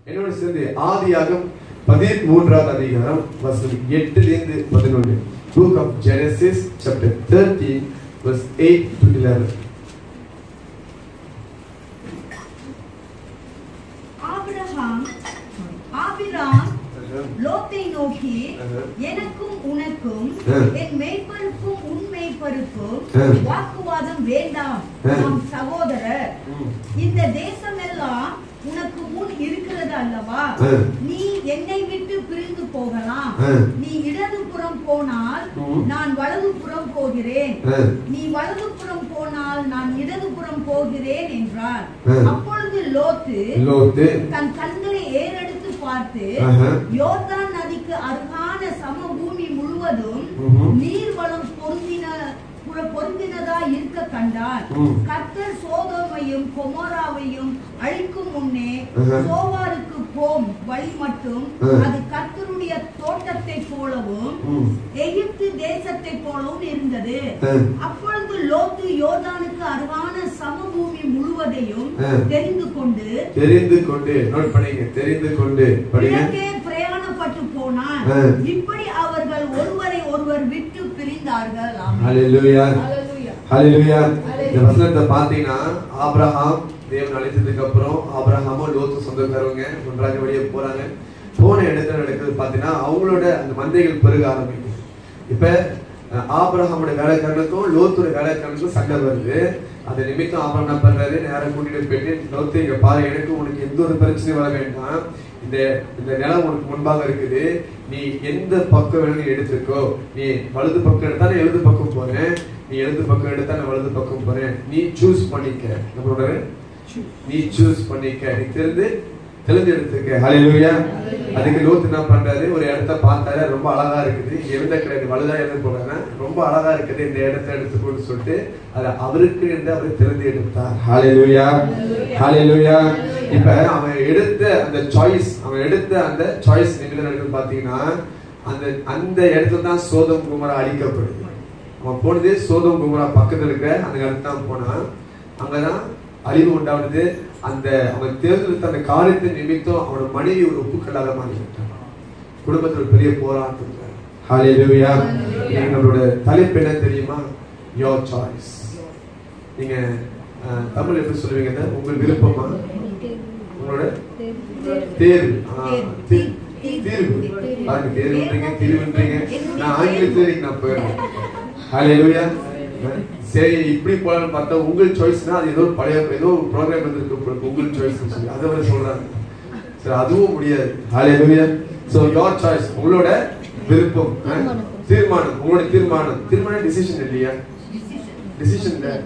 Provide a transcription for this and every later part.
என்னோட சேர்ந்து ஆதியாகம் பதிமூன்றாவது அதிகாரம் வசனம் எட்டுலேருந்து பதினொன்று book of Genesis chapter thirteen verse eight to eleven ஆபிரகாம் ஆபிராம் லோத்தை நோக்கி ஆஹா. எனக்கும் உனக்கும் ஆ. என் மேய்ப்பருக்கும் உன் மேய்ப்பருக்கும் ஆ. வாக்குவாதம் வேண்டாம் ஆ. நாம் சகோதரர் ம். இந்த தேசமெல்லாம் உனக்கு முன் இருக்கிறது அல்லவா ஆ. நீ என்னை விட்டு பிரிந்து போகலாம் ஆ. நீ இடதுபுறம் போனால் ம். நான் வலதுபுறம் போகிறேன் ஆ. நீ வலதுபுறம் போனால் நான் இடதுபுறம் போகிறேன் என்றார் ஆ. அப்பொழுது லோத்து லோத்து தன் கண்களை ஏறெடுத்து பார்த்து ஆஹா. யோர்தான் நதிக்கு அருகான சமபூமி முழுவதும் ம்ஹும். நீர்வளம் பொருந்தின புற- பொருந்தினதா இருக்க கண்டார் ம். கர்த்தர் சோதோமையும் கொமோராவையும் அழிக்கும் முன்னே ஆஹா. சோவாருக்கு போம் வழி மட்டும் ஆ. அது கர்த்தருடைய தோட்டத்தை போலவும் ம். எகிப்து தேசத்தை போலவும் இருந்தது ஆ. அப்பொழுது லோத்து யோர்தானுக்கு அருகான சமபூமி முழுவதையும் ஆ. தெரிந்து கொண்டு தெரிந்து கொண்டு நோட் பண்ணீங்க தெரிந்து கொண்டு படிங்க கிழக்கே பிரயாணப்பட்டு போனான் ஆ. இப்படி அவர்கள் ஒருவரை ஒருவர் விட்டு பிரிந்தார்கள் ஆமென். ஹalleluya Hallelujah. ஹalleluya இந்த வசனத்தை பாத்தீங்கன்னா ஆபிரகாம் தேவன் அழைத்ததுக்கு அப்புறம் ஆபிரகாமும் லோத்து சொந்தக்காரவங்க ஒன்றாக வெளியே போறாங்க போன இடத்துல நடக்குது பாத்தீங்கன்னா அவங்களோட அந்த மந்தைகள் பெருக ஆரம்பிக்கும் இப்ப அஹ், ஆபிரகாமோட வேலைக்காரனுக்கும் லோத்தோட வேலைக்காரனுக்கும் சண்டை வருது அது நிமித்தம் ஆபிரகாம் என்ன பண்றாரு நேரம் கூட்டிட்டு போயிட்டு லோத்து இங்க பாரு எனக்கு உனக்கு எந்த ஒரு பிரச்சனையும் வர வேண்டாம் இந்த இந்த நிலம் உனக்கு முன்பாக இருக்குது நீ எந்த பக்கம் வேணும் நீ எடுத்துக்கோ நீ வலது பக்கம் எடுத்தா நான் எழுது பக்கம் போறேன் நீ எழுது பக்கம் எடுத்தா நான் வலது பக்கம் போறேன் நீ சூஸ் பண்ணிக்க நம்மளோட நீ சூஸ் பண்ணிக்க நீ தெரிந்து தெரிந்து எடுத்துக்க ஹalleluya அதுக்கு லோத் என்ன பண்றாரு ஒரு இடத்த பார்த்தாரு ரொம்ப அழகா இருக்குது இங்க எழுத கிடையாது வலுதா எழுத போறாங்க ரொம்ப அழகா இருக்குது இந்த இடத்த எடுத்துக்கோன்னு சொல்லிட்டு அதை அவருக்கு இருந்து அவர் தெரிந்து எடுத்தார் ஹalleluya ஹalleluya இப்ப அவன் எடுத்த அந்த சாய்ஸ் அவன் எடுத்த அந்த சாய்ஸ் நிமிடம் நடக்குது பாத்தீங்கன்னா அந்த அந்த இடத்துல தான் சோதம் குமரா அழிக்கப்படுது அவன் போனது சோதம் குமரா பக்கத்துல இருக்க அந்த இடத்துல தான் போனான் அங்கதான் அழிவு உண்டானது அந்த அவன் தேர்ந்தெடுத்த அந்த காரியத்தை நிமித்தம் அவனோட மனைவி ஒரு உப்புக்கல்லாத மாறிவிட்டான் குடும்பத்துல ஒரு பெரிய போராட்டம் ஹalleluya நீங்க நம்மளோட தலைப்பு என்ன தெரியுமா யோர் சாய்ஸ் நீங்க அஹ், தமிழ் எப்படி சொல்லுவீங்க இதை? உங்கள் விருப்பமா உங்களோட தேர்வு ஆ, தீ- தீர்வு பாருங்க தேர்வுன்றீங்க தீர்வுன்றீங்க நான் ஆங்கிலத்துல இன்னைக்கு நான் போயிடுறேன் ஹalleluya சரி இப்படி போலான்னு பார்த்தா உங்கள் சாய்ஸ்னா அது ஏதோ ஒரு பழைய ஏதோ ஒரு ப்ரோக்ராம் இருந்திருக்கு உங்களுக்கு உங்கள் சாய்ஸ் சொல்லி அதை வந்து சொல்றாங்க சரி அதுவும் முடியாது ஹalleluya சோ யோர் சாய்ஸ் உங்களோட விருப்பம் ஆ? தீர்மானம் உங்களோட தீர்மானம் தீர்மானம் டிசிஷன் இல்லையா டிசிஷன் இல்ல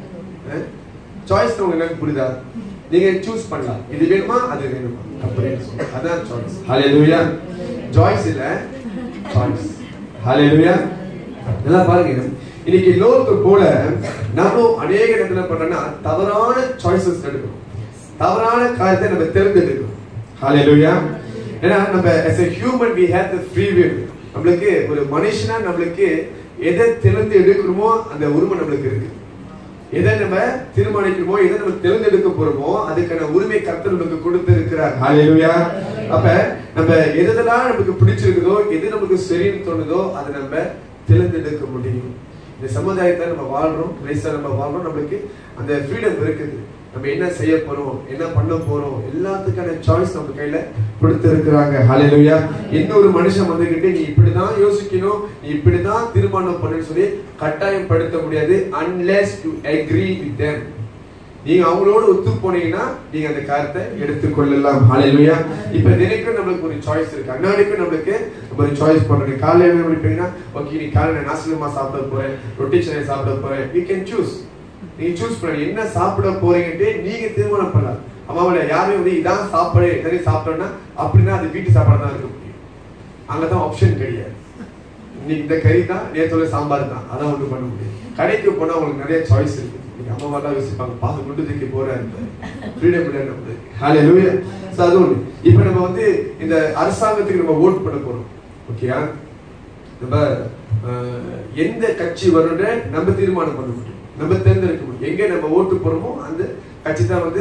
சாய்ஸ் உங்களுக்கு என்ன புரியுதா நீங்க சூஸ் பண்ணலாம் இது வேணுமா அது வேணுமா அப்படின்னு சொல்லி அதான் சாய்ஸ் ஹalleluya சாய்ஸ் இல்ல சாய்ஸ் ஹalleluya நல்லா பாருங்க இன்னைக்கு லோத்து போல நாமும் அநேக இடத்துல பண்றோம்னா தவறான சாய்ஸஸ் எடுக்கிறோம் தவறான காரியத்தை நம்ம தேர்ந்தெடுக்கிறோம் ஹalleluya ஏன்னா நம்ம as a human we have the free will நம்மளுக்கு ஒரு மனுஷனா நம்மளுக்கு எதை தேர்ந்து எடுக்கிறோமோ அந்த உரிமை நம்மளுக்கு இருக்கு எதை நம்ம தீர்மானிக்கிறோமோ எதை நம்ம தேர்ந்தெடுக்க போறோமோ அதுக்கான உரிமை கர்த்தர் நமக்கு கொடுத்து இருக்கிறார் ஹalleluya அப்ப நம்ம எதெல்லாம் நமக்கு பிடிச்சிருக்குதோ எது நமக்கு சரின்னு தோணுதோ அதை நம்ம தேர்ந்தெடுக்க முடியும் இந்த சமுதாயத்தை நம்ம வாழ்றோம் வயசா நம்ம வாழ்றோம் நம்மளுக்கு அந்த ஃப்ரீடம் இருக்குது நம்ம என்ன செய்ய போறோம் என்ன பண்ண போறோம் எல்லாத்துக்கான சாய்ஸ் நம்ம கையில கொடுத்து இருக்கிறாங்க ஹalleluya இன்னொரு மனுஷன் வந்துகிட்டு நீ இப்படிதான் யோசிக்கணும் நீ இப்படிதான் தீர்மானம் பண்ணுன்னு சொல்லி கட்டாயப்படுத்த முடியாது unless you agree with them நீங்க அவங்களோட ஒத்து போனீங்கன்னா நீங்க அந்த காரியத்தை எடுத்துக்கொள்ளலாம் ஹalleluya இப்ப தினைக்கும் நம்மளுக்கு ஒரு சாய்ஸ் இருக்கு அன்னாடிக்கும் நம்மளுக்கு நம்ம ஒரு சாய்ஸ் பண்றோம் காலையில என்ன பண்ணிப்பீங்கன்னா ஓகே நீ காலையில நாசிலமா சாப்பிட போறேன் ரொட்டி சனை சாப்பிட போறேன் we can choose நீங்க சூஸ் பண்ணி என்ன சாப்பிட போறீங்கன்ட்டு நீங்க தீர்மானம் பண்ணலாம் அம்மாவில யாருமே வந்து இதான் சாப்பாடு எதனை சாப்பிட்டோம்னா அப்படின்னா அது வீட்டு சாப்பாடு தான் இருக்க முடியும் அங்கதான் ஆப்ஷன் கிடையாது இன்னைக்கு இந்த கறி தான் நேத்தோட சாம்பார் தான் அதான் ஒண்ணு பண்ண முடியும் கடைக்கு போனா உங்களுக்கு நிறைய சாய்ஸ் இருக்கு நீங்க அம்மா தான் யோசிப்பாங்க பாத்து குண்டு தூக்கி போறாரு ஃப்ரீடம் இல்லை நம்மளுக்கு ஹalleluya சோ அது ஒண்ணு இப்போ நம்ம வந்து இந்த அரசாங்கத்துக்கு நம்ம ஓட் பண்ண போறோம் ஓகேயா நம்ம அஹ், எந்த கட்சி வரும்ன்ற நம்ம தீர்மானம் பண்ண முடியும் நம்ம தேர்ந்தெடுக்க முடியும் எங்க நம்ம ஓட்டு போறோமோ அந்த கட்சி தான் வந்து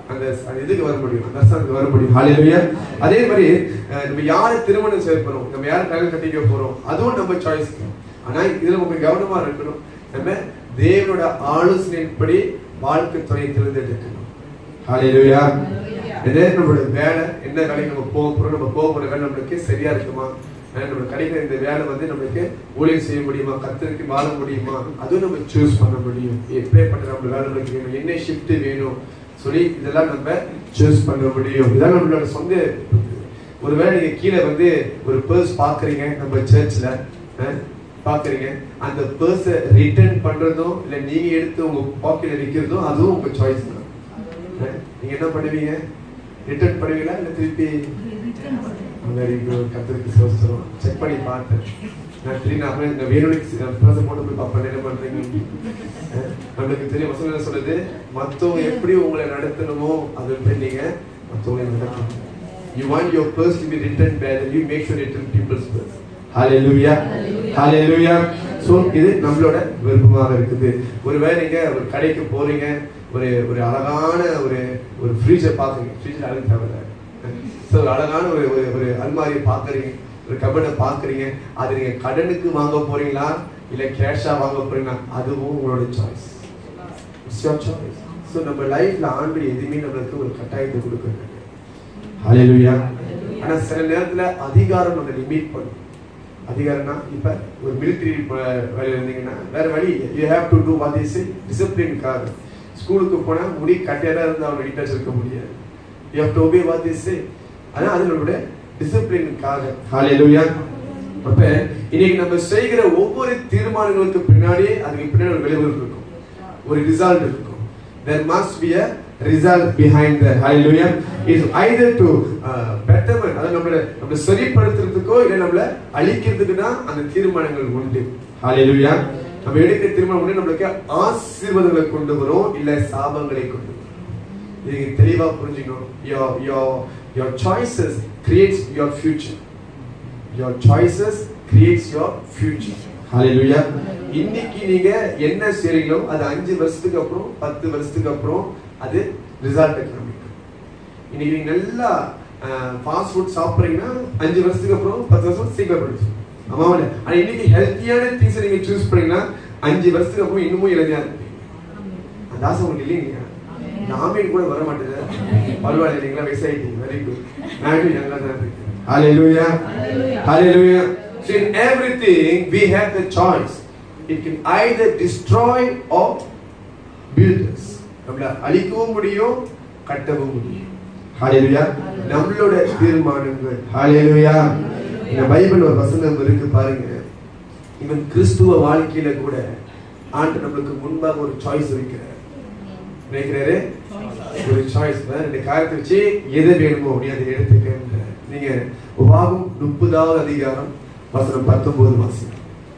அந்த அந்த இதுக்கு வர முடியும் அந்த அஸ்தானத்துக்கு வர முடியும் ஹalleluya அதே மாதிரி அஹ், நம்ம யாரை திருமணம் செய்ய போறோம் நம்ம யாரை கல்யாணம் கட்டிக்க போறோம் அதுவும் நம்ம சாய்ஸ் ஆனா இதுல நம்ம கவனமா இருக்கணும் நம்ம தேவனோட ஆலோசனையின்படி வாழ்க்கை துணையை தேர்ந்தெடுக்கணும் ஹalleluya இதே நம்மளோட வேலை என்ன வேலைக்கு நம்ம போக போறோம் நம்ம போக போற வேலை நம்மளுக்கு சரியா இருக்குமா அஹ் நம்ம கிடைக்கிற இந்த வேலை வந்து நம்மளுக்கு ஊழியம் செய்ய முடியுமா கத்திரிக்கு வாழ முடியுமா அதுவும் நம்ம சூஸ் பண்ண முடியும் எப்பேற்பட்ட நம்ம வேலை நம்மளுக்கு வேணும் என்ன ஷிஃப்ட் வேணும் சொல்லி இதெல்லாம் நம்ம சூஸ் பண்ண முடியும் இதான் நம்மளோட சொந்த ஒருவேளை நீங்க கீழே வந்து ஒரு பர்ஸ் பாக்குறீங்க நம்ம சர்ச்ல பாக்குறீங்க அந்த பர்ஸை ரிட்டர்ன் பண்றதும் இல்ல நீங்க எடுத்து உங்க பாக்கெட்ல வைக்கிறதும் அதுவும் உங்க சாய்ஸ் தான் அஹ் நீங்க என்ன பண்ணுவீங்க ரிட்டர்ன் பண்ணுவீங்களா இல்ல திருப்பி ரிட்டர்ன் பண்ணுறேன் வெரி குட் கத்திரிக்கு சோஸ்தரம் செக் பண்ணி பார்த்தேன் நான் திரும்பி நான் இந்த வேணுனிக்ஸ் ப்ளஸ் போட்டு போய் பார்ப்பேன் என்ன பண்றீங்க அஹ் நம்மளுக்கு தெரியும் வசனம் என்ன சொல்லுது மத்தவங்க எப்படி உங்களை நடத்தணுமோ அது போய் நீங்க மத்தவங்களை நடத்தணும் you want your purse to be return but you make sure return people's purse ஹalleluya ஹalleluya சோ இது நம்மளோட விருப்பமாக இருக்குது ஒருவேளை நீங்க ஒரு கடைக்கு போறீங்க ஒரு ஒரு அழகான ஒரு ஒரு ஃப்ரீஜர் பாக்குறீங்க ஃப்ரீஜர் அழகு தேவையில்ல ஸோ ஒரு அழகான ஒரு ஒரு ஒரு அல்மாரியை பார்க்குறீங்க ஒரு கபடை பார்க்குறீங்க அது நீங்கள் கடனுக்கு வாங்க போறீங்களா இல்லை கேஷாக வாங்க போறீங்களா அதுவும் உங்களோட choice it's your choice so நம்ம லைஃப்ல ஆண்டு எதுவுமே நம்மளுக்கு ஒரு கட்டாயத்தை கொடுக்குறது ஹalleluya ஆனா சில நேரத்துல அதிகாரம் நம்ம லிமிட் பண்ணும் அதிகாரம்னா இப்ப ஒரு மிலிட்டரி வேலையில இருந்தீங்கன்னா வேற வழி you have to do what is டிசிப்ளின்காக ஸ்கூலுக்கு போனா முடி கட்டியாரா இருந்து அவன் வீட்டை இருக்க முடியாது you have to obey what is ஆனா அது நம்மளுடைய டிசிப்ளினுக்காக ஹalleluya அப்ப இன்னைக்கு நம்ம செய்கிற ஒவ்வொரு தீர்மானங்களுக்கு பின்னாடி அதுக்கு பின்னாடி ஒரு விளைவு இருக்கும் ஒரு ரிசல்ட் இருக்கும் there must be a result behind that hallelujah is either to uh, betterment அதாவது நம்மள நம்ம சரிப்படுத்துறதுக்கோ இல்ல நம்மள அழிக்கிறதுக்கு தான் அந்த தீர்மானங்கள் உண்டு hallelujah நம்ம எடுக்கிற தீர்மானம் உண்டு நம்மளுக்கு ஆசீர்வாதங்களை கொண்டு வரும் இல்ல சாபங்களை கொண்டு வரும் நீங்க தெளிவா புரிஞ்சுக்கணும் your your your choices creates your future your choices creates your future hallelujah இன்னைக்கு நீங்க என்ன செய்றீங்களோ அது அஞ்சு வருஷத்துக்கு அப்புறம் பத்து வருஷத்துக்கு அப்புறம் அது ரிசல்ட் காமிக்கும் இன்னைக்கு நீங்க நல்லா ஃபாஸ்ட் ஃபுட் சாப்பிடுறீங்கன்னா அஞ்சு வருஷத்துக்கு அப்புறம் பத்து வருஷம் சீக்கிரம் படிச்சு ஆமா ஆனா இன்னைக்கு ஹெல்த்தியான திங்ஸ் நீங்க சூஸ் பண்ணீங்கன்னா அஞ்சு வருஷத்துக்கு அப்புறம் இன்னமும் இளைஞா இருப்பீங்க அந்த ஆசை உங்களுக்கு இல்லைங்க நாமீன் கூட வர மாட்டேது பரவாயில்ல இல்லைங்களா வயசாயிட்டீங்க வெரி குட் நான் யங்கா தான் இருக்கேன் Hallelujah. Hallelujah. So in everything we have the choice. It can either destroy or build us. நம்மள அழிக்கவும் முடியும் கட்டவும் முடியும் ஹalleluya நம்மளோட தீர்மானங்கள் ஹalleluya இந்த பைபிள் ஒரு வசனம் இருக்கு பாருங்க இவன் கிறிஸ்துவ வாழ்க்கையில கூட ஆண்டு நம்மளுக்கு முன்பாக ஒரு சாய்ஸ் வைக்கிறார் நினைக்கிறாரு ஒரு சாய்ஸ் ரெண்டு காரியத்தை வச்சு எது வேணுமோ நீ அதை எடுத்துக்க நீங்க உபாகம் முப்பதாவது அதிகாரம் வசனம் பத்தொன்பது வாசி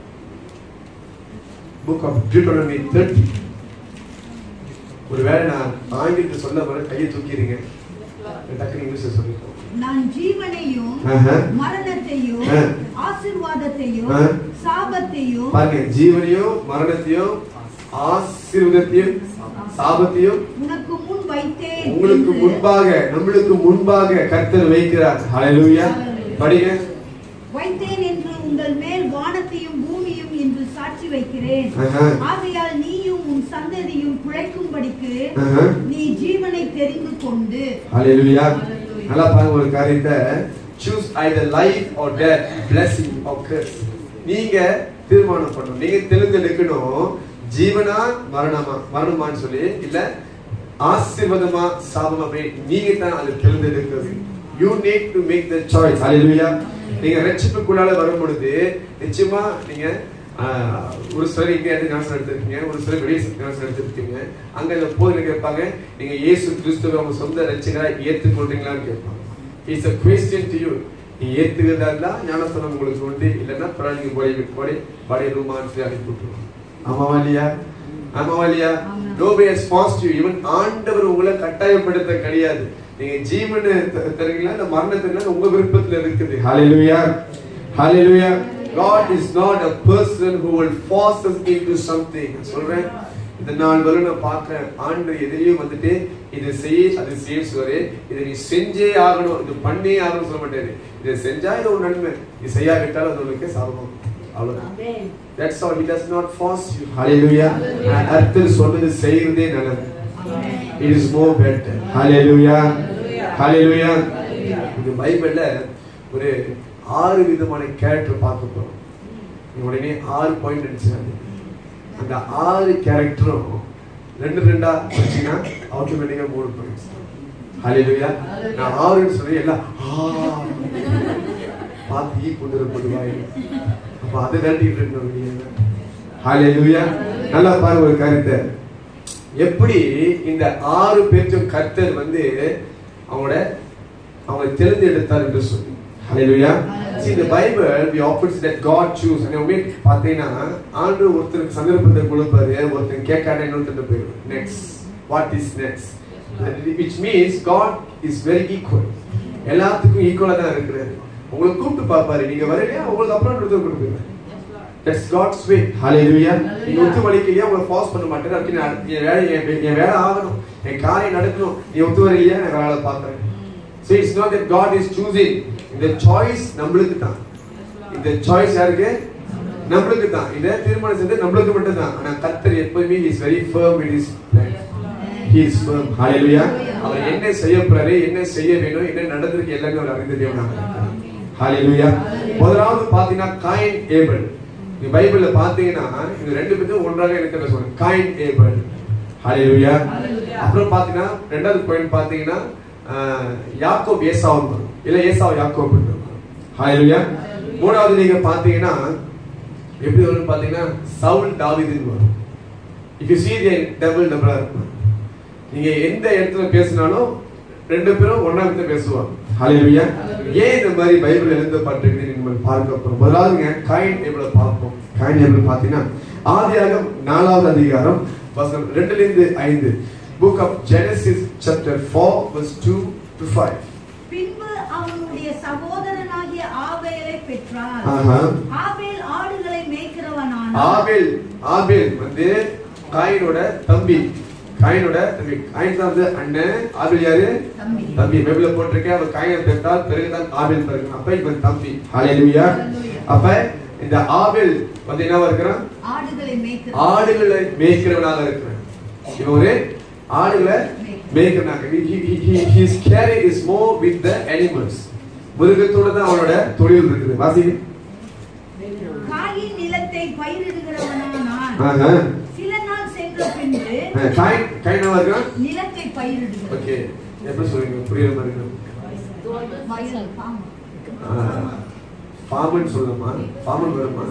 புக் ஆஃப் டியூட்டோனமி தேர்ட்டி ஒருவேளை நான் ஆங்கிலத்தில் சொல்ல வர கையை தூக்கிறீங்க டக்குனு இங்கிலீஷ்ல சொல்லிருக்கோம் நான் ஜீவனையும் ஆஹா. மரணத்தையும் ஆ. ஆசீர்வாதத்தையும் ஆ. சாபத்தையும் பாருங்க ஜீவனையும் மரணத்தையும் ஆசீர்வாதத்தையும் சாபத்தையும் உனக்கு முன் வைத்தேன் உங்களுக்கு என்று முன்பாக நம்மளுக்கு முன்பாக கர்த்தர் வைக்கிறார் ஹalleluya படிங்க வைத்தேன் என்று உங்கள் மேல் வானத்தையும் பூமியும் என்று சாட்சி வைக்கிறேன் ஆஹா. ஆகையால் நீயும் உன் சந்ததியும் பிழைக்கும்படிக்கு ஆஹா. நீ ஜீவனை தெரிந்து கொண்டு ஹalleluya Hallelujah. நல்லா பாருங்க ஒரு காரியத்தை choose either life or death blessing or curse நீங்க தீர்மானம் பண்ணணும் நீங்க தேர்ந்தெடுக்கணும் ஜீவனா மரணமா மரணமான்னு சொல்லி இல்ல ஆசீர்வாதமா சாபமா அப்படி நீங்க தான் அதை தேர்ந்தெடுக்கணும் you need to make the choice ஹalleluya நீங்க ரட்சிப்புக்குள்ளால வரும் பொழுது நிச்சயமா நீங்க ஆஹ், ஒரு சிலர் இங்க இருந்து ஞாபகம் எடுத்திருக்கீங்க ஒரு சிலர் வெளியே ஞாபகம் எடுத்திருக்கீங்க அங்க இந்த போதில் கேட்பாங்க நீங்க இயேசு கிறிஸ்துவ உங்க சொந்த ரட்சிகரா ஏற்றுக்கொள்றீங்களான்னு கேட்பாங்க it's a question to you நீ ஏத்துக்கிறதா இருந்தா ஞானஸ்தானம் உங்களுக்கு உண்டு இல்லைன்னா பரவாயில்ல நீங்க போய் போய் படை ரூமான்னு சொல்லி அனுப்பி விட்டுருவோம் ஆமாவா இல்லையா ஆமாவா இல்லையா ஆமா. nobody has forced you even ஆண்டவர் உங்களை கட்டாயப்படுத்த கிடையாது நீங்க ஜீவன் தருவீங்களா இல்ல மரணத்துக்கு உங்க விருப்பத்துல இருக்குது ஹalleluya hallelujah god is not a person who will force us into something நான் சொல்றேன் இந்த நாள் வரை நான் பார்க்கிறேன் ஆண்டு எதிரையும் வந்துட்டு இது செய் அது செய்ய சொல்லுவாரு இதை நீ செஞ்சே ஆகணும் இது பண்ணே ஆகணும் சொல்ல மாட்டாரு இதை செஞ்சா இது ஒரு நன்மை இது செய்யாவிட்டாலும் அது உங்களுக்கு சாபம் அவ்வளவுதான் That's all. He does not force you. Hallelujah. And கர்த்தர் சொன்னது செய்வதே நல்லது. It is more better. Hallelujah. Hallelujah. இந்த பைபிள்ல ஒரு ஆறு விதமான கேரக்டர் பார்க்க போறோம் நீ உடனே ஆறு பாயிண்ட் அடிச்சாங்க அந்த ஆறு கேரக்டரும் ரெண்டு ரெண்டா வச்சீங்கன்னா ஆட்டோமேட்டிக்கா மூணு பாயிண்ட்ஸ் ஹalleluya நான் ஆறுன்னு சொல்லி எல்லாம் ஆ பார்த்து ஈ கொண்டு வரப்படுவாய் அப்ப அதை தாண்டிட்டு இருக்கணும் ஹalleluya நல்லா பாருங்க ஒரு கருத்தை எப்படி இந்த ஆறு பேர்த்தும் கர்த்தர் வந்து அவங்களோட அவங்களை தேர்ந்தெடுத்தார் என்று சொல்லி ஹalleluya see the bible we often say that god choose and உண்மை பார்த்தீங்கன்னா ஆண்டு ஒருத்தருக்கு சந்தர்ப்பத்தை கொடுப்பாரு ஒருத்தன் கேட்காத இன்னொருத்தர் போயிடும் next what is next which means god is very equal எல்லாத்துக்கும் ஈக்குவலா தான் இருக்கிறாரு உங்களை கூப்பிட்டு பார்ப்பாரு நீங்க வரலையா உங்களுக்கு அப்புறம் ஒருத்தர் கொடுப்பீங்க That's God's way. Hallelujah. நீங்க ஒத்து வலிக்கலையா உங்களை ஃபாஸ்ட் பண்ண மாட்டேன் அதுக்கு நான் என் வேலை என் வே- என் வேலை ஆகணும் என் காரியம் நடக்கணும் நீ ஒத்து வரலையா நான் வேலை பார்க்கறேன் So it's not that God is choosing. இந்த சாய்ஸ் நம்மளுக்கு தான் இந்த சாய்ஸ் யாருக்கு நம்மளுக்கு தான் இந்த தீர்மானம் செஞ்சது நம்மளுக்கு மட்டும் தான் ஆனா கர்த்தர் எப்பவுமே is very firm it is He is firm. Hallelujah. அவர் என்ன செய்ய போறாரு என்ன செய்ய வேணும் என்ன நடந்திருக்கு எல்லாமே அவர் அறிந்த தேவனாக இருக்கிறார். Hallelujah. முதலாவது பாத்தீங்கன்னா காயின் ஏபல் நீங்க பைபிள்ல பாத்தீங்கன்னா இந்த ரெண்டு பேரும் ஒன்றாக இருக்கிறத சொல்றேன் காயின் ஏபல் ஹalleluya அப்புறம் பாத்தீங்கன்னா ரெண்டாவது பாயிண்ட் பாத்தீங்கன்னா ஆஹ், யாக்கோப் ஏசாவும் வரும் இல்ல ஏசாவு யாக்கோப் வரும் ஹalleluya மூணாவது நீங்க பாத்தீங்கன்னா எப்படி வரும் பாத்தீங்கன்னா சவுல் தாவீதுன்னு வரும் if you see the devil டபுளா இருக்கும் நீங்க எந்த இடத்துல பேசினாலும் ரெண்டு பேரும் ஒண்ணா கிட்ட பேசுவாங்க ஹalleluya ஏன் இந்த மாதிரி பைபிள் எழுதப்பட்டிருக்கு நம்ம பார்க்க போறோம் முதலாவதுங்க காயின் டேபிள பார்ப்போம் காயின் டேபிள் பாத்தீங்கன்னா ஆதியாகமம் நாலாவது அதிகாரம் வசனம் ரெண்டுல இருந்து ஐந்து book of Genesis chapter 4 verse 2 to 5 பின்பு அவனுடைய சகோதரனாகிய ஆபேலை பெற்றார் ஆஹா. ஆபேல் ஆடுகளை மேய்க்கிறவனான ஆபேல் ஆபேல் வந்து காயினோட தம்பி காயினோட தம்பி காயின் தான் வந்து அண்ணன் ஆபேல் யாரு தம்பி தம்பி பைபிள்ல போட்டிருக்கேன் அவர் காயினை பெற்றால் பிறகுதான் ஆபேல் பிறகு அப்ப இவன் தம்பி ஹalleluya அப்ப இந்த ஆபேல் வந்து என்னவா இருக்கிறான் ஆடுகளை மேய்க்கிறான் ஆடுகளை மேய்க்கிறவனாக இருக்கிறான் இவன் ஒரு ஆடுகளை மேய்க்கிறாங்க his caring is more with the animals மிருகத்தோட தான் அவனோட தொழில் இருக்குது வாசிங்க காயின் நிலத்தை பயிரிடுகிறவனானான் ஆஹா. சில நாள் சென்ற பின்பு அஹ் காயின் காயினவா இருக்கிறான் நிலத்தை பயிரிடுகிறான் ஓகே எப்படி சொல்றீங்க புரியுற மாதிரி இருக்கு வயல் பாம்பு. ஃபார்மன் சொல்லலாமா ஃபார்மன் வருமா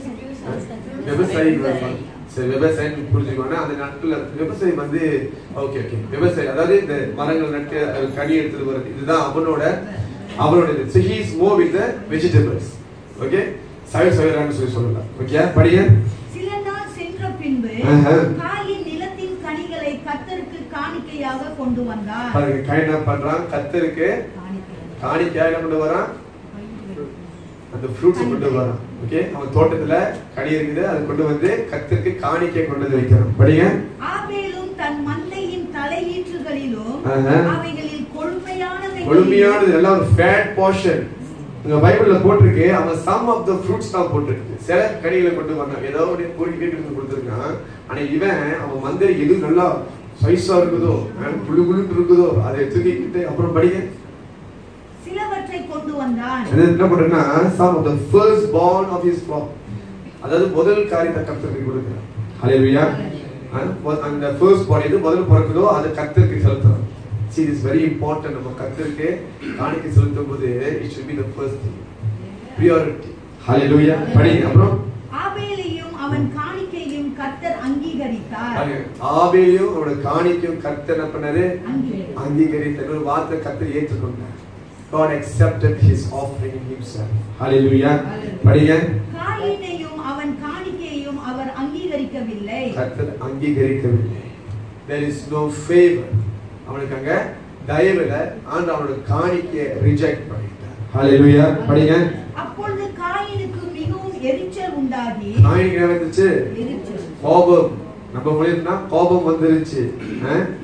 விவசாயி வருமா சரி விவசாயம் புரிஞ்சுக்கோங்க அந்த நாட்கள்ல விவசாயம் வந்து ஓகே ஓகே விவசாயி அதாவது இந்த மரங்கள் நட்டு அது கனி எடுத்துட்டு வருது இதுதான் அவனோட அவனோட இது so he is more with the vegetables okay side சைடான்னு சொல்லி சொல்லலாம் ஓகே படிங்க சில நாள் சென்ற பின்பு ஆஹா. காயின் நிலத்தின் கனிகளை கர்த்தருக்கு காணிக்கையாக கொண்டு வந்தார் பாருங்க கை என்ன பண்றான் கத்தருக்கு காணிக்கை. காணிக்கையா என்ன கொண்டு வரான் அந்த ஃப்ரூட்ஸ் கொண்டு வரான் ஓகே அவன் தோட்டத்துல கனி இருக்குது அது கொண்டு வந்து கத்திற்கு காணிக்கை கொண்டு வந்து வைக்கிறான் படிங்க ஆபேலும் தன் மந்தையின் தலையீற்றுகளிலும் ஆஹா. அவைகளில் கொழுமையானவை கொழுமையானது எல்லாம் ஒரு ஃபேட் போர்ஷன் உங்க பைபிள்ல போட்டிருக்கு அவன் சம் ஆஃப் த ஃப்ரூட்ஸ் தான் போட்டிருக்கு சில கனிகளை கொண்டு வந்தான் ஏதோ ஒரு பொறுக்கி கேட்டு கொடுத்துருக்கான் ஆனா இவன் அவன் மந்திரி எது நல்லா சைஸா இருக்குதோ அஹ் புழு புழுன்னு இருக்குதோ அதை தூக்கிக்கிட்டு அப்புறம் படிங்க சிலவற்றை கொண்டு வந்தான் அது என்ன பண்றேன்னா some of the first born ஆஃப் his flock அதாவது முதல் காரியத்தை கர்த்தருக்கு கொடுக்கிறார் ஹalleluya அந்த ஃபர்ஸ்ட் born எது முதல் பிறக்குதோ அது கர்த்தருக்கு செலுத்துறான் see this very important நம்ம கர்த்தருக்கு காணிக்கை செலுத்தும் போது it should be the first thing priority hallelujah படிங்க அப்புறம் ஆபேலையும் அவன் காணிக்கையும் கர்த்தர் அங்கீகரித்தார் பாருங்க, ஆபேலையும் அவனோட காணிக்கையும் கர்த்தர் என்ன பண்ணாரு அங்கீகரித்தார். அங்கீகரித்த ஒரு வார்த்தை கர்த்தர் ஏற்றுக்கொண்டார் God accepted his offering in himself hallelujah படிங்க காயினையும் அவன் காணிக்கையையும் அவர் அங்கீகரிக்கவில்லை கர்த்தர் அங்கீகரிக்கவில்லை there is no favor அவனுக்கு அங்க தயவுல ஆண்டு அவனோட காணிக்கையை ரிஜெக்ட் பண்ணிட்டார் ஹalleluya படிங்க அப்பொழுது காயினுக்கு மிகவும் எரிச்சல் உண்டாகி காணிக்கை என்ன வந்துச்சு எரிச்சல் கோபம் நம்ம மொழினா கோபம் வந்துருச்சு அஹ்?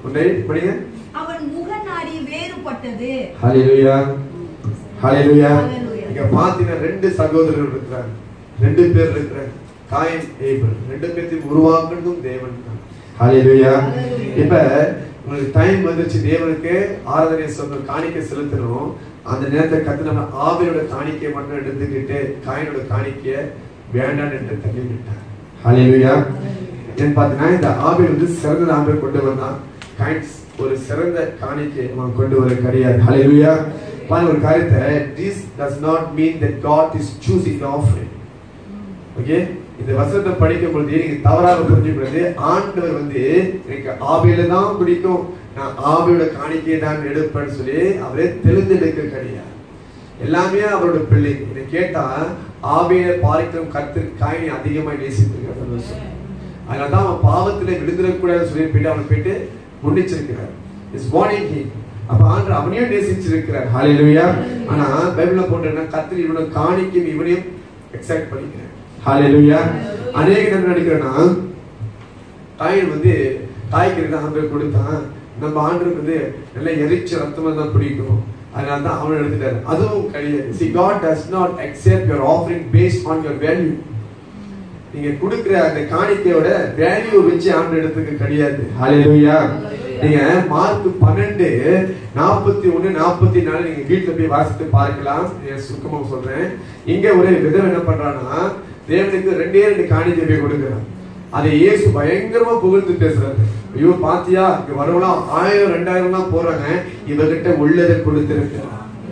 ஒன்றை படிங்க அவன் முகநாடி வேறுபட்டது ஹalleluya ஹalleluya Hallelujah. இங்க பாத்தீங்கன்னா ரெண்டு சகோதரர்கள் இருக்கிறாங்க ரெண்டு பேர் இருக்கிறாங்க காயின் ஏபிள் ரெண்டு பேர்த்தையும் உருவாக்குனதும் தேவன் தான் ஹalleluya Hallelujah. இப்ப உங்களுக்கு டைம் வந்துச்சு தேவனுக்கு ஆராதனை சொல்ல காணிக்கை செலுத்தணும் அந்த நேரத்தை கத்து நம்ம ஆவியோட காணிக்கையை மட்டும் எடுத்துக்கிட்டு காயினோட காணிக்கைய வேண்டாம் என்று தள்ளி விட்டார் ஹalleluya ஏன்னு பார்த்தீங்கன்னா இந்த ஆபில் வந்து சிறந்த ஆபில் கொண்டு வந்தான் காயின்ஸ் ஒரு சிறந்த காணிக்கை அவன் கொண்டு வர கிடையாது ஹalleluya பாருங்க ஒரு காரியத்தை this does not mean that God is choosing the offering okay இந்த வசனத்தை படிக்கும் பொழுது நீங்க தவறாக புரிஞ்சுக்கூடாது ஆண்டவர் வந்து எனக்கு ஆவியில தான் பிடிக்கும் நான் ஆவியோட காணிக்கையை தான் எடுப்பேன்னு சொல்லி அவரே தெரிந்தெடுக்க கிடையாது எல்லாமே அவரோட பிள்ளை இதை கேட்டா ஆவியை பாரிக்கும் கத்து காயினை அதிகமா நேசித்திருக்கிறார் அதனால தான் அவன் பாவத்துல விழுந்துடக்கூடாதுன்னு சொல்லி போயிட்டு அவனை போயிட்டு முன்னிச்சிருக்கிறார் இஸ் வார்னிங் ஹி அப்ப ஆண்டர் அவனையும் நேசிச்சிருக்கிறார் ஹalleluya ஆனா பைபிள்ல போட்டேன்னா கர்த்தர் இவனை காணிக்கும் இவனையும் எக்ஸாக்ட் பண்ணிக்கிறார் ஹalleluya அநேக என்ன நினைக்கிறேன்னா காயின் வந்து தாய்க்கு தான் ஆண்டர் கொடுத்தான் நம்ம ஆண்டருக்கு வந்து நல்ல எரிச்ச ரத்தமா தான் பிடிக்கும் அதனால தான் அவன் எடுத்துட்டாரு அதுவும் கிடையாது see god does not accept your offering based on your value நீங்க கொடுக்கிற அந்த காணிக்கையோட வேல்யூ வச்சு ஆண்டு எடுத்துக்க கிடையாது ஹalleluya நீங்க மார்க் பன்னெண்டு நாற்பத்தி ஒண்ணு நாற்பத்தி நாலு நீங்க வீட்டுல போய் வாசித்து பார்க்கலாம் நான் சுருக்கமா சொல்றேன் இங்க ஒரு விதம் என்ன பண்றான்னா தேவனுக்கு ரெண்டே ரெண்டு காணிக்கை போய் கொடுக்குறான் அதை இயேசு பயங்கரமா புகழ்ந்து பேசுறாரு ஐயோ பாத்தியா இங்க வரவெல்லாம் ஆயிரம் ரெண்டாயிரம் தான் போறாங்க இவகிட்ட உள்ளதை கொடுத்திருக்கிறான்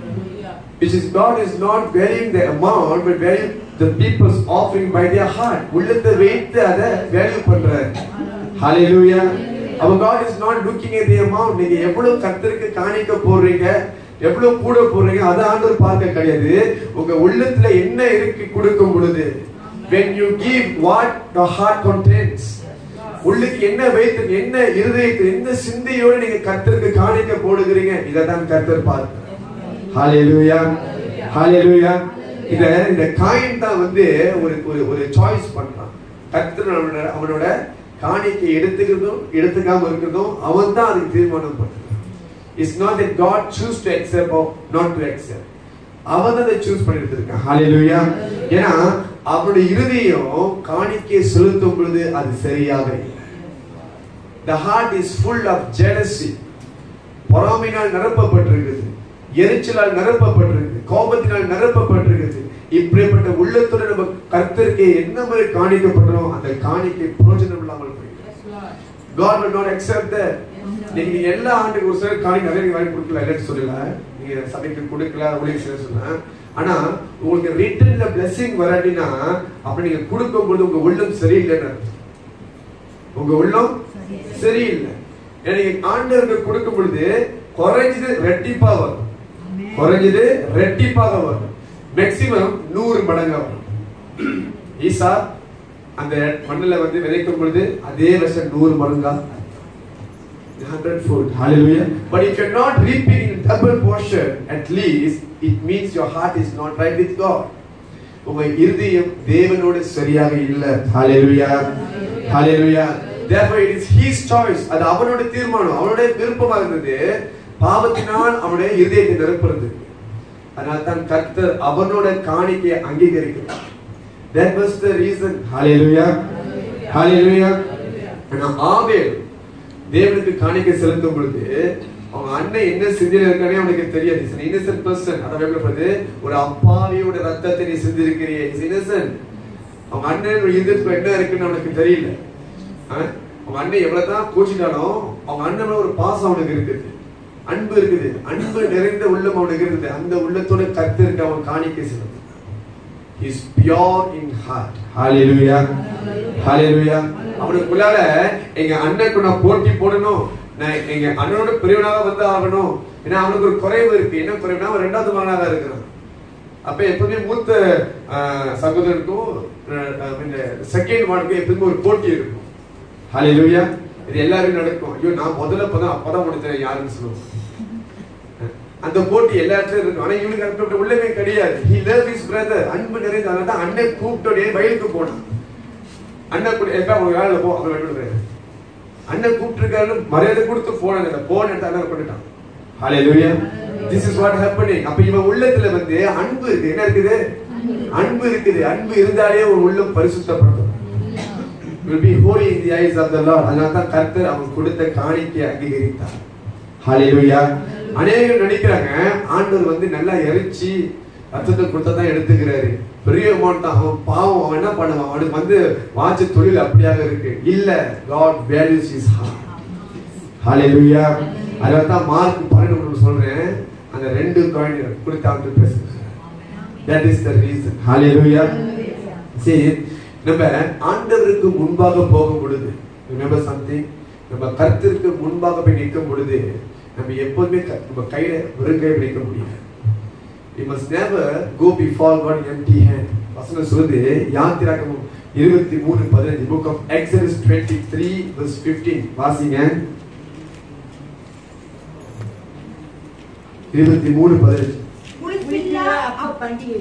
which is God is not varying the amount but varying the people's offering by their heart உள்ளத்தை வைத்து அதை வேல்யூ பண்றாரு hallelujah our God is not looking at the amount நீங்க எவ்வளவு கர்த்தருக்கு காணிக்க போடுறீங்க எவ்வளவு கூட போடுறீங்க அதை ஆண்டவர் பார்க்க கிடையாது உங்க உள்ளத்துல என்ன இருக்கு கொடுக்கும் பொழுது when you give what the heart contains உள்ளுக்கு என்ன வைத்து என்ன இருதயத்தில் என்ன சிந்தையோடு நீங்க கர்த்தருக்கு காணிக்க போடுகிறீங்க இதை தான் கர்த்தர் பார்க்கிறார் ஹalleluya ஹalleluya இத இந்த காயின் தான் வந்து ஒரு ஒரு ஒரு சாய்ஸ் பண்றான் கர்த்தர் அவனோட அவனோட காணிக்கை எடுத்துக்கிறதும் எடுத்துக்காம இருக்கிறதும் அவன் தான் அதுக்கு தீர்மானம் பண்றான் it's not that God choose to accept or not to accept அவன் தான் அதை சூஸ் பண்ணி எடுத்திருக்கான் ஹalleluya ஏன்னா அவனுடைய இருதயம் காணிக்கை செலுத்தும் பொழுது அது சரியாக இல்லை the heart is full of jealousy பொறாமையினால் நிரப்பப்பட்டிருக்குது எரிச்சலால் நிரப்பப்பட்டிருக்கு கோபத்தினால் நிரப்பப்பட்டிருக்குது இப்படிப்பட்ட உள்ளத்துடன் நம்ம கர்த்தருக்கு என்ன மாதிரி காணிக்கப்பட்டோம் அந்த காணிக்கை பிரயோஜனம் இல்லாமல் போயிடும் God will not accept that. நீங்க நீங்க எல்லா ஆண்டுக்கு ஒரு சிலர் காணிக்கை நிறைய நீங்க வாங்கி கொடுக்கல இல்லைன்னு சொல்லல நீங்க சபைக்கு கொடுக்கல ஊழியர் செய்ய சொன்ன ஆனா உங்களுக்கு ரிட்டர்ன்ல பிளெஸிங் வராட்டினா அப்ப நீங்க கொடுக்கும்போது உங்க உள்ளம் சரியில்லைன்னு அர்த்தம். உங்க உள்ளம் சரியில்லை ஏன்னா நீங்க ஆண்டவருக்கு கொடுக்கும் பொழுது குறைஞ்சது ரெட்டிப்பா வரும் குறைஞ்சது ரெட்டிப்பாக வரும் மேக்சிமம் நூறு மடங்கா வரும் ஈசா அந்த மண்ணுல வந்து விதைக்கும் பொழுது அதே வருஷம் நூறு மடங்கா hundred fold hallelujah but if you're not reaping in double portion at least it means your heart is not right with god உங்க இருதயம் தேவனோடு சரியாக இல்ல ஹalleluya ஹalleluya therefore it is his choice அது அவனோட தீர்மானம் அவனுடைய விருப்பமா இருந்தது பாவத்தினால் அவனுடைய இருதயத்தை நிரப்புறது அதனால தான் கர்த்தர் அவனோட காணிக்கையை அங்கீகரிக்கிறார் that was the reason hallelujah hallelujah ஆனா ஆபேல் தேவனுக்கு காணிக்கை செலுத்தும் பொழுது அவங்க அண்ணன் என்ன சிந்தில இருக்கானே அவனுக்கு தெரியாது இஸ் இன்னசென்ட் பர்சன் அத வேண்டப்படுது ஒரு அப்பாவியோட ரத்தத்தை நீ சிந்திருக்கிறியே இஸ் இன்னசென்ட் அவங்க அண்ணன் இதற்கு என்ன இருக்குன்னு அவனுக்கு தெரியல ஆ? அவங்க அண்ணன் எவ்வளவுதான் கூச்சிட்டாலும் அவங்க அண்ணன் மேல ஒரு பாசம் அவனுக்கு இருக்குது அன்பு இருக்குது அன்பு நிறைந்த உள்ளம் அவனுக்கு இருக்குது அந்த உள்ளத்தோட கத்திருக்கு அவன் காணிக்கை செலுத்து இஸ் பியோர் இன் ஹார்ட் ஹalleluya ஹalleluya அவனுக்குள்ளால எங்க அண்ணனுக்கு நான் போட்டி போடணும் நான் எங்க அண்ணனோட பெரியவனாக வந்து ஆகணும் ஏன்னா அவனுக்கு ஒரு குறைவு இருக்கு என்ன குறைவுனா அவன் ரெண்டாவது மகனாக இருக்கிறான் அப்ப எப்பவுமே மூத்த ஆஹ், சகோதரனுக்கும் செகண்ட் மானுக்கும் எப்பவுமே ஒரு போட்டி இருக்கும் ஹalleluya இது எல்லாரும் நடக்கும் ஐயோ நான் முதல்ல அப்பதான் அப்பதான் முடிச்சேன் யாருன்னு சொல்லுவோம் அந்த போட்டி எல்லா இடத்துலயும் இருக்கும் ஆனா இவனுக்கு அப்படி உள்ளவே கிடையாது he love his brother அன்பு நிறைந்த அதனால தான் அண்ணன் கூப்பிட்டோடே வயலுக்கு போனான் அண்ணன் கூட எப்ப அவங்க வேலை போ அவங்க விடுறேன் அண்ணன் கூப்பிட்டுருக்காரு மரியாதை கொடுத்து போன அந்த போன் எடுத்து அண்ணன் கொண்டுட்டான் ஹalleluya திஸ் இஸ் வாட் ஹேப்பனிங் அப்ப இவன் உள்ளத்துல வந்து அன்பு இருக்கு என்ன இருக்குது அன்பு இருக்குது அன்பு இருந்தாலே ஒரு உள்ளம் பரிசுத்தப்படும் will be holy in the eyes of the Lord அதனால தான் கர்த்தர் அவன் கொடுத்த காணிக்கை அங்கீகரித்தார் ஹalleluya அநேகர் நினைக்கிறாங்க ஆண்டவர் வந்து நல்லா எரிச்சு ரத்தத்தை கொடுத்தா தான் எடுத்துக்கிறாரு பெரிய அமௌண்ட் தான் அவன் பாவம் அவன் என்ன பண்ணுவான் அவனுக்கு வந்து வாட்ச தொழில் அப்படியாக இருக்கு இல்ல God values his heart ஹalleluya அதனால தான் மார்க் 12 சொல்றேன் அந்த ரெண்டு காயின் கொடுத்து அவன்கிட்ட பேசுறேன் தட் இஸ் த ரீசன் ஹalleluya சரி நம்ம ஆண்டவருக்கு முன்பாக போகும் பொழுது remember something நம்ம கர்த்தருக்கு முன்பாக போய் நிற்கும் பொழுது நம்ம எப்போதுமே க- நம்ம கையில வெறும் கை நிற்க முடியாது we must never go before God empty hand வசனம் சொல்லுது யாத்திராகமம் இருபத்தி மூணு பதினஞ்சு book of Exodus twenty three verse 15 வாசிங்க இருபத்தி மூணு பதினஞ்சு புளிப்பில்லா அப்ப பண்டிகை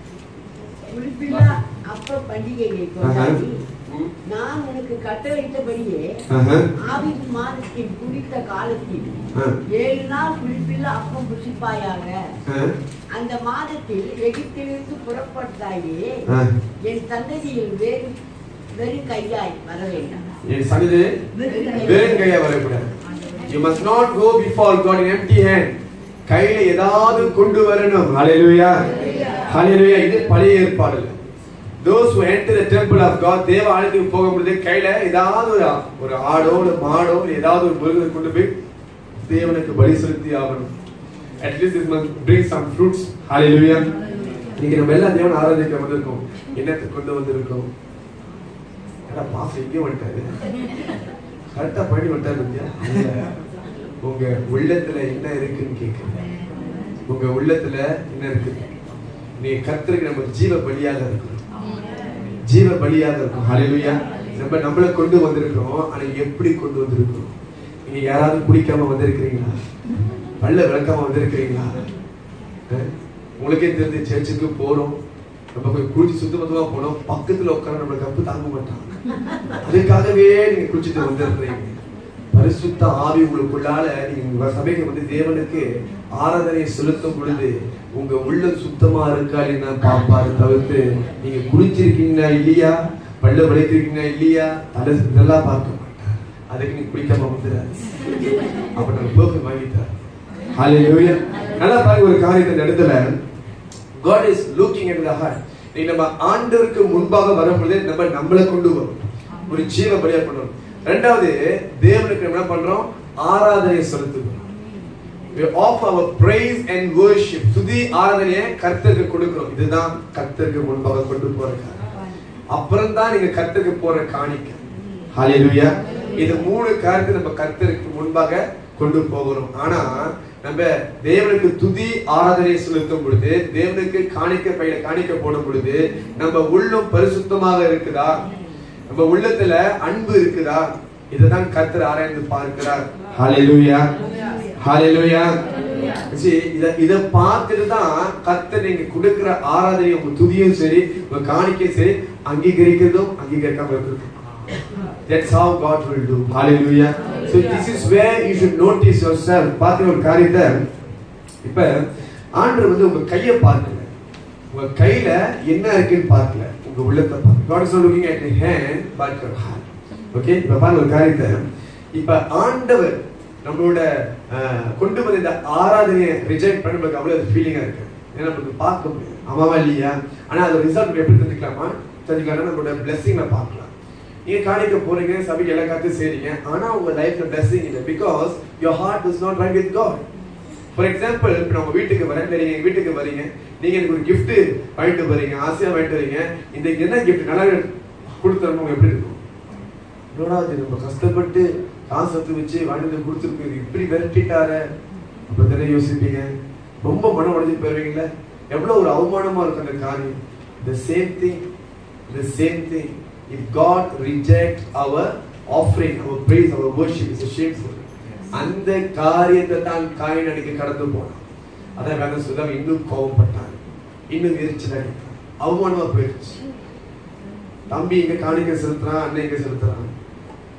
புளிப்பில்லா அப்ப பண்டிகையை கொண்டாடி ம். நான் உனக்கு கட்டளையிட்டபடியே ஆஹா. ஆவின் மாதத்தின் குறித்த காலத்தில் ஆ. ஏழு நாள் புளிப்பில்லா அப்பம் புசிப்பாயாக ஆ. அந்த மாதத்தில் எகிப்திலிருந்து புறப்பட்டாயே ஆ. என் சந்ததியில் வேறு வெறும் கையாய் வர வேண்டாம் என் சன்னதி வெறும் கையா வரக்கூடாது you must not go before God in empty hand கையில ஏதாவது கொண்டு வரணும் ஹalleluya ஹalleluya இது பழைய ஏற்பாடு those who enter the temple of God தேவ ஆலயத்துக்கு போகும்போது கையில ஏதாவது ஒரு ஒரு ஆடோ ஒரு மாடோ இல்ல ஏதாவது ஒரு மிருகத்தை கொண்டு போய் தேவனுக்கு பலி செலுத்தி ஆகணும் at least it must bring some fruits hallelujah இன்னைக்கு நம்ம எல்லாம் தேவன் ஆராதிக்க வந்திருக்கோம் என்னத்தை கொண்டு வந்திருக்கோம் ஏடா பாஸ் எங்கே வந்துட்டாரு கரெக்டா பண்ணி வந்துட்டாரு பத்தியா இல்ல. உங்க உள்ளத்துல என்ன இருக்குன்னு கேக்குறேன் உங்க உள்ளத்துல என்ன இருக்கு நீ கர்த்தருக்கு நம்ம ஜீவ பலியாக இருக்கணும் ஜீவ பலியாக இருக்கும் ஹalleluya நம்ம நம்மள கொண்டு வந்திருக்கிறோம் ஆனா எப்படி கொண்டு வந்திருக்கிறோம் நீங்க யாராவது குடிக்காம வந்திருக்கிறீங்களா பல்ல விளக்காம வந்திருக்கிறீங்களா அஹ்? உங்களுக்கே தெரிஞ்சு சர்ச்சுக்கு போறோம் நம்ம போய் குளிச்சு சுத்த பத்தமா போனோம் பக்கத்துல உட்கார நம்ம கப்பு தாங்க மாட்டாங்க அதுக்காகவே நீங்க குளிச்சுட்டு வந்திருக்கிறீங்க பரிசுத்த ஆவி உங்களுக்குள்ளால நீங்க உங்க சபைக்கு வந்து தேவனுக்கு ஆராதனை செலுத்தும் பொழுது உங்க உள்ளம் சுத்தமா இருக்கா என்ன பாப்பாரு தவிர்த்து நீங்க குளிச்சிருக்கீங்களா இல்லையா பல்ல விளைத்திருக்கீங்களா இல்லையா தலை இதெல்லாம் பார்க்க மாட்டார் அதுக்கு நீங்க குளிக்காம வந்துடாது அப்ப நம்ம பெர்ஃபெக்ட் வாங்கிட்டார் ஹalleluya நல்லா பாருங்க ஒரு காரியத்தை இந்த இடத்துல God is looking at the heart நீ நம்ம ஆண்டவருக்கு முன்பாக வரும்பொழுது நம்ம நம்மளை கொண்டு வரும் ஒரு ஜீவ பலியா பண்ணணும் ரெண்டாவது தேவனுக்கு நம்ம என்ன பண்றோம் ஆராதனை செலுத்துகிறோம் we offer our praise and worship துதி ஆராதனையை கர்த்தருக்கு கொடுக்கிறோம் இதுதான் கர்த்தருக்கு முன்பாக கொண்டு போற காரியம் அப்புறம் தான் நீங்க கர்த்தருக்கு போற காணிக்கை ஹalleluya இது மூணு காரியத்தை நம்ம கர்த்தருக்கு முன்பாக கொண்டு போகிறோம் ஆனா நம்ம தேவனுக்கு துதி ஆராதனை செலுத்தும் பொழுது தேவனுக்கு காணிக்க பையில காணிக்க போடும் பொழுது நம்ம உள்ளம் பரிசுத்தமாக இருக்குதா நம்ம உள்ளத்துல அன்பு இருக்குதா இதுதான் கர்த்தர் ஆராய்ந்து பார்க்கிறார் ஹalleluya ஹalleluya See, இத இத பார்த்துட்டு தான் கர்த்தர் நீங்க கொடுக்கிற ஆராதனை உங்க துதியும் சரி உங்க காணிக்கையும் சரி அங்கீகரிக்கிறதும் அங்கீகரிக்காம இருக்கிறதும் That's how God will do. Hallelujah. So this is where you should notice yourself. பாத்தீங்க ஒரு காரியத்தை இப்ப ஆண்டவர் வந்து உங்க கையை பார்க்கல உங்க கையில என்ன இருக்குன்னு பார்க்கல உங்க உள்ளத்தை பார்க்கல God is not looking at your hand but your heart. Okay இப்ப பாருங்க ஒரு காரியத்தை இப்ப ஆண்டவர் நம்மளோட அஹ், கொண்டு வந்த இந்த ஆராதனையை ரிஜெக்ட் பண்ண நம்மளுக்கு அவ்வளவு ஃபீலிங்கா இருக்கு ஏன்னா நம்மளுக்கு பார்க்க முடியும் ஆமாவா இல்லையா ஆனா அது ரிசல்ட் எப்படி தெரிஞ்சுக்கலாமா தெரிஞ்சுக்கலாம்னா நம்மளோட பிளெஸிங்ல பார்க்கலாம் நீங்க காணிக்க போறீங்க சபைக்கு எல்லா காத்து செய்றீங்க ஆனா உங்க லைஃப்ல blessing இல்லை because your heart is not right with God for example இப்போ நம்ம வீட்டுக்கு வரேன் இல்லை நீங்க எங்க வீட்டுக்கு வரீங்க நீங்க எனக்கு ஒரு gift வாங்கிட்டு வரீங்க ஆசையா வாங்கிட்டு வரீங்க இந்த என்ன கிஃப்ட் நல்லா கொடுத்தரணும் எப்படி இருக்கும் என்னடா இது நம்ம கஷ்டப்பட்டு காசு எடுத்து வச்சு வாங்கிட்டு வந்து கொடுத்துருக்கு இப்படி விரட்டிட்டார அப்ப தானே யோசிப்பீங்க ரொம்ப மனம் உடைஞ்சு போயிருவீங்களே எவ்வளவு ஒரு அவமானமா இருக்கும் அந்த காரியம் the same thing the same thing if god reject our offering our praise our worship is a shameful அந்த காரியத்தை தான் காயின் அடிக்க கடந்து போனான் அதான் வேற சொல்ல இன்னும் கோபப்பட்டான் இன்னும் எரிச்சல் அடித்தான் அவமானமா போயிடுச்சு தம்பி இங்க காணிக்க செலுத்துறான் அண்ணன் இங்க செலுத்துறான்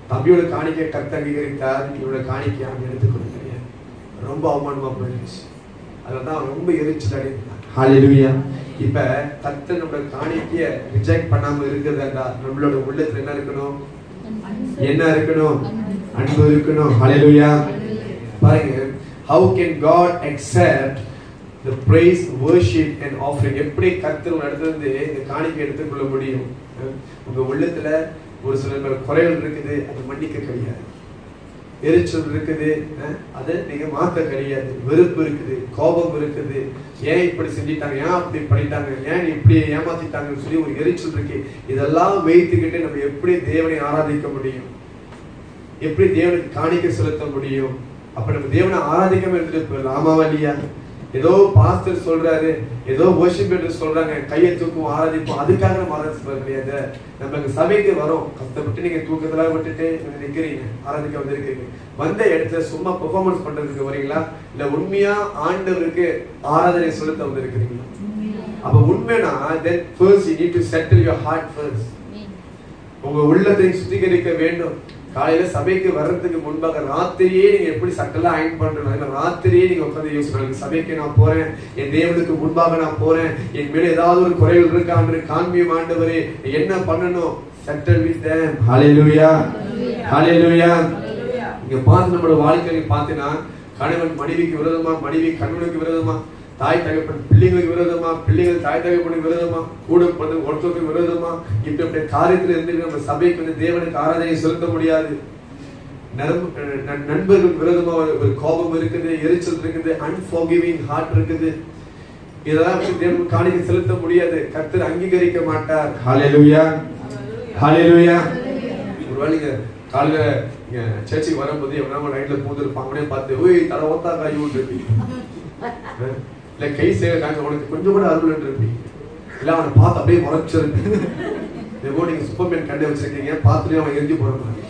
தம்பியோட காணிக்கை கத்த அங்கீகரித்தார் இவரோட காணிக்கை அவன் எடுத்துக் கொடுக்கிறேன் ரொம்ப அவமானமா போயிருச்சு அதுதான் அவன் ரொம்ப எரிச்சல் அடைந்தான் ஹalleluya இப்ப கத்த நம்மளோட காணிக்கைய ரிஜெக்ட் பண்ணாம இருக்கிறதா நம்மளோட உள்ளத்துல என்ன இருக்கணும் என்ன இருக்கணும் அன்பு இருக்கணும் ஹalleluya பாருங்க how can god accept the praise worship and offering எப்படி கர்த்தர் உங்க இடத்துல இருந்து இந்த காணிக்கை எடுத்துக்கொள்ள முடியும் அஹ் உங்க உள்ளத்துல ஒரு சில பேர் குறைகள் இருக்குது அதை மன்னிக்க கிடையாது எரிச்சல் இருக்குது அஹ் அதை நீங்க மாத்த கிடையாது வெறுப்பு இருக்குது கோபம் இருக்குது ஏன் இப்படி செஞ்சிட்டாங்க ஏன் அப்படி பண்ணிட்டாங்க ஏன் இப்படி ஏமாத்திட்டாங்கன்னு சொல்லி ஒரு எரிச்சல் இருக்கு இதெல்லாம் வைத்துக்கிட்டு நம்ம எப்படி தேவனை ஆராதிக்க முடியும் எப்படி தேவனுக்கு காணிக்கை செலுத்த முடியும் அப்ப நம்ம தேவனை ஆராதிக்காம இருந்துட்டு போயிடலாம் ஆமாவா இல்லையா ஏதோ பாஸ்டர் சொல்றாரு ஏதோ worship என்று சொல்றாங்க கையை தூக்கும் ஆராதிப்போம் அதுக்காக நம்ம ஆராதிச்சு கிடையாது நம்ம இங்க சபைக்கு வரோம் கஷ்டப்பட்டு நீங்க தூக்கத்தெல்லாம் விட்டுட்டு இங்க நிக்கிறீங்க ஆராதிக்க வந்திருக்கீங்க வந்த இடத்துல சும்மா பெர்ஃபார்மன்ஸ் பண்றதுக்கு வரீங்களா இல்ல உண்மையா ஆண்டவருக்கு ஆராதனை செலுத்த வந்திருக்கிறீங்களா அப்ப உண்மைனா then first you need to settle your heart first உங்க உள்ளத்தை சுத்திகரிக்க வேண்டும் காலையில சபைக்கு வர்றதுக்கு முன்பாக ராத்திரியே நீங்க எப்படி சட்டெல்லாம் அயன் பண்றீங்க இல்ல ராத்திரியே நீங்க உட்காந்து யோசிக்கணும் சபைக்கு நான் போறேன் என் தேவனுக்கு முன்பாக நான் போறேன் என் மேல ஏதாவது ஒரு குறைகள் இருக்கான்னு காண்பியும் ஆண்டவரே என்ன பண்ணணும் செட்டில் வித் them ஹalleluya ஹalleluya இங்க பார்த்து நம்மளோட வாழ்க்கையை பார்த்தீங்கன்னா கணவன் மனைவிக்கு விரோதமா மனைவி கணவனுக்கு விரோதமா தாய் தகப்பன் பிள்ளைங்களுக்கு விரோதமா பிள்ளைகள் தாய் தகப்பனுக்கு விரோதமா கூட பிறந்த ஒருத்தருக்கு விரோதமா இப்ப இப்படி காரியத்துல இருந்து நம்ம சபைக்கு வந்து தேவனுக்கு ஆராதனை செலுத்த முடியாது நரம்பு ந- நண்பர்களுக்கு விரோதமா ஒரு ஒரு கோபம் இருக்குது எரிச்சல் இருக்குது அன்ஃபோகிவிங் ஹார்ட் இருக்குது இதெல்லாம் வச்சு தேவனுக்கு காணிக்கை செலுத்த முடியாது கர்த்தர் அங்கீகரிக்க மாட்டார் ஹalleluya ஹalleluya ஒருவேளை நீங்க காலையில இங்க சர்ச்சுக்கு வரும்போது எவனா ரைட்ல பூந்துருப்பான் அவனே பார்த்து ஓய் தலை ஒத்தா காய் விட்டுருப்பீங்க இல்ல கை சேர காய்ச்சல் உனக்கு கொஞ்சம் கூட அருள் இருப்பீங்க இல்ல அவனை பார்த்து அப்படியே முறைச்சிருப்பீங்க இதோ நீங்க சூப்பர்மேன் கண்டே வச்சிருக்கீங்க பார்த்துட்டு அவன் எரிஞ்சு போற மாதிரி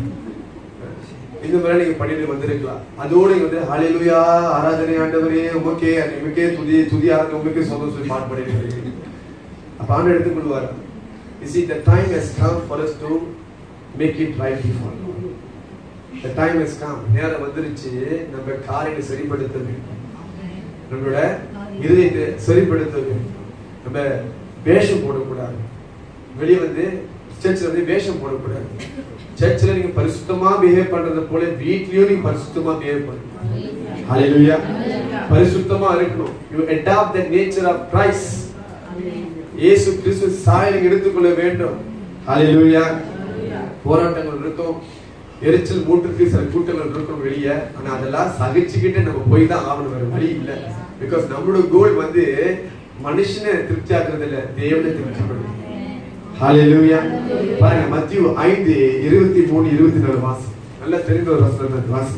இந்த மாதிரி நீங்க பண்ணிட்டு வந்திருக்கலாம் அதோட நீங்க வந்து ஹalleluya ஆராதனை ஆண்டவரே உமக்கே உமக்கே துதி துதி ஆராதனை உமக்கே சொந்தம் சொல்லி பாட்டு பண்ணிட்டு இருக்கீங்க அப்ப ஆண்டு எடுத்துக்கொள்வார் You see, the time has come for us to make it right before God. The time has come. நேரம் வந்துருச்சு நம்ம காரியங்களை சரிப்படுத்த வேண்டும் நம்மளோட இருதயத்தை சரிப்படுத்த வேண்டும் நம்ம வேஷம் போடக்கூடாது வெளியே வந்து சர்ச்சில் வந்து வேஷம் போடக்கூடாது சர்ச்சில் நீங்க பரிசுத்தமா பிஹேவ் பண்றது போல வீட்லயும் நீங்க பரிசுத்தமா பிஹேவ் பண்ணணும் ஹalleluya பரிசுத்தமா இருக்கணும் you adopt the nature of Christ இயேசு கிறிஸ்து சாயலை நீங்க எடுத்துக்கொள்ள வேண்டும் ஹalleluya போராட்டங்கள் இருக்கும் எரிச்சல் மூட்டுக்கு சில கூட்டங்கள் இருக்கும் வெளியே ஆனா அதெல்லாம் சகிச்சுக்கிட்டு நம்ம போய் தான் ஆகணும் வேற வழி இல்ல பிகாஸ் நம்மளோட கோல் வந்து மனுஷனை திருப்தி ஆக்குறது இல்ல தேவனை திருப்தி பண்ணணும் ஹalleluya பாருங்க மத்திய ஐந்து இருபத்தி மூணு இருபத்தி நாலு வாசி நல்லா தெரிந்த ஒரு வசனம் வாசி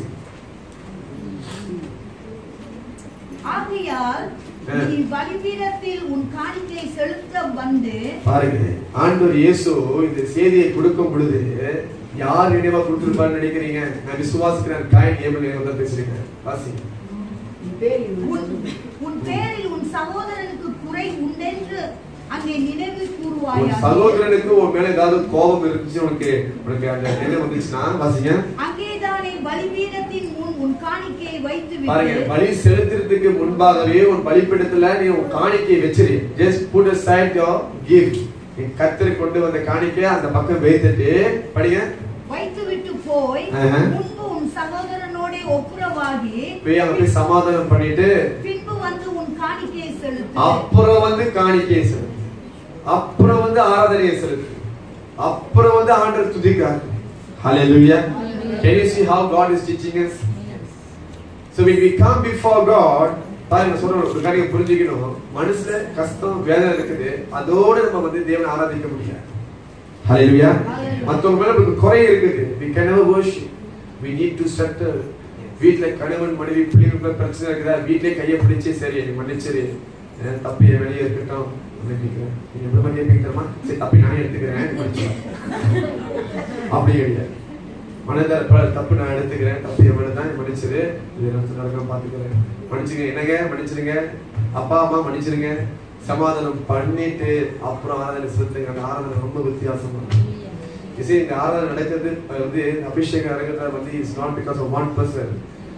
ஆகையால் ஆ. நீ பலிபீடத்தில் உன் காணிக்கை செலுத்த வந்து பாருங்க ஆண்டவர் இயேசு இந்த செய்தியை கொடுக்கும் பொழுது யார் நினைவா கொடுத்திருப்பான்னு நினைக்கிறீங்க நான் விசுவாசிக்கிறேன் காயின் ஏபல் நினைவு தான் பேசுறீங்க வாசி உன் உன் பேரில் உன் சகோதரனுக்கு குறை உண்டென்று அங்கே நினைவு உன் கூறுவாயாக சகோதரனுக்கு உன் மேல ஏதாவது கோபம் இருந்துச்சு உனக்கு உனக்கு அந்த நினைவு வந்துச்சுன்னா வாசிங்க அங்கேதானே பலிபீடத்தின் முன் உன் காணிக்கையை வைத்து பாருங்க விட்டு பலி செலுத்துறதுக்கு முன்பாகவே உன் பலிப்பிடத்துல நீ உன் காணிக்கையை வச்சிரு just put aside your gift நீ கத்திரி கொண்டு வந்த காணிக்கையை அந்த பக்கம் வைத்துட்டு படிங்க வைத்து விட்டு போய் ஆஹா. முன்பு உன் சகோதரனோட ஒப்புரவாகி போய் அங்க போய் சமாதானம் பண்ணிட்டு பின்பு வந்து உன் காணிக்கையை செலுத்து அப்புறம் வந்து காணிக்கையை செலுத்து அப்புறம் வந்து ஆராதனையை செலுத்து அப்புறம் வந்து ஆண்டவர் துதிக்காரு Hallelujah. Can you see how God is teaching us? So when we come before God, பாருங்க சொல்ற ஒரு காரியம் புரிஞ்சுக்கணும் மனசுல கஷ்டம் வேதனை இருக்குது அதோட நம்ம வந்து தேவனை ஆராதிக்க முடியாது Hallelujah. மத்தவங்க மேல நமக்கு குறை இருக்குது we can never worship we need to settle வீட்ல கணவன் மனைவி பிள்ளைகளுக்குள்ள பிரச்சனை இருக்குதா வீட்லயே கையை பிடிச்சு சரி நீ மன்னிச்சிரு அஹ் தப்பு என் வெளியே இருக்கட்டும் மன்னிக்கிறேன் நீங்க எப்படி மன்னிப்பீங்க தெரியுமா சரி தப்பி நானே எடுத்துக்கிறேன் மன்னிச்சிரு. அப்படி கிடையாது மனதார ப- தப்பு நான் எடுத்துக்கிறேன் தப்பு என் மேல தான் மன்னிச்சிரு இது எனக்கு நடக்காம பாத்துக்கிறேன் மன்னிச்சுங்க என்னங்க மன்னிச்சிருங்க அப்பா அம்மா மன்னிச்சிருங்க சமாதானம் பண்ணிட்டு அப்புறம் ஆராதனை செலுத்துங்க அந்த ஆராதனை ரொம்ப வித்தியாசமா இருக்கும். இசை இந்த ஆராதனை நடக்கிறது அது வந்து அபிஷேகம் நடக்கிறது வந்து it's not because of one person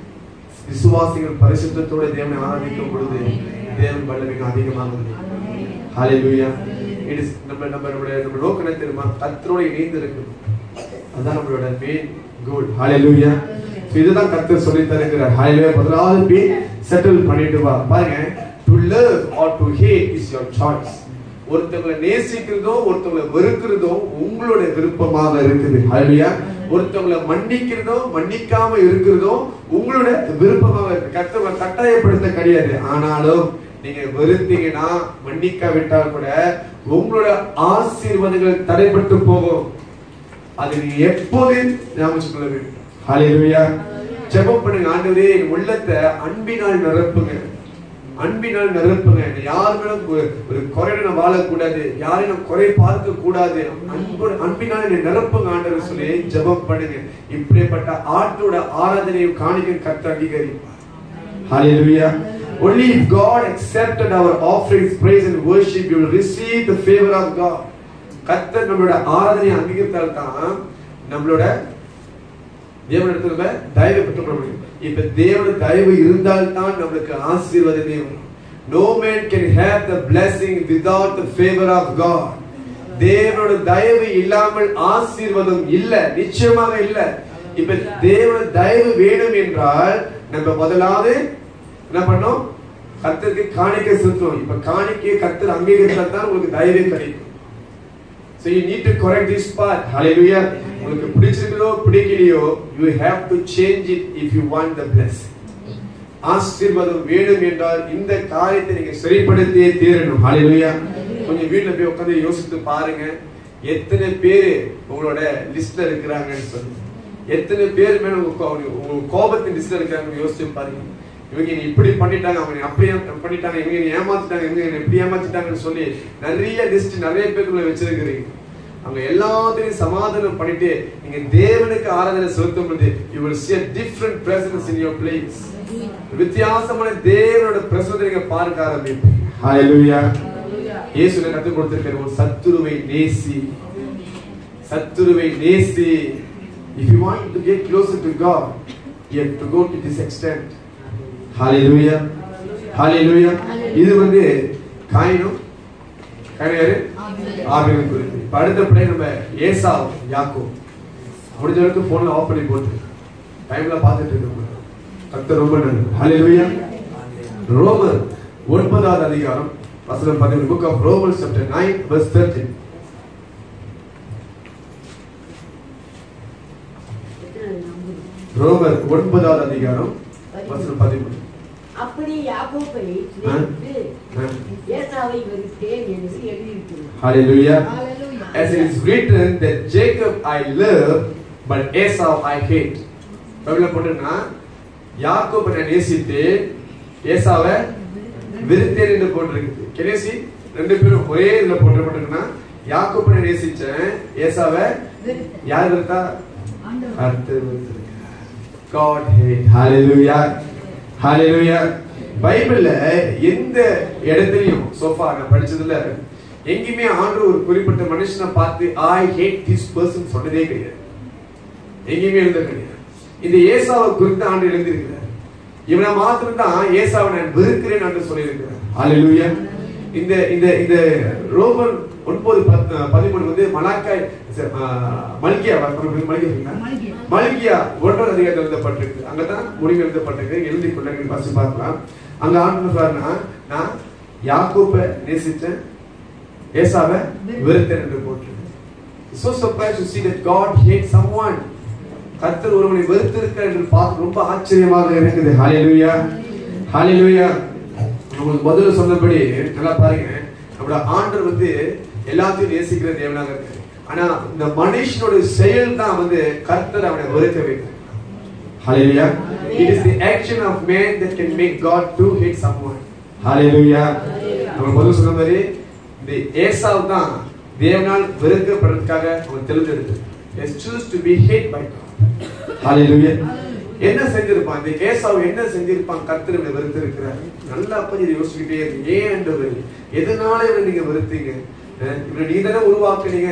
விசுவாசிகள் பரிசுத்தத்தோட தேவனை ஆராதிக்கும் பொழுது தேவன் வல்லமை அதிகமாகுது ஹalleluya இட் இஸ் நம்ம நம்ம நம்மளுடைய நம்ம நோக்கம் என்ன தெரியுமா கர்த்தரோட இணைந்து இருக்கணும் அதான் நம்மளோட மெயின் கோல் ஹalleluya So இதுதான் கர்த்தர் சொல்லி தருகிறார் ஹalleluya முதலாவது பே செட்டில் பண்ணிட்டு வா பாருங்க to love or to hate is your choice ஒருத்தவங்களை நேசிக்கிறதோ ஒருத்தவங்களை வெறுக்கிறதோ உங்களோட விருப்பமாக இருக்குது ஹalleluya ஒருத்தவங்களை மன்னிக்கிறதோ மன்னிக்காம இருக்கிறதோ உங்களோட விருப்பமாக இருக்கு கர்த்தவங்களை கட்டாயப்படுத்த கிடையாது ஆனாலும் நீங்க வெறுத்தீங்கன்னா மன்னிக்காவிட்டால் கூட உங்களோட ஆசீர்வாதங்கள் தடைப்பட்டு போகும் அது நீங்க எப்போதும் ஞாபகம் கொள்ள வேண்டும் ஹalleluya ஜெபம் பண்ணுங்க ஆண்டவரே என் உள்ளத்தை அன்பினால் நிரப்புங்க அன்பினால் நிரப்புங்க என்னை யார் மேலும் ஒரு- ஒரு குறையில நான் வாழக்கூடாது யாரையும் நான் குறை பார்க்க கூடாது அன்பு அன்பினால் என்னை நிரப்புங்க ஆண்டவர் சொல்லி ஜெபம் பண்ணுங்க இப்படிப்பட்ட ஆற்றோட ஆராதனையும் காணிக்க கத்த அங்கீகரிப்பார் Hallelujah. Only if God accepted our offerings, praise and worship, you will receive the favor of God. கர்த்தர் நம்மளோட ஆராதனை அங்கீகரித்தால் தான் நம்மளோட தேவனிடத்துல நம்ம தயவை பெற்றுக்கொள்ள முடியும் இப்ப தேவனோட தயவு இருந்தால் தான் நம்மளுக்கு ஆசீர்வாதமே வரும் No man can have the blessing without the favor of God. தேவனோட தயவு இல்லாமல் ஆசீர்வாதம் இல்ல நிச்சயமாக இல்ல இப்ப தேவனோட தயவு வேணும் என்றால் நம்ம முதலாவது என்ன பண்ணோம் கர்த்தருக்கு காணிக்கை செலுத்தணும் இப்ப காணிக்கையை கர்த்தர் அங்கீகரித்தால் தான் உங்களுக்கு தயவே கிடைக்கும் So you need to correct this part. Hallelujah. உங்களுக்கு பிடிச்சிருக்கோ பிடிக்கலையோ you have to change it if you want the blessing. ஆசீர்வாதம் வேணும் என்றால் இந்த காரியத்தை நீங்க சரிப்படுத்தியே தீரணும் ஹalleluya கொஞ்சம் வீட்ல போய் உட்கார்ந்து யோசித்து பாருங்க எத்தனை பேர் உங்களோட லிஸ்ட்ல இருக்கிறாங்கன்னு சொல்லி எத்தனை பேர் மேல உங்க கோ- உங்க கோபத்தின் லிஸ்ட்ல இருக்காங்கன்னு யோசிச்சு பாருங்க இவங்க நீ இப்படி பண்ணிட்டாங்க அவங்க நீ அப்படி பண்ணிட்டாங்க இவங்க நீ ஏமாத்திட்டாங்க இவங்க என்னை இப்படி ஏமாத்திட்டாங்கன்னு சொல்லி நிறைய லிஸ்ட் நிறைய பேருக்குள்ள வச்சிருக்கிறீங்க அவங்க எல்லாத்தையும் சமாதானம் பண்ணிட்டு நீங்க தேவனுக்கு ஆராதனை செலுத்தும் பொழுது you will see a different presence in your place வித்தியாசமான தேவனோட பிரசனத்தை நீங்க பார்க்க ஆரம்பிப்பீங்க ஹalleluya இயேசு கத்து கொடுத்திருக்கிற ஒரு சத்துருவை நேசி சத்துருவை நேசி if you want to get closer to god you have to go to this extent hallelujah hallelujah இது வந்து காயினும் காயின் யாரு ஆபிரகாம் குறித்து இப்ப அடுத்தபடி நம்ம ஏசாவ் யாக்கோ முடிஞ்ச வரைக்கும் போன்ல ஆஃப் பண்ணி போட்டு டைம்ல பார்த்துட்டு இருக்கோம் கர்த்தர் ரொம்ப நன்றி ஹalleluya ரோமர் ஒன்பதாவது அதிகாரம் வசனம் 11 book of romans chapter 9 verse 13 எத்தனை நம்புது? ரோமர் ஒன்பதாவது அதிகாரம் வசனம் 13 அப்படி யாக்கோப்பை சிநேகித்து ஏசாவை வெறுத்தேன் என்று எழுதியிருக்கிறது hallelujah Hallelujah. as it is written that jacob i love but esau i hate பைபிள்ல போட்டுனா யாக்கோபை நான் நேசித்தேன் ஏசாவை வெறுத்தேன் என்று போட்டிருக்குது கெனேசி ரெண்டு பேரும் ஒரே இதுல போட்டுருக்குன்னா யாக்கோபை நான் நேசிச்சேன் ஏசாவை யார் வெறுத்தா ஆண்டவர். கர்த்தர் வெறுத்திருக்கிறார் God hate hallelujah hallelujah பைபிள்ல எந்த இடத்துலயும் சோஃபா நான் படிச்சதுல எங்கேயுமே ஆண்டு ஒரு குறிப்பிட்ட மனுஷனை பார்த்து ஐ ஹேட் திஸ் பர்சன் சொன்னதே கிடையாது எங்கேயுமே எழுத கிடையாது இந்த ஏசாவை குறித்து ஆண்டு எழுதியிருக்கிறார் இவனை மாத்திரம் தான் ஏசாவை நான் வெறுக்கிறேன் என்று சொல்லியிருக்கிறார் ஹalleluya இந்த இந்த இந்த ரோமன் ஒன்பது பத்து பதிமூணு வந்து மலாக்காய் ச- ஆ, மல்கியா மல்கியா மல்கியா. மல்கியா ஒன்றாவது அதிகாரத்தில் எழுதப்பட்டிருக்கு அங்கதான் முடிவு எழுதப்பட்டிருக்கு எழுதி கொள்ள நீங்க வாசி பார்க்கலாம் அங்க ஆண்டு சொல்றாருன்னா நான் யாக்கோப்பை நேசிச்சேன் ஏசாவை வெறுத்தேன் என்று போட்டிருக்கு so surprised to see that God hates someone கர்த்தர் ஒருவனை வெறுத்திருக்கிறார் என்று பார்த்து ரொம்ப ஆச்சரியமாக இருக்குது ஹalleluya ஹalleluya உங்களுக்கு முதல்ல சொன்னபடி நல்லா பாருங்க நம்மளோட ஆண்டவர் வந்து எல்லாத்தையும் நேசிக்கிற தேவனாக இருக்காரு ஆனா இந்த மனுஷனோட செயல் தான் வந்து கர்த்தர் அவனை வெறுக்க வைக்கிறார் Hallelujah. It is the action of man that can make God to hate someone. Hallelujah. நம்ம முதல்ல சொன்ன மாதிரி இந்த ஏசாவு தான் தேவனால் வெறுக்கப்படுறதுக்காக அவன் தேர்ந்தெடுத்து He choose to be hate by God. Hallelujah. என்ன செஞ்சிருப்பான் இந்த ஏசாவு என்ன செஞ்சிருப்பான் கர்த்தர் இவனை வெறுத்திருக்கிறார் நல்லா அப்ப இதை யோசிச்சுக்கிட்டே இருக்கு ஏன் ஆண்டவர் எதனால இவனை நீங்க வெறுத்தீங்க அஹ் இவனை நீ தானே உருவாக்குனீங்க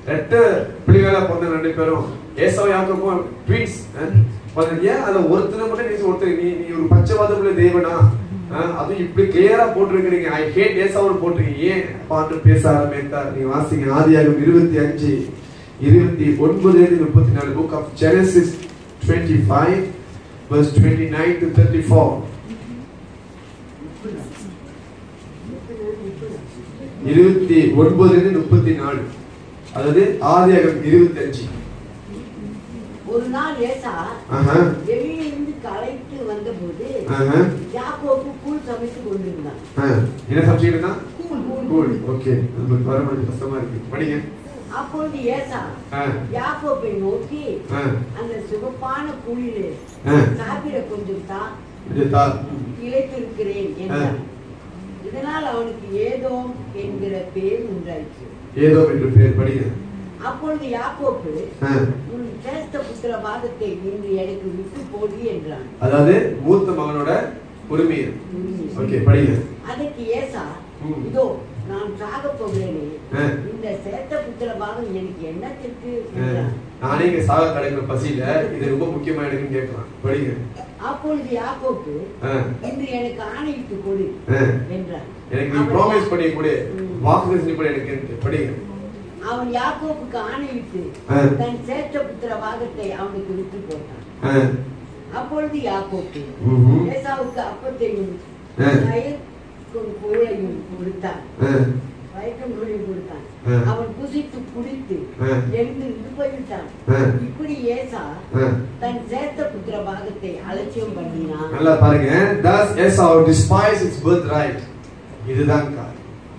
ரெட்ட பிள்ளைகளா பிறந்த ரெண்டு பேரும் ஏசாவும் யாக்கோப்பும் ட்வீன்ஸ் ஏன் அதுல ஒருத்தனை மட்டும் நீ ஒருத்தர் நீ நீ ஒரு பச்சைவாதம் உள்ள தேவனா அஹ், அதுவும் இப்படி கிளியரா போட்டிருக்கிறீங்க ஐ ஹேட் ஏசாவும் போட்டிருக்கீங்க ஏன் பாட்டு பேச ஆரம்பித்தார் நீங்க வாசிங்க ஆதியாகம் இருபத்தி அஞ்சு இருபத்தி ஒன்பது முப்பத்தி நாலு book of Genesis twenty five verse 29 to 34 இருபத்தி ஒன்பதுல முப்பத்தி நாலு அதாவது ஆதியாகம் இருபத்தி அஞ்சு ஒரு நாள் ஏசா ஆஹா வெளியிலிருந்து களைத்து வந்தபோது ஆஹா யாக்கோப்பு கூழ் சமைத்து கொண்டிருந்தான் ஆ. என்ன சப்ஜெக்ட்னா கூழ் கூழ் கூல் ஓகே நமக்கு வர கொஞ்சம் கஷ்டமா இருக்கு படிங்க அப்பொழுது ஏசா ஆ. யாக்கோப்பை நோக்கி ஆ. அந்த சிவப்பான கூழிலே ஆ. சாப்பிட கொஞ்சம் தான் கொஞ்சம் தா இழைத்திருக்கிறேன் என்றான் இதனால் அவனுக்கு ஏதோம் என்கிற பேர் உண்டாயிற்று ஏதோ என்று பேர் படிங்க அப்பொழுது யாக்கோப்பு ஆ. உன் சேஷ்ட புத்திர பாகத்தை இன்று எனக்கு விட்டு போடி என்றான் அதாவது மூத்த மகனோட உரிமை ஓகே படிங்க அதற்கு ஏசா ம். இதோ நான் சாக போகிறேனே ஆ. இந்த சேஷ்ட புத்திர பாகம் எனக்கு என்னத்திற்கு ஆ. என்றான் நானே இங்க சாக கிடைக்கிற பசியில இது ரொம்ப முக்கியமா எனக்குன்னு கேட்கலாம் படிங்க அப்பொழுது யாக்கோப்பு ஆ. இன்று எனக்கு ஆணையிட்டு கொடு ஆ. என்றான் எனக்கு நீ அவன் ப்ராமிஸ் பண்ணி கொடு ம். வாக்கு செஞ்சு கொடு எனக்கு படிங்க அவன் யாக்கோப்புக்கு ஆணையிட்டு ஆ. தன் சேஷ்ட புத்திர பாகத்தை அவனுக்கு விட்டு போட்டான் ஆ. அப்பொழுது யாக்கோப்பு ம்ஹும். ஏசாவுக்கு அப்பத்தையும் ஆ. வயற்கும் கூழையும் கொடுத்தான் ஆ. வயற்கும் கூழையும் கொடுத்தான் ஆ. அவன் புசித்து குடித்து ஆ. எழுந்து போய்விட்டான் ஆ. இப்படி ஏசா ஆ. தன் சேத்த புத்திர பாகத்தை அலட்சியம் பண்ணினான் நல்லா பாருங்க thus Esau despised his birthright இதுதான் காரணம்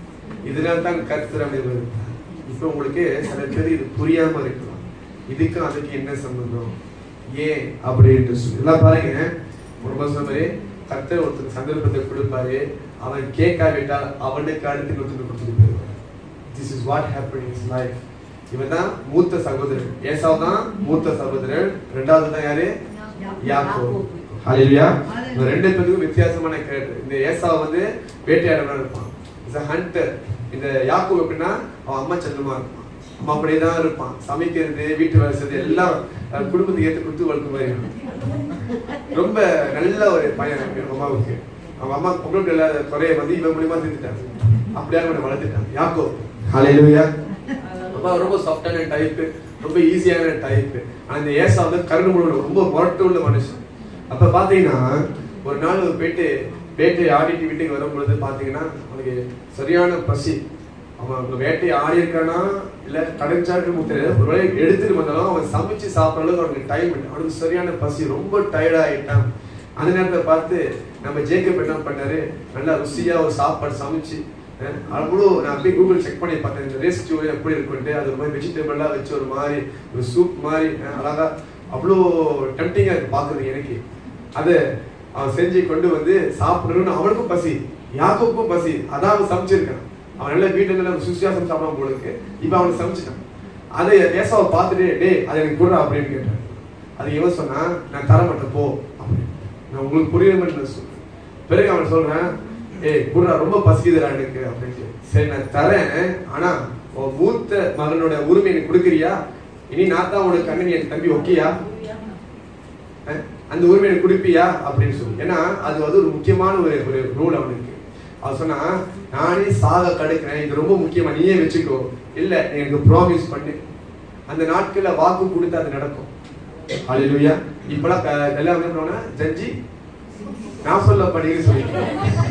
இதனால தான் கர்த்தர் வெறுத்தார் இப்போ உங்களுக்கு சில பேர் இது புரியாம இருக்கலாம் இதுக்கும் அதுக்கு என்ன சம்பந்தம் ஏன் அப்படின்ட்டு சொல்லி எல்லாம் பாருங்க ரொம்ப சொன்னே கர்த்தர் ஒருத்தர் சந்தர்ப்பத்தை கொடுப்பாரு அவன் கேட்காவிட்டால் அவனுக்கு அடுத்து இன்னொருத்தர் கொடுத்துட்டு போயிடுவார் this is what happen in life இவன் தான் மூத்த சகோதரன் ஏசாவ் தான் மூத்த சகோதரன் ரெண்டாவது தான் யாரு யாக்கோபு ஹalleluya இந்த ரெண்டு பேருக்கும் வித்தியாசமான கேரக்டர் இந்த ஏசா வந்து வேட்டையாடவனா இருப்பான் இஸ் ஹண்டர் இந்த யாக்கோபு எப்படின்னா அவன் அம்மா செல்லமா இருப்பான் அவன் அப்படியே தான் இருப்பான் சமைக்கிறது வீட்டு வேலை செய்யறது எல்லாம் அஹ், குடும்பத்துக்கு ஏத்து கொடுத்து வளர்க்க மாதிரி ரொம்ப நல்ல ஒரு பையன் எங்க அம்மாவுக்கு அவங்க அம்மா பொங்கல் இல்லாத குறைய வந்து இவன் மூலியமா தீர்த்துட்டாங்க அப்படியே அவனை வளர்த்துட்டான் யாக்கோ ஹalleluya அப்பா ரொம்ப சாஃப்டான டைப் ரொம்ப ஈஸியான டைப் ஆனா இந்த ஏசா வந்து கருணை உள்ள ரொம்ப முரட்டு உள்ள மனுஷன் அப்ப பாத்தீங்கன்னா ஒரு நாள் போயிட்டு வேட்டை ஆடிட்டு வீட்டுக்கு வரும் பொழுது பாத்தீங்கன்னா அவனுக்கு சரியான பசி அவன் அவங்க வேட்டை ஆடி இருக்கானா இல்ல கடைச்சாட்டு முத்திர ஒருவேளை எடுத்துட்டு வந்தாலும் அவன் சமைச்சு சாப்பிடுற அளவுக்கு அவனுக்கு டைம் இல்லை அவனுக்கு சரியான பசி ரொம்ப டயர்ட் ஆயிட்டான் அந்த நேரத்தை பார்த்து நம்ம ஜேக்கப் என்ன பண்ணாரு நல்லா ருசியா ஒரு சாப்பாடு சமைச்சு அஹ், அவ்வளோ நான் அப்படியே கூகுள் செக் பண்ணி பார்த்தேன் இந்த ரேஸ் ஸ்டூ எப்படி இருக்குன்ட்டு அது ஒரு மாதிரி வெஜிடபிள்லாம் வச்சு ஒரு மாதிரி ஒரு சூப் மாதிரி அஹ், அழகா அவ்வளோ டெம்டிங்காக இருக்கு பார்க்குறது எனக்கு அதை அவன் செஞ்சு கொண்டு வந்து சாப்பிடணும்னு அவனுக்கும் பசி யாக்கோப்புக்கும் பசி அதான் அவன் சமைச்சிருக்கான் அவன் நல்ல வீட்டுல நல்ல சுசியா சமைச்சு சாப்பிடாம போல இருக்கு இப்போ அவனுக்கு சமைச்சிட்டான் அதை ஏசாவை பார்த்துட்டு டேய் அதை எனக்கு கொடுறா அப்படின்னு கேட்டான் அது இவன் சொன்னா நான் தர மாட்டேன் போ அப்படின்னு நான் உங்களுக்கு புரியுற மாதிரி நான் சொல்றேன் பிறகு அவன் சொல்றேன் ஏய் குர்ரா ரொம்ப பசிக்குதுடா எனக்கு அப்படின்ட்டு சரி நான் தரேன் ஆனா உன் மூத்த மகனோட உரிமை எனக்கு கொடுக்குறியா இனி நான் தான் உனக்கு கண்ணன் என் தம்பி ஓகேயா அஹ், அந்த உரிமை எனக்கு கொடுப்பியா அப்படின்னு சொல்லி ஏன்னா அது வந்து ஒரு முக்கியமான ஒரு ஒரு ரூல் அவனுக்கு அவன் சொன்னா நானே சாக கடுக்கிறேன் இது ரொம்ப முக்கியமா நீயே வச்சுக்கோ இல்ல நீ எனக்கு ப்ராமிஸ் பண்ணு அந்த நாட்கள்ல வாக்கு கொடுத்து அது நடக்கும் ஹalleluya இப்பலாம் க- எல்லாம் என்ன பண்ணுவாங்கன்னா ஜட்ஜி நான் சொல்ல படின்னு சொல்லிட்டு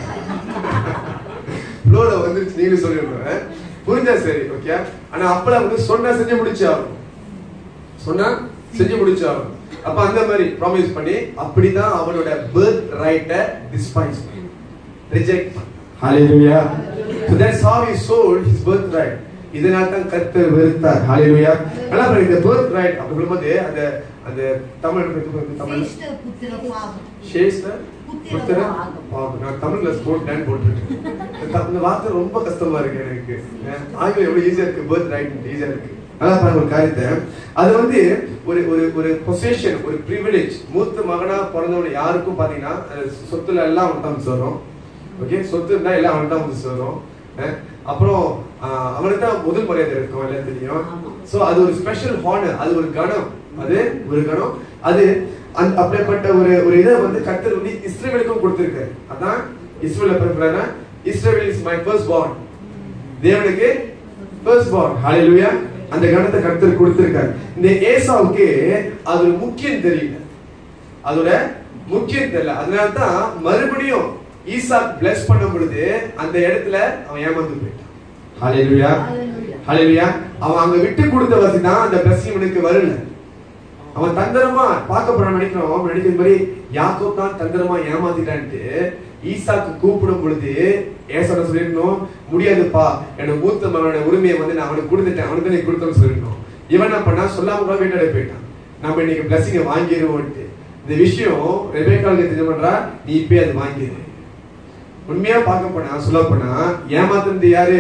ஃப்ளோல வந்துருச்சு நீங்க சொல்லிருக்கோம் புரிஞ்சா சரி ஓகே ஆனா அப்பலாம் வந்து சொன்னா செஞ்சு முடிச்சு ஆகணும் சொன்னா செஞ்சு முடிச்சு ஆகணும் அப்ப அந்த மாதிரி ப்ராமிஸ் பண்ணி அப்படிதான் அவனோட பர்த் ரைட்டை டிஸ்பைஸ் ரிஜெக்ட் ஹalleluya so that's how he sold his birth right இதனால தான் கர்த்தர் வெறுத்தார் ஹalleluya நல்லா பாருங்க இந்த birth right அப்படி சொல்லும்போது அந்த அந்த தமிழ் தமிழ் சிரேஷ்ட புத்திர பாகம் ஷேஷ்ட புத்திர புத்திர பாகம். பாகம் நான் தமிழ்ல ஸ்போர்ட் லேண்ட் போட்டுருக்கேன் இந்த- இந்த வார்த்தை ரொம்ப கஷ்டமா இருக்கு எனக்கு அஹ் ஆங்கிலம் எவ்வளவு ஈஸியா இருக்கு பர்த் ரைட் ஈஸியா இருக்கு அதான் பாருங்க ஒரு காரியத்தை அது வந்து ஒரு ஒரு ஒரு பொசிஷன் ஒரு ப்ரிவிலேஜ் மூத்த மகனா பிறந்தவங்க யாருக்கும் பாத்தீங்கன்னா அஹ் சொத்துல எல்லாம் அவன் தான் வந்து சேரும் ஓகே சொத்து இருந்தா எல்லாம் அவன் தான் வந்து சேரும் அஹ் அப்புறம் ஆஹ் அவனுக்கு தான் முதல் மரியாதை இருக்கும் எல்லாம் தெரியும் ஆமா. சோ அது ஒரு ஸ்பெஷல் ஹானர் அது ஒரு கணம் அது ஒரு கணம் அது அந்த அப்படிப்பட்ட ஒரு ஒரு இதை வந்து கர்த்தர் வந்து இஸ்ரேலுக்கும் கொடுத்திருக்காரு அதான் இஸ்ரேல பிறகுறாங்க Israel is my first born தேவனுக்கு ஃபர்ஸ்ட் born ஹalleluya அந்த கணத்தை கர்த்தர் கொடுத்திருக்காரு இந்த ஏசாவுக்கு அது ஒரு முக்கியம் தெரியல அதோட முக்கியம் தெரியல அதனால தான் மறுபடியும் ஈசாக் பிளஸ் பண்ணும் பொழுது அந்த இடத்துல அவன் ஏமாந்து போயிட்டான் ஹalleluya ஹalleluya அவன் அங்க விட்டு கொடுத்த வசி தான் அந்த பிளஸிங் இவனுக்கு வரல அவன் தந்திரமா பார்க்க போறான் நினைக்கிறான் அவன் நினைக்கிற மாதிரி யாக்கோப் தான் தந்திரமா ஏமாத்திட்டான்ட்டு ஈசாக்கு கூப்பிடும் பொழுது ஏசோட சொல்லிருக்கணும் முடியாதுப்பா என்னோட மூத்த மகனோட உரிமையை வந்து நான் அவனுக்கு கொடுத்துட்டேன் அவனுக்கு நீ கொடுத்தோன்னு சொல்லிருக்கணும் இவன் என்ன பண்ணா சொல்லாம கூட வீட்டாட போயிட்டான் நம்ம இன்னைக்கு பிளஸிங்க வாங்கிடுவோம்ட்டு இந்த விஷயம் ரெபேக்காவுக்கு தெரிஞ்ச பண்றா நீ இப்பயே அது வாங்கிடு உண்மையா பார்க்க போனா சொல்ல போனா ஏமாத்துனது யாரு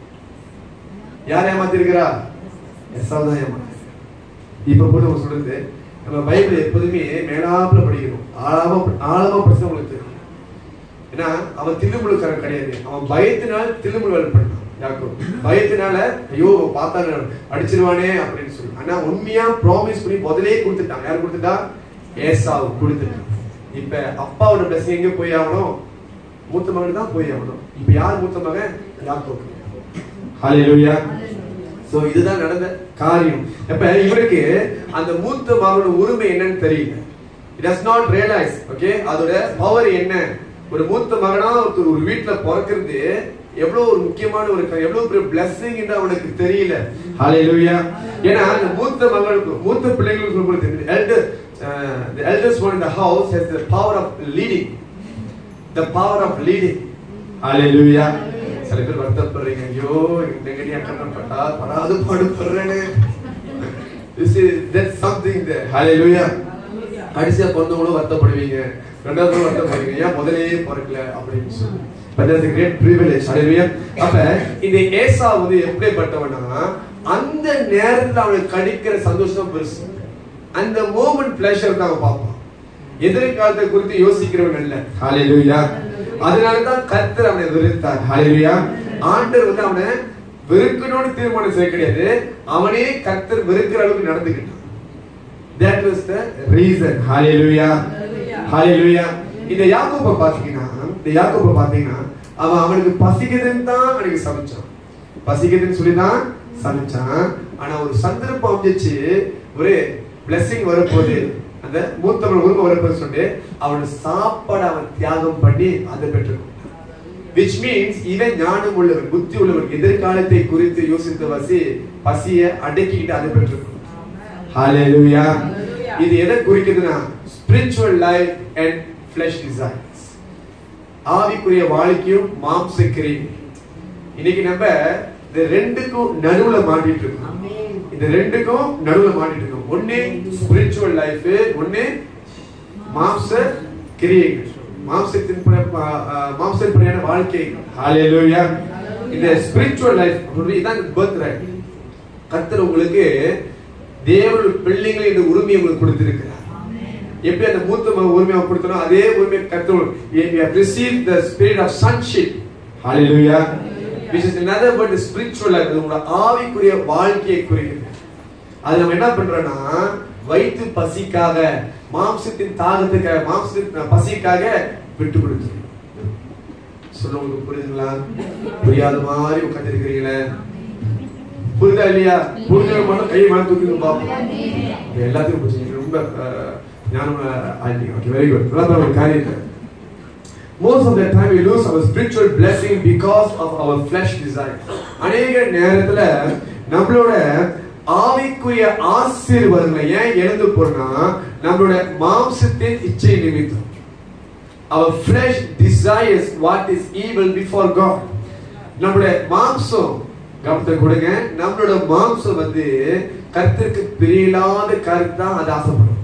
யார் ஏமாத்திருக்கிறா எஸ்ஆர் தான் ஏமாத்திருக்கிறா இப்ப கூட நம்ம சொல்றது நம்ம பைபிள் எப்போதுமே மேலாப்புல படிக்கணும் ஆழமா ஆழமா படிச்சா உங்களுக்கு தெரியும் ஏன்னா அவன் தில்லுமுழுக்காரன் கிடையாது அவன் பயத்தினால் தில்லுமுழு வேலை பண்ணான் யாக்கோ பயத்தினால ஐயோ பார்த்தா அடிச்சிருவானே அப்படின்னு சொல்லி ஆனா உண்மையா ப்ராமிஸ் பண்ணி முதலே கொடுத்துட்டான் யார் கொடுத்துட்டா ஏசாவு கொடுத்துட்டான் இப்ப அப்பாவோட பிளஸிங் எங்க போய் ஆகணும் மூத்த மகன் தான் போய் ஆகணும் இப்ப யார் மூத்த மகன் யாக்கோ ஹalleluya சோ இதுதான் நடந்த காரியம் அப்ப இவருக்கு அந்த மூத்த மகனோட உரிமை என்னன்னு தெரியல it does not realise okay அதோட பவர் என்ன ஒரு மூத்த மகனா ஒருத்தர் ஒரு வீட்ல பிறக்கிறது எவ்வளவு ஒரு முக்கியமான ஒரு காரியம், எவ்வளவு பெரிய blessing என்று அவனுக்கு தெரியல ஹalleluya ஏன்னா அந்த மூத்த மகளுக்கு மூத்த பிள்ளைகளுக்கு சொல்றது elder uh, the eldest one in the house has the power of leading the power of leading hallelujah சில பேர் வருத்தப்படுறீங்க ஐயோ எங்கடி அக்கறப்பட்டா படாது பாடுபடுறேன்னு this is that's something there hallelujah கடைசியா பிறந்தவங்களும் வருத்தப்படுவீங்க ரெண்டாவது வருத்தப்படுவீங்க ஏன் முதலே பிறக்கல அப்படின்னு சொல்லி but that's a great privilege hallelujah அப்ப இந்த ஏசா வந்து எப்படிப்பட்டவனா அந்த நேரத்துல அவனுக்கு கிடைக்கிற சந்தோஷம் பெருசு அந்த மோமெண்ட் பிளஷர் தான் அவன் பார்ப்பான் எதிர்காலத்தை குறித்து யோசிக்கிறவன் அல்ல ஹalleluya அதனால தான் கர்த்தர் அவனை வெறுத்தார் ஹalleluya ஆண்டவர் வந்து அவனை வெறுக்கணும்னு தீர்மானம் செய்ய கிடையாது அவனே கர்த்தர் வெறுக்கிற அளவுக்கு நடந்துக்கிட்டான் that was the reason hallelujah hallelujah இந்த யாக்கோப பாத்தீங்கன்னா இந்த யாக்கோப பாத்தீங்கன்னா அவன் அவனுக்கு பசிக்குதுன்னு தான் அவனுக்கு சமைச்சான் பசிக்குதுன்னு சொல்லி தான் சமைச்சான் ஆனா ஒரு சந்தர்ப்பம் அமைஞ்சிச்சு ஒரு blessing வரப்போகுது அந்த மூத்தவன் உரிமை வரப்போது சொல்லிட்டு அவனோட சாப்பாடு அவன் தியாகம் பண்ணி அதை பெற்றுக்கொண்டான் which means இவன் ஞானம் உள்ளவன் புத்தி உள்ளவன் எதிர்காலத்தை குறித்து யோசித்து வசி பசிய அடக்கிக்கிட்டு அதை பெற்றுக்கொண்டான் ஹalleluya இது எதை குறிக்குதுன்னா spiritual life and flesh desires ஆவிக்குரிய வாழ்க்கையும் மாம்ச கிரியும் இன்னைக்கு நம்ம இந்த ரெண்டுக்கும் நடுவுல மாட்டிட்டு இருக்கோம் ஆமென். இந்த ரெண்டுக்கும் நடுவுல மாட்டிட்டு இருக்கோம் ஒண்ணு ஸ்பிரிச்சுவல் லைஃப் ஒண்ணு மாம்ச கிரியைகள் மாம்சத்தின் ப- ப- அஹ் மாம்சத்தின்படியான வாழ்க்கை ஹalleluya இந்த ஸ்பிரிச்சுவல் லைஃப் அப்படி இதான் பர்த் ரைட் கர்த்தர் உங்களுக்கு தேவனுடைய பிள்ளைங்களை இந்த உரிமையை உங்களுக்கு கொடுத்திருக்கிறார் எப்படி அந்த மூத்த மகன் உரிமையை கொடுத்தனோ அதே உரிமையை கர்த்தர் you have received the spirit of sonship hallelujah which is another word is spiritual life அது உங்களோட ஆவிக்குரிய வாழ்க்கையை குறிக்கிறது அது நம்ம என்ன பண்றோம்னா வயிற்று பசிக்காக மாம்சத்தின் தாகத்துக்காக மாம்சத்தின் பசிக்காக விட்டு கொடுத்துருவோம் சொல்ல உங்களுக்கு புரியுதுங்களா புரியாத மாதிரி உட்காந்துருக்கிறீங்களே புரியுதா இல்லையா புரிஞ்ச மட்டும் கை மேல தூக்கி பார்ப்போம் எல்லாத்துக்கும் புரிஞ்சு ரொம்ப அஹ், ஞானம் ஆயிட்டீங்க ஓகே வெரி குட் நல்லா ஒரு காரியத்தை most of the time we lose our spiritual blessing because of our flesh desire அநேக நேரத்துல நம்மளோட ஆவிக்குரிய ஆசீர்வாதங்களை ஏன் இழந்து போறோம்னா நம்மளோட மாம்சத்தின் இச்சை நிமித்தம் our flesh desires what is evil before God நம்மளுடைய மாம்சம் கவனத்தை கொடுங்க நம்மளோட மாம்சம் வந்து கர்த்தருக்கு பிரியலாத கருத்தா அது ஆசைப்படும்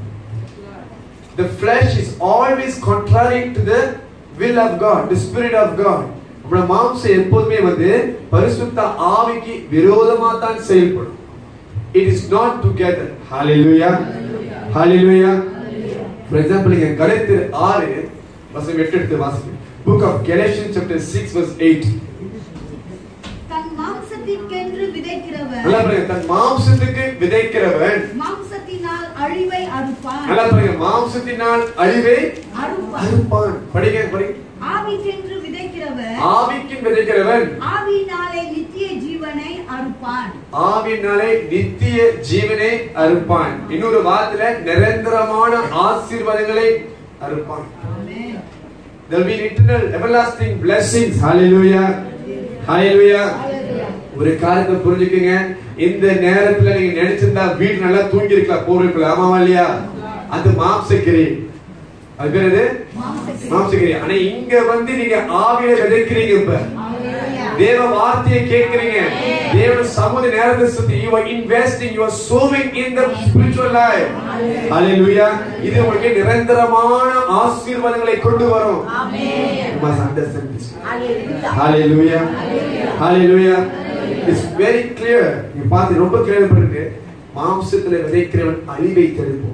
the flesh is always contrary to the will of God, the spirit of God. நம்மளோட மாம்சம் எப்போதுமே வந்து பரிசுத்த ஆவிக்கு விரோதமா தான் செயல்படும் it is not together hallelujah hallelujah for example இங்க கலாத்தியர் 6 வசனம் 8 எடுத்து வாசிங்க book of galatians chapter 6 verse 8 தன் மாம்சத்தின் மாம்சத்திற்கென்று விதைக்கிறவன் நல்லா பாருங்க தன் மாம்சத்துக்கு விதைக்கிறவன் மாம்சத்தினால் அழிவை அறுப்பான் நல்லா பாருங்க மாம்சத்தினால் அழிவை அறுப்பான் அறுப்பான் படிங்க படிங்க ஆவிக்கென்று விதைக்கிறவன் ஆவிக்கு விதைக்கிறவன் ஆவியினாலே நித்திய ஜீவனை அறுப்பான் ஆவினாலே நித்திய ஜீவனை அறுப்பான் இன்னொரு வார்த்தையில நிரந்தரமான ஆசீர்வாதங்களை அறுப்பான் There will be eternal everlasting blessings. Hallelujah. Hallelujah. ஒரு காரியத்தை புரிஞ்சுக்கங்க இந்த நேரத்துல நீங்க நினைச்சிருந்தா வீடு நல்லா தூங்கி இருக்கலாம் போறதுக்குள்ள ஆமாவா இல்லையா அது மாம்சக்கிரி அது பேர் எது மாம்சக்கிரி ஆனா இங்க வந்து நீங்க ஆவியில விதைக்கிறீங்க இப்ப தேவ வார்த்தையை கேட்கிறீங்க தேவ சமூக நேரத்தை சுத்தி you are investing you are sowing in the spiritual life hallelujah இது உங்களுக்கு நிரந்தரமான ஆசீர்வாதங்களை கொண்டு வரும் you must understand this Hallelujah. hallelujah hallelujah it's very clear நீ பார்த்து ரொம்ப கிளியர் பண்ணிருக்கு மாம்சத்துல விதைக்கிறவன் அழிவை தருவோம்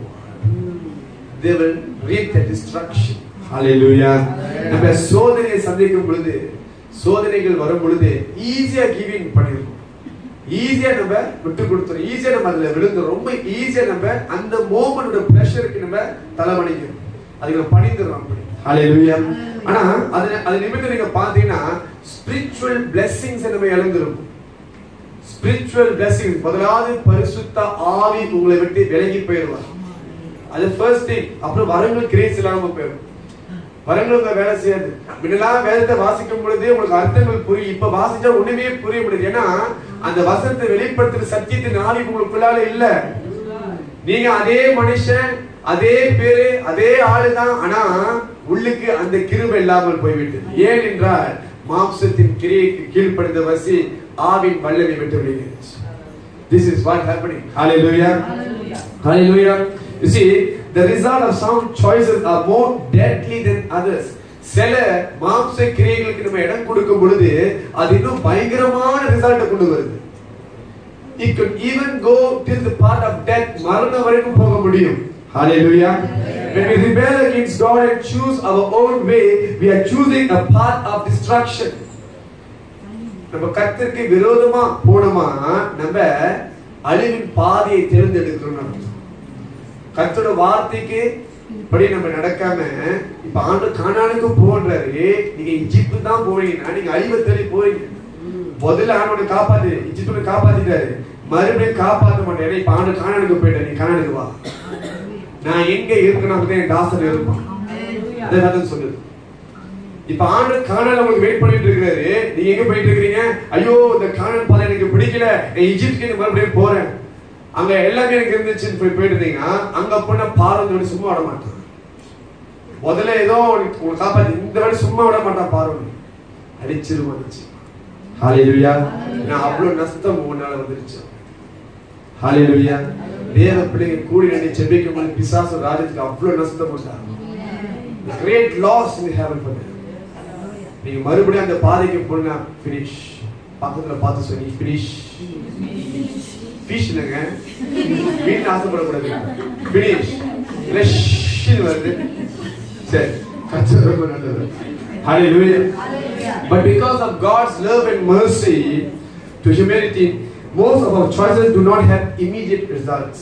they will reap the destruction hallelujah நம்ம சோதனையை சந்திக்கும் பொழுது சோதனைகள் வரும் பொழுது ஈஸியா கிவிங் பண்ணிருக்கோம் ஈஸியா நம்ம விட்டு கொடுத்துறோம் ஈஸியா நம்ம அதுல விழுந்துரும் ரொம்ப ஈஸியா நம்ம அந்த மோமெண்டோட பிரஷருக்கு நம்ம தலைவணிக்கிறோம் அதுக்கு நம்ம பணிந்துறோம் அப்படி ஹalleluya ஆனா அது அது நிமித்தம் நீங்க பாத்தீங்கன்னா ஸ்பிரிச்சுவல் blessings நம்ம இழந்துரும் ஸ்பிரிச்சுவல் blessings முதலாவது பரிசுத்த ஆவி உங்களை விட்டு விலகி போயிடுவார் அது ஃபர்ஸ்ட் திங் அப்புறம் வரங்கள் கிரேஸ் இல்லாம போயிடும் வரங்கள் உங்க வேலை செய்யாது முன்னெல்லாம் வேதத்தை வாசிக்கும் பொழுது உங்களுக்கு அர்த்தங்கள் புரியும் இப்ப வாசிச்சா ஒண்ணுமே புரிய முடியாது ஏன்னா அந்த வசனத்தை வெளிப்படுத்துற சத்தியத்தின் ஆவி உங்களுக்குள்ளால இல்ல நீங்க அதே மனுஷன் அதே பேரு அதே ஆளுதான் ஆனா உள்ளுக்கு அந்த கிருபை இல்லாமல் போய்விட்டது ஏன் என்றால் மாம்சத்தின் கிரியைக்கு கீழ்ப்படிந்த வசி ஆவின் வல்லமை விட்டு விடுகிறது This is what happening. Hallelujah. Hallelujah. You see, the result of some choices are more deadly than others. சில மாம்ச கிரியைகளுக்கு நம்ம இடம் கொடுக்கும் பொழுது அது இன்னும் பயங்கரமான ரிசல்ட்டை கொண்டு வருது It could even go till the part of death மரணம் வரைக்கும் போக முடியும் Hallelujah. When we rebel against God and choose our own way, we are choosing a path of destruction. நம்ம கர்த்தருக்கு விரோதமா போனோமா நம்ம அழிவின் பாதையை தேர்ந்தெடுக்கிறோம் நம்ம. கர்த்தரோட வார்த்தைக்கு படி நம்ம நடக்காம இப்ப ஆண்டு கானானுக்கு போன்றாரு நீங்க இஜிப்து தான் போறீங்கன்னா நீங்க அழிவை தேடி போறீங்க முதல்ல ஆண்டோட காப்பாத்து இஜிப்து காப்பாத்திட்டாரு மறுபடியும் காப்பாத்த மாட்டேன் ஏன்னா இப்ப ஆண்டு கானானுக்கு போயிட்டேன் நீ கானானுக்கு வா நான் எங்க இருக்கணும் அப்பதான் என் தாசன் இருப்பான் அதை வேதம் சொல்லுது இப்ப ஆண்டு காணல் உங்களுக்கு வெயிட் பண்ணிட்டு இருக்காரு நீங்க எங்க போயிட்டு இருக்கீங்க ஐயோ இந்த காணல் பாதை எனக்கு பிடிக்கல நான் ஈஜிப்துக்கு மறுபடியும் போறேன் அங்க எல்லாமே எனக்கு இருந்துச்சுன்னு போய் போயிட்டு இருந்தீங்கன்னா அங்க போன பார்வதி சும்மா விட மாட்டான் முதல்ல ஏதோ உனக்கு உனக்கு காப்பாத்தி இந்த வாட்டி சும்மா விட மாட்டான் பார்வதி அடிச்சிருவாச்சு ஹalleluya நான் அவ்வளவு நஷ்டம் உன்னால வந்துருச்சு ஹalleluya தேவ பிள்ளைங்க கூடி நின்று செபிக்கும் போது பிசாசு ராஜ்யத்துக்கு அவ்வளவு நஷ்டம் உண்டாகும் great loss in heaven for நீங்க மறுபடியும் அந்த பாதைக்கு போனா ஃபினிஷ் பக்கத்துல பார்த்து சொல்லி ஃபினிஷ் ஃபிஷ் இல்லைங்க வீட்டில் ஆசைப்படக்கூடாது ஃபினிஷ் ஃபினிஷ் வருது சரி கர்த்தர் ரொம்ப நல்லவர் Hallelujah. But because of God's love and mercy to humanity, most of our choices do not have immediate results.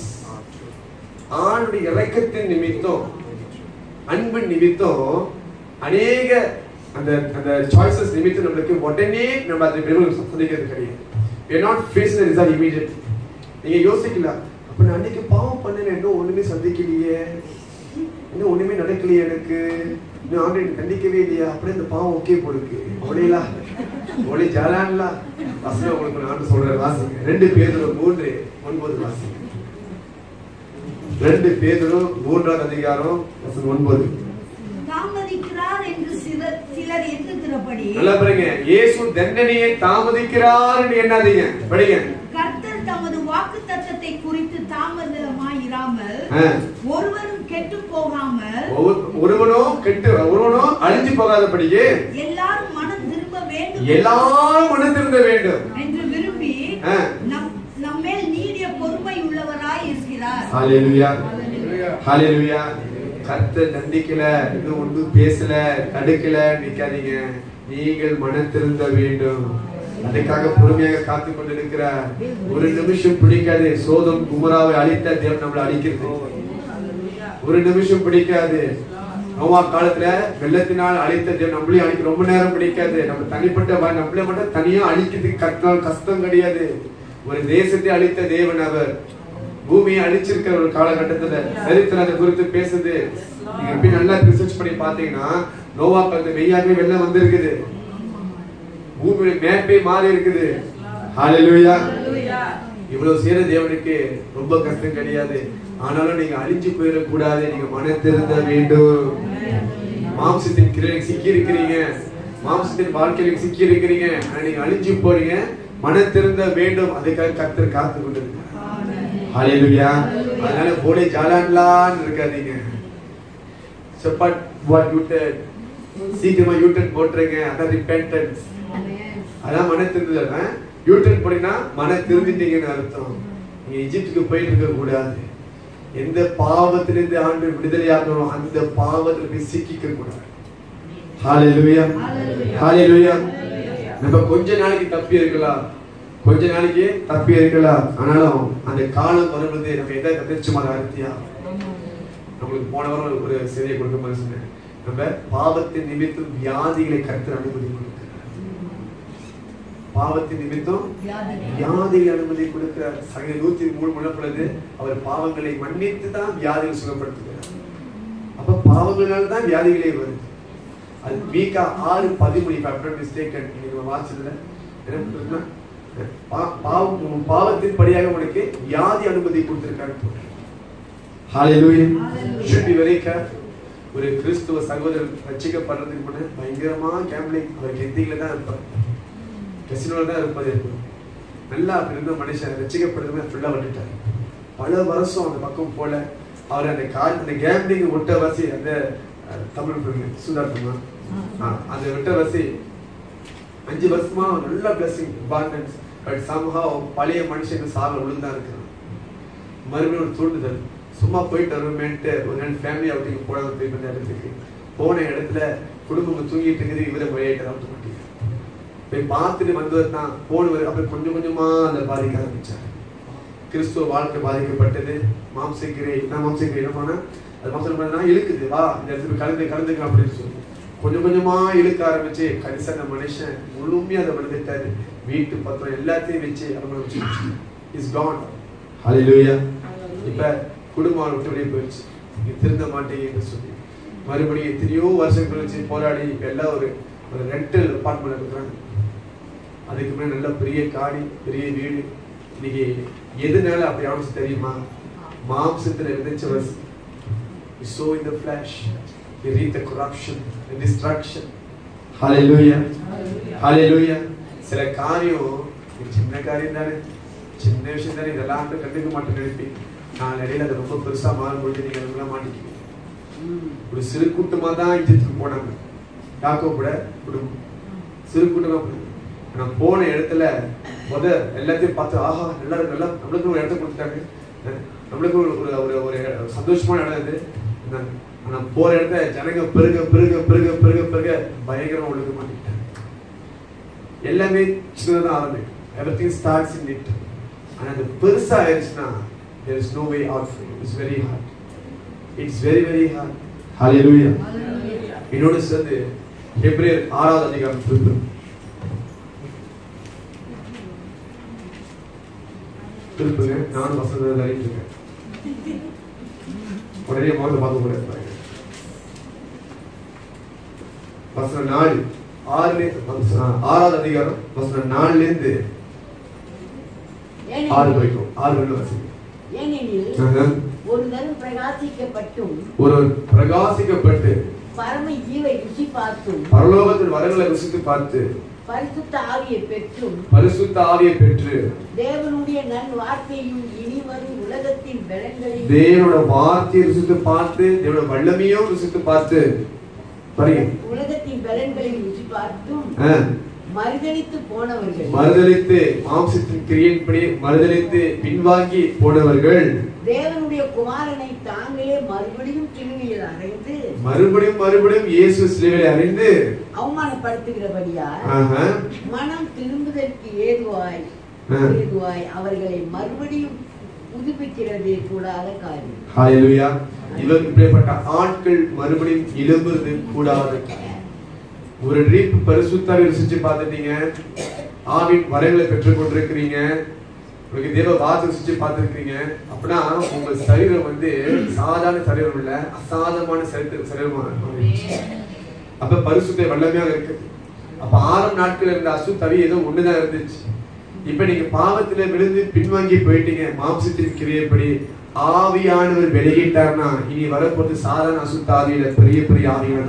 ஆணுடைய இறக்கத்தின் நிமித்தம் அன்பின் நிமித்தம் அநேக அந்த அந்த சாய்ஸஸ் நிமித்தம் நம்மளுக்கு உடனே நம்ம அதை விரைவில் சந்திக்கிறது கிடையாது we are not facing the result immediately நீங்க யோசிக்கலாம் அப்ப நான் அன்னைக்கு பாவம் பண்ணேன் இன்னும் ஒண்ணுமே சந்திக்கலையே இன்னும் ஒண்ணுமே நடக்கலையே எனக்கு இன்னும் ஆண்டு எனக்கு கண்டிக்கவே இல்லையா அப்படியே இந்த பாவம் ஓகே போடுக்கு ஒளிலா ஒளி ஜாலான்லா வசனம் உங்களுக்கு நான் சொல்றேன் வாசிங்க ரெண்டு பேதரும் மூன்று ஒன்பது வாசிங்க ரெண்டு பேதரும் மூன்றாவது அதிகாரம் வசனம் ஒன்பது தாமதிக்கிறார் என்று சிலர் சிலர் எண்ணுகிறபடி நல்லா பாருங்க இயேசு தண்டனையை தாமதிக்கிறார் என்று எண்ணாதீங்க படிங்க கர்த்தர் தமது வாக்கு தத்தத்தை குறித்து தாமதமாயிராமல் ஆ. ஒருவரும் கெட்டு போகாமல் ஒவ்வொரு- ஒருவனும் கெட்டு ஒருவனும் அழிஞ்சு போகாதபடியே எல்லாரும் மனம் திரும்ப வேண்டும் எல்லாரும் மனம் திருந்த வேண்டும் என்று விரும்பி ஆ. நம் நம்மேல் நீடிய பொறுமை உள்ளவராய் இருக்கிறார் ஹalleluya ஹalleluya கர்த்தர் தண்டிக்கல இன்னும் ஒன்றும் பேசல தடுக்கல நிக்காதீங்க நீங்கள் மனம் திருந்த வேண்டும் அதுக்காக பொறுமையாக காத்து கொண்டிருக்கிறார் ஒரு நிமிஷம் பிடிக்காது சோதம் குமராவை அழித்த தேவன் நம்மளை அழிக்கிறது ஒரு நிமிஷம் பிடிக்காது நோவா காலத்துல வெள்ளத்தினால் அழித்த தேவன் நம்மளையும் அழிக்க ரொம்ப நேரம் பிடிக்காது நம்ம தனிப்பட்ட வா- நம்மள மட்டும் தனியா அழிக்கிறதுக்கு கஷ்டம் கஷ்டம் கிடையாது ஒரு தேசத்தை அழித்த தேவன் அவர் பூமியை அழிச்சிருக்கிற ஒரு காலகட்டத்துல சரித்திரம் அதை குறித்து பேசுது நீங்க எப்படி நல்லா ரிசர்ச் பண்ணி பாத்தீங்கன்னா நோவா காலத்துல மெய்யாகவே வெள்ளம் வந்திருக்குது பூமியோட மேப்பே மாறி இருக்குது ஹalleluya இவ்வளவு செய்யற தேவனுக்கு ரொம்ப கஷ்டம் கிடையாது ஆனாலும் நீங்க அழிஞ்சு போயிடக்கூடாது நீங்க மன திருந்த வேண்டும் மாம்சத்தின் கிரையில் சிக்கி இருக்கிறீங்க மாம்சத்தின் வாழ்க்கையில சிக்கி இருக்கிறீங்க ஆனா நீங்க அழிஞ்சு போறீங்க மன திருந்த வேண்டும் அதுக்காக கர்த்தர் காத்து கொண்டிருக்கிறார் ஹalleluya அதனால போலே ஜாலான்லான்னு இருக்காதீங்க செப்பட் வாட் யூ சீக்கிரமா யூட்டன் போட்டுருங்க அதான் ரிப்பென்டன்ஸ் அதான் மன திருந்துதல் யூட்டன் போனீங்கன்னா மன திருந்திட்டீங்கன்னு அர்த்தம் நீங்க எஜிப்துக்கு போயிட்டு இருக்க கூடாது எந்த பாவத்திலிருந்து ஆண்டு விடுதலையாகணும் அந்த பாவத்துல போய் சிக்கிக்க கூடாது ஹalleluya ஹalleluya நம்ம கொஞ்ச நாளைக்கு தப்பி இருக்கலாம் கொஞ்ச நாளைக்கு தப்பி இருக்கலாம் ஆனாலும் அந்த காலம் வரும்போது நம்ம எதை கத்திரிச்சோம் அதை அறுத்தியா நம்மளுக்கு போன வாரம் ஒரு செய்தியை கொடுக்க மாதிரி சொன்னேன் நம்ம பாவத்தின் நிமித்தம் வியாதிகளை கருத்து அனுமதி கொடுக்கிறார் பாவத்தின் நிமித்தம் வியாதிகளை அனுமதி கொடுக்கிறார் சங்க நூத்தி மூணு முழப்படுது அவர் பாவங்களை மன்னித்து தான் வியாதிகளை சுகப்படுத்துகிறார் அப்ப பாவங்களால தான் வியாதிகளே வருது அது வீக்கா ஆறு பதிமூணு மிஸ்டேக் நீங்க வாட்சதுல என்ன சொல்றதுன்னா, பா- பாவம் உன் பாவத்தின் படியாக உனக்கு வியாதி அனுமதி கொடுத்திருக்காரு ஹalleluya should be very careful ஒரு கிறிஸ்துவ சகோதரர் ரட்சிக்கப்படுறதுக்கு முன்னாடி பயங்கரமா கேம்பிளிங் அவர் கெந்தியில தான் இருப்பார் கசினோல தான் இருப்பார் இருக்கும் நல்லா அப்படி இருந்த மனுஷன் ரட்சிக்கப்படுறதுமே ஃபுல்லா வந்துட்டார் பல வருஷம் அந்த பக்கம் போல அவர் அந்த கால் அந்த கேம்பிளிங் விட்ட வசி அந்த அஹ், தமிழ் பிள்ளைங்க சுதார்த்தமா அந்த விட்ட வசி அஞ்சு வருஷமா நல்ல பிளஸிங் அபாண்டன்ஸ் பட் சம்ஹாவ் பழைய மனுஷன் சாக விழுந்தா இருக்கிறான் மறுபடியும் ஒரு தூண்டுதல் சும்மா போயிட்டு வருமேன்ட்டு ஒரு ரெண்டு ஃபேமிலி அவுட்டிங் போடாத போய் பண்ண இடத்துக்கு போன இடத்துல குடும்பம் தூங்கிட்டு இருக்குது இவரை வெளியிட்டு அவுட் மாட்டீங்க போய் பார்த்துட்டு வந்தவர் தான் போனவர் அப்புறம் கொஞ்சம் கொஞ்சமா அந்த பாதிக்க ஆரம்பிச்சார் கிறிஸ்துவ வாழ்க்கை பாதிக்கப்பட்டது மாம்சக்கிரை நான் மாம்சக்கிரை என்ன பண்ணேன் அது மாம்சம் பண்ணா இழுக்குது வா இந்த இடத்துக்கு கலந்து கலந்துக்க அப்படின்னு சொல்லி கொஞ்சம் கொஞ்சமா இழுக்க ஆரம்பிச்சு கடைசி அந்த மனுஷன் முழுமையா அதை வந்துட்டாரு வீட்டு பத்திரம் எல்லாத்தையும் வச்சு அனுபவிச்சு இஸ் கான் ஹalleluya இப்ப குடும்பம் விட்டு வெளியே போயிடுச்சு நீ திருந்த மாட்டீங்கன்னு சொல்லி மறுபடியும் எத்தனையோ வருஷம் கழிச்சு போராடி இப்ப எல்லாம் ஒரு ஒரு ரெண்டல் அப்பார்ட்மெண்ட் இருக்கிறாங்க அதுக்கு முன்னாடி நல்ல பெரிய காடி பெரிய வீடு இன்னைக்கு எதுனால அப்படி ஆரம்பிச்சு தெரியுமா மாம்சத்துல விதைச்ச வசி so in the flesh you read the corruption the destruction hallelujah hallelujah சில காரியம் இது சின்ன காரியம் தானே சின்ன விஷயம் தானே இதெல்லாம் வந்து கண்டுக்க மாட்டேன் நினைப்பீங்க நான் இடையில அது ரொம்ப பெருசா மாறும்பொழுது நீங்க அதெல்லாம் மாட்டிக்குவீங்க ஒரு சிறு கூட்டமா தான் இஜிப்துக்கு போனாங்க யாக்கோபுட குடும்பம் சிறு கூட்டமா போனாங்க ஆனா போன இடத்துல முத எல்லாத்தையும் பார்த்து ஆஹா நல்லா இருக்கு நல்லா நம்மளுக்கு ஒரு இடத்த கொடுத்துட்டாங்க அஹ் நம்மளுக்கு ஒரு ஒரு ஒரு ஒரு சந்தோஷமான இடம் இது என்ன, ஆனா போற இடத்துல ஜனங்க பெருக பெருக பெருக பெருக பெருக பயங்கரமா ஒழுங்க மாட்டேங்கிட்டாங்க எல்லாமே சின்னதான் ஆரம்பிக்கும் எவ்ரிதிங் ஸ்டார்ட்ஸ் இன் இட் ஆனா அது பெருசா ஆயிடுச்சுன்னா there is no way out for you it's very hard it's very very hard hallelujah என்னோட சேர்ந்து ஹெப்ரேயர் ஆறாவது அதிகாரம் திருப்பி திருப்புங்க நானும் வசந்த அறிவிட்டு இருக்கேன் உடனே முகத்தை பார்க்க கூடாது பாருங்க. வசனம் நாலு ஆறுல வசனம் ஆறாவது அதிகாரம் வசனம் நாலுல இருந்து ஆறு ஏனெனில் வரைக்கும் ஆறு வரைக்கும் வாசிங்க ஏனெனில் ஆஹா. ஒரு தரம் பிரகாசிக்கப்பட்டும் ஒரு பிரகாசிக்கப்பட்டு பரம ஈவை ருசி பார்த்தும் பரலோகத்தில் வரங்களை ருசித்து பார்த்து பரிசுத்த ஆவியை பெற்றும் பரிசுத்த ஆவியை பெற்று தேவனுடைய நன் வார்த்தையும் இனி வரும் உலகத்தின் பலன்களையும் தேவனோட வார்த்தையை ருசித்து பார்த்து தேவனோட வல்லமையும் ருசித்து பார்த்து பாருங்க உலகத்தின் பலன்களையும் ருசி பார்த்தும் ஆ. மறுதளித்து போனவர்கள் மறுதலித்து மாம்சத்தின் கிரியையின்படி மறுதலித்து பின்வாங்கி போனவர்கள் தேவனுடைய குமாரனை தாங்களே மறுபடியும் சிலுவையில் அறைந்து மறுபடியும் மறுபடியும் இயேசு சிலுவையில் அறிந்து அவமானப்படுத்துகிறபடியா ஆஹா, மனம் திரும்புதற்கு ஏதுவாய் ஆ. ஏதுவாய் அவர்களை மறுபடியும் புதுப்பிக்கிறது கூடாத காரியம் ஹalleluya இவர் இப்படிப்பட்ட ஆட்கள் மறுபடியும் எழும்புறது கூடாது ஒரு ட்ரீப் பரிசுத்தாவை ருசிச்சு பார்த்துட்டீங்க ஆவின் வரங்களை பெற்றுக் கொண்டிருக்கிறீங்க உங்களுக்கு தேவ வாசம் ருசிச்சு பார்த்துருக்கீங்க அப்படின்னா உங்க சரீரம் வந்து சாதாரண சரீரம் இல்ல அசாதமான சரீர சரீரமா அப்ப பரிசுத்தை வல்லமையாக இருக்கு அப்ப ஆறு நாட்கள் இருந்த அசுத்தவி ஏதோ ஒண்ணுதான் இருந்துச்சு இப்ப நீங்க பாவத்துல விழுந்து பின்வாங்கி போயிட்டீங்க மாம்சத்தின் கிரியைப்படி ஆவியானவர் வெளியிட்டார்னா இனி வரப்போறது சாதாரண அசுத்தாவியில பெரிய பெரிய ஆவியான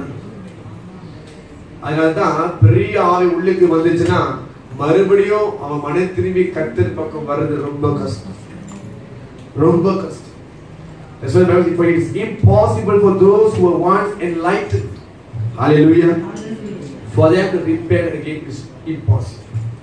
அதனாலதான் பெரிய ஆவி உள்ளுக்கு வந்துச்சுன்னா மறுபடியும் அவன் மன திரும்பி கத்தர் பக்கம் வர்றது ரொம்ப கஷ்டம் ரொம்ப கஷ்டம் That's why the Bible says, "For it is impossible for those who were once enlightened. Hallelujah. For them to repent again is impossible.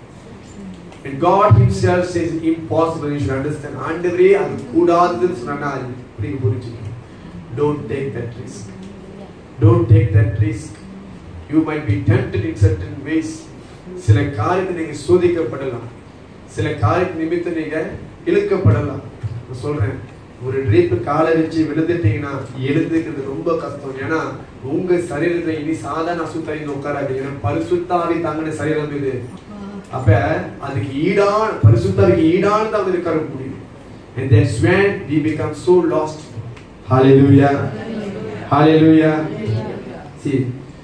And God Himself says it's impossible. You should understand. ஆண்டவரே அது கூடாதுன்னு சொன்னா அது புரிய புரிஞ்சுக்கணும். Don't take that risk. Don't take that risk. You might be tempted in certain ways. சில காரியத்தை நீங்க சோதிக்கப்படலாம் சில காரியத்தை நிமித்தம் நீங்க இழுக்கப்படலாம் நான் சொல்றேன் ஒரு ட்ரீப் காலை வச்சு விழுந்துட்டீங்கன்னா எழுந்துக்கிறது ரொம்ப கஷ்டம் ஏன்னா உங்க சரீரத்துல இனி சாதாரண அசுத்தாரின்னு உட்காராது ஏன்னா பரிசுத்தாவி தாங்கின சரீரம் இது அப்ப அதுக்கு ஈடான பரிசுத்தாவிக்கு ஈடான தான் வந்து உட்கார முடியும் and that's when we become so lost hallelujah hallelujah see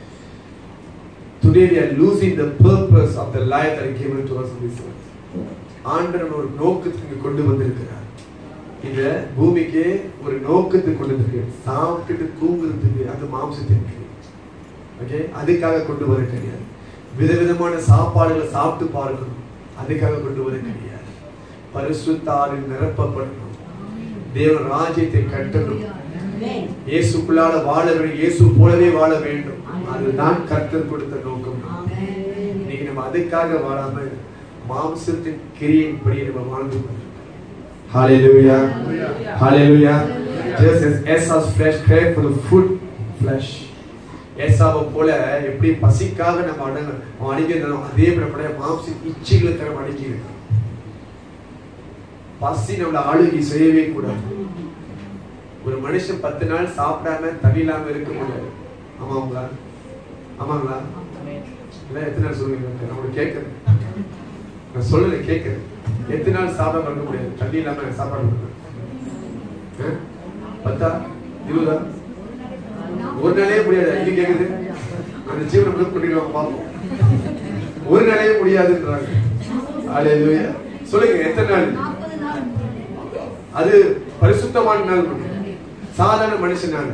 today we are losing the purpose of the life that he given to us on this earth ஆண்டவன் ஒரு நோக்கத்துக்கு இங்க கொண்டு வந்திருக்கிறார் இந்த பூமிக்கு ஒரு நோக்கத்துக்கு கொண்டு வந்திருக்கு சாப்பிட்டுட்டு தூங்குறதுக்கு அது மாம்சத்திற்கு ஓகே அதுக்காக கொண்டு வர கிடையாது விதவிதமான சாப்பாடுகளை சாப்பிட்டு பார்க்கணும் அதுக்காக கொண்டு வர கிடையாது பரிசுத்தாரில் நிரப்பப்படணும் தேவன் ராஜ்யத்தை கட்டணும் Amen. இயேசுக்குள்ளால வாழ வேண்டும் இயேசு போலவே வாழ வேண்டும் அதுதான் கர்த்தர் கொடுத்த நோக்கம் Amen. இன்னைக்கு நம்ம அதுக்காக வாழாம மாம்சத்தின் கிரியின்படி நம்ம வாழ்ந்து கொண்டிருக்கோம் Hallelujah. Hallelujah. Just as Esau's flesh craved for the food flesh. ஏசாவை போல எப்படி பசிக்காக நம்ம அடங்க அவன் அணுகிறோம் அதே போல மாம்ச இச்சைகளுக்கு நம்ம அணுகி இருக்கோம் பசி நம்மள ஆளுகை செய்யவே கூடாது ஒரு மனுஷன் பத்து நாள் சாப்பிடாம தண்ணி இல்லாம இருக்க முடியாது ஆமாங்களா ஆமாங்களா இல்ல எத்தனை நாள் சொல்லுவீங்க நான் உங்களுக்கு கேட்கறேன் நான் சொல்லல கேட்கறேன் எத்தனை நாள் சாப்பிடாம இருக்க முடியாது தண்ணி இல்லாம சாப்பாடு கொடுக்கணும். ஆ? பத்தா இருபதா ஒரு நாளே முடியாது இது கேக்குது அந்த ஜீவனை மட்டும் கூட்டிட்டு பார்ப்போம் ஒரு நாளே முடியாதுன்றாங்க அல்லேலூயா சொல்லுங்க எத்தனை நாள் நாற்பது நாள் அது பரிசுத்தமான நாள் முடியும் சாதாரண மனுஷன் நாள்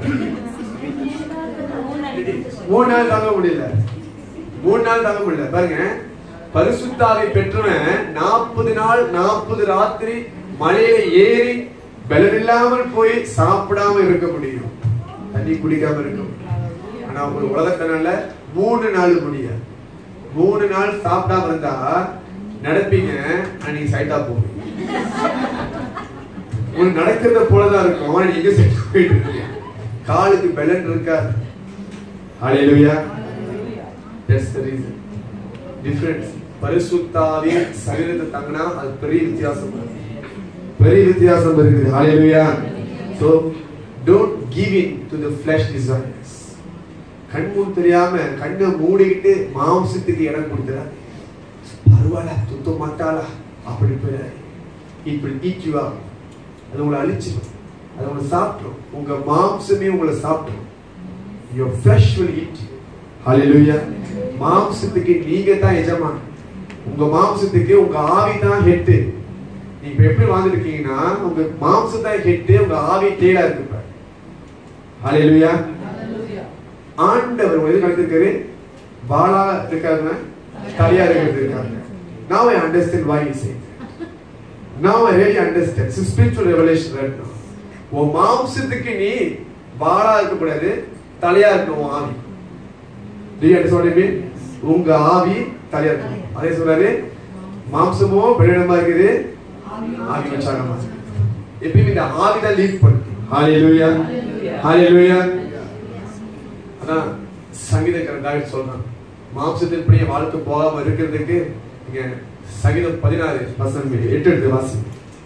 மூணு நாள் தாங்க முடியல மூணு நாள் தாங்க முடியல பாருங்க பரிசுத்தாவை பெற்றவன் நாற்பது நாள் நாற்பது ராத்திரி மலையில ஏறி பலன் இல்லாமல் போய் சாப்பிடாம இருக்க முடியும் தண்ணி குடிக்காம இருக்க முடியும் ஆனா ஒரு உலகத்தினால மூணு நாள் முடியாது மூணு நாள் சாப்பிடாம இருந்தா நடப்பீங்க அன்னைக்கு சைட்டா போவீங்க உங்களுக்கு நடக்கிறத போலதான் இருக்கும் ஆனா நீங்க செத்து போயிட்டு இருக்கீங்க காலுக்கு பலன் இருக்காது ஹalleluya that's the reason difference பரிசுத்தாவிய சரீரத்தை தங்கினா அது பெரிய வித்தியாசம் இருக்கு. பெரிய வித்தியாசம் இருக்குது ஹalleluya so don't give in to the flesh desires கண் மூடி தெரியாம கண்ணை மூடிக்கிட்டு மாம்சத்துக்கு இடம் கொடுத்துறாரு பரவாயில்ல துத்த மாட்டாளா அப்படி போயிடாது it will eat you up அது உங்களை அழிச்சிடும் அது உங்களை சாப்பிடும் உங்க மாம்சமே உங்களை சாப்பிடும் your flesh will eat you hallelujah மாம்சத்துக்கு நீங்க தான் எஜமான் உங்க மாம்சத்துக்கு உங்க ஆவி தான் ஹெட் நீ இப்ப எப்படி வாழ்ந்துருக்கீங்கன்னா உங்க மாம்சம் தான் ஹெட் உங்க ஆவி டேலா இருக்கு இப்ப hallelujah ஆண்டவர் உங்களை எது நடத்திருக்காரு வாளா இருக்காங்க தலையா இருக்கிறது இருக்காங்க now i understand why he said now i really understand it's a spiritual revelation right now உன் மாம்சத்துக்கு நீ வாளா இருக்க கூடாது தலையா இருக்கணும் உன் ஆவி Do you understand what I mean? உங்க ஆவி தலையா இருக்கு அதே சொல்றாரு மாம்சமோ பலவீனமா இருக்குது ஆவி உற்சாகமா இருக்கு. எப்பயும் இந்த ஆவி தான் லீட் பண்ணும் ஹalleluya ஹalleluya அதான் சங்கீதக்காரன் தாவீது சொல்றான் மாம்சத்தின்படி என் வாழ்க்கை போகாம இருக்கிறதுக்கு இங்க சங்கீதம் பதினாறு வசனம் எட்டு எடுத்து வாசி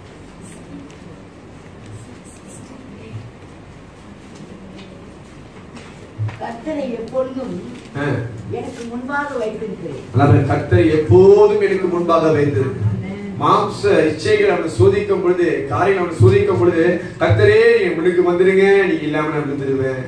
கர்த்தரை எப்பொழுதும் ஆ. எனக்கு முன்பாக வைத்திருக்கிறேன் அதாவது கர்த்தரை எப்போதும் எனக்கு முன்பாக வைத்திருக்கு மாம்ச இச்சைகள் அவனை சோதிக்கும் பொழுது காரியங்கள் அவனை சோதிக்கும் பொழுது கர்த்தரே நீ முன்னுக்கு வந்துருங்க நீ இல்லாம நான் விழுந்துருவேன்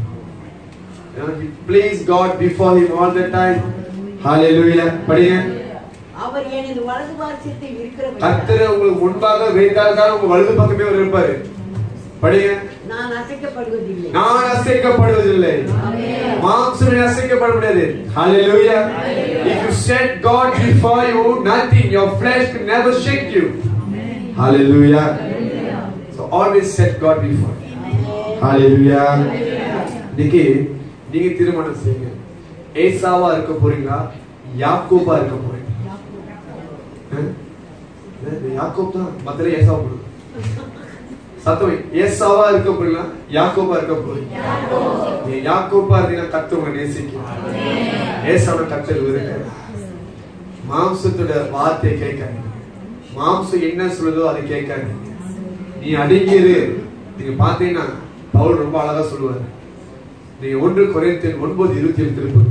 please God before him all the time ஹalleluya படிங்க அவர் எனது வலது பாரசத்தில் இருக்கிறவர் கர்த்தரை உங்களுக்கு முன்பாக வைத்தால் தான் உங்க வலது பக்கமே அவர் இருப்பாரு படிங்க நான் அசைக்கப்படுவதில்லை நான் அசைக்கப்படுவதில்லை மாம்சமே அசைக்கப்பட முடியாது hallelujah if you set god before you nothing your flesh can never shake you hallelujah so always set god before you. hallelujah இன்னைக்கு நீங்க தீர்மானம் செய்யுங்க ஏசாவா இருக்க போறீங்களா யாக்கோபா இருக்க போறீங்களா ஆ? இது யாக்கோப் தான் மத்தல ஏசாவா போடுது சத்தம் ஏசாவா இருக்க போறீங்களா யாக்கோபா இருக்க போறீங்க நீ யாக்கோபா இருந்தீங்கன்னா கத்து உங்களை நேசிக்கும் ஏசாவை கத்தல் இருக்க மாம்சத்தோட வார்த்தையை கேட்காதீங்க மாம்சம் என்ன சொல்லுதோ அதை கேட்காதீங்க நீ அடங்கியது நீங்க பாத்தீங்கன்னா பவுல் ரொம்ப அழகா சொல்லுவாரு நீங்க ஒன்று குறைத்தேன் ஒன்பது இருபத்தி ஏழு திருப்பதி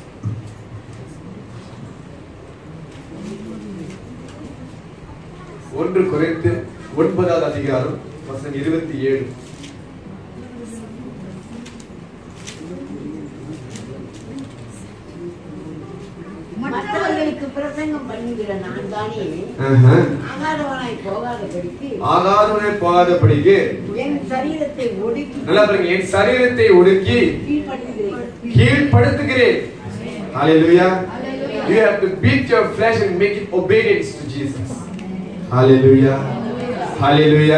ஒன்று குறைத்து ஒன்பதாவது அதிகாரம் வசனம் இருபத்தி ஏழு மற்றவர்களுக்கு பிரசங்கம் பண்ணுகிற நான் தானே ஆஹா. ஆகாதவனாய் போகாதபடிக்கு ஆகாதவனே போகாதபடிக்கு என் சரீரத்தை ஒடுக்கி நல்லா பாருங்க என் சரீரத்தை ஒடுக்கி கீழ்ப்படுத்துகிறேன் கீழ்ப்படுத்துகிறேன் Hallelujah. You have to beat your flesh and make it obedience to Jesus. Hallelujah. Hallelujah.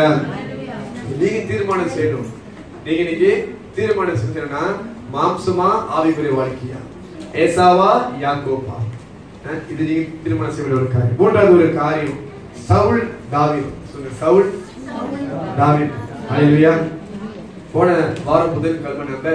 நீங்க தீர்மானம் செய்யணும் நீங்க இன்னைக்கு தீர்மானம் செஞ்சீங்கன்னா மாம்சமா ஆவிக்குரிய வாழ்க்கையா ஏசாவா யாக்கோபா அஹ் இது நீங்க தீர்மானம் செய்ய வேண்டிய ஒரு காரியம் மூன்றாவது ஒரு காரியம் சவுல் தாவீது சொல்லுங்க சவுல் தாவீது ஹalleluya போன வாரம் புதன் கிழமை நம்ம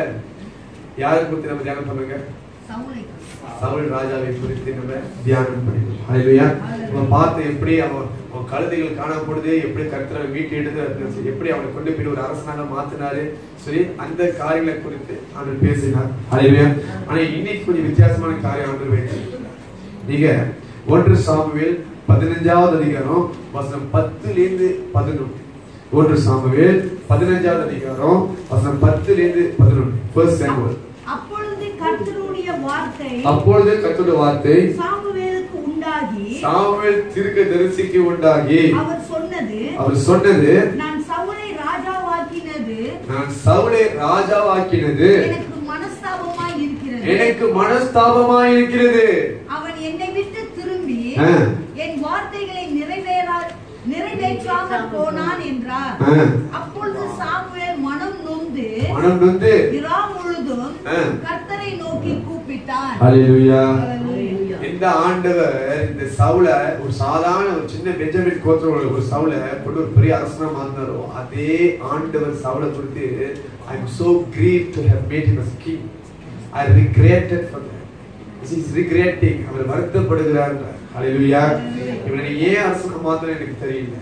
யாரை குறித்து நம்ம தியானம் பண்ணுங்க சவுலை சவுல் ராஜாவை குறித்து நம்ம தியானம் பண்ணினோம் ஹalleluya நம்ம பார்த்து எப்படி அவன் அவன் கழுதைகள் காணப்படுது எப்படி கர்த்தரை மீட்டு எடுத்து எப்படி அவனை கொண்டு போய் ஒரு அரசனாக மாத்தினாரு சரி அந்த காரியங்களை குறித்து அவர் பேசினார் ஹalleluya ஆனா இன்னைக்கு கொஞ்சம் வித்தியாசமான காரியம் வந்து வைத்திருக்கிறார் நீங்க ஒன்று சாமுவேல் பதினஞ்சாவது அதிகாரம் வசனம் பத்துல இருந்து பதினொன்று ஒன்று சாமுவேல் பதினஞ்சாவது அதிகாரம் வசனம் பத்துல இருந்து பதினொன்று ஃபர்ஸ்ட் சாமுவேல் அப்பொழுது கர்த்தருடைய வார்த்தை அப்பொழுது கர்த்தருடைய வார்த்தை சாமுவேலுக்கு உண்டாகி சாமுவேல் தீர்க்க தரிசிக்கு உண்டாகி அவர் சொன்னது அவர் சொன்னது நான் சவுலை ராஜாவாக்கினது நான் சவுலை ராஜாவாக்கினது எனக்கு மனஸ்தாபமாய் இருக்கிறது எனக்கு மனஸ்தாபமாய் இருக்கிறது அவன் என்னை விட்டு திரும்பி ஆ. என் வார்த்தைகளை நிறைவேறா நிறைவேற்றாமல் போனான் என்றார் ஆ. அப்பொழுது சாமுவேல் மனம் நொந்து மனம் வந்து இரா முழுதும் ஆ. கர்த்தரை நோக்கி கூப்பிட்டான் ஹalleluya Hallelujah. இந்த ஆண்டவர் இந்த சவுல ஒரு சாதாரண ஒரு சின்ன பெஞ்சமின் கோத்திர ஒரு சவுல கொண்டு ஒரு பெரிய அரசனா மாத்தினாரோ அதே ஆண்டவர் சவுல குறித்து I am so grieve to have made him as king I regretted for that He is regretting அவர் வருத்தப்படுகிறார் ஹalleluya இவனை ஏன் அரசனா மாத்தின எனக்கு தெரியல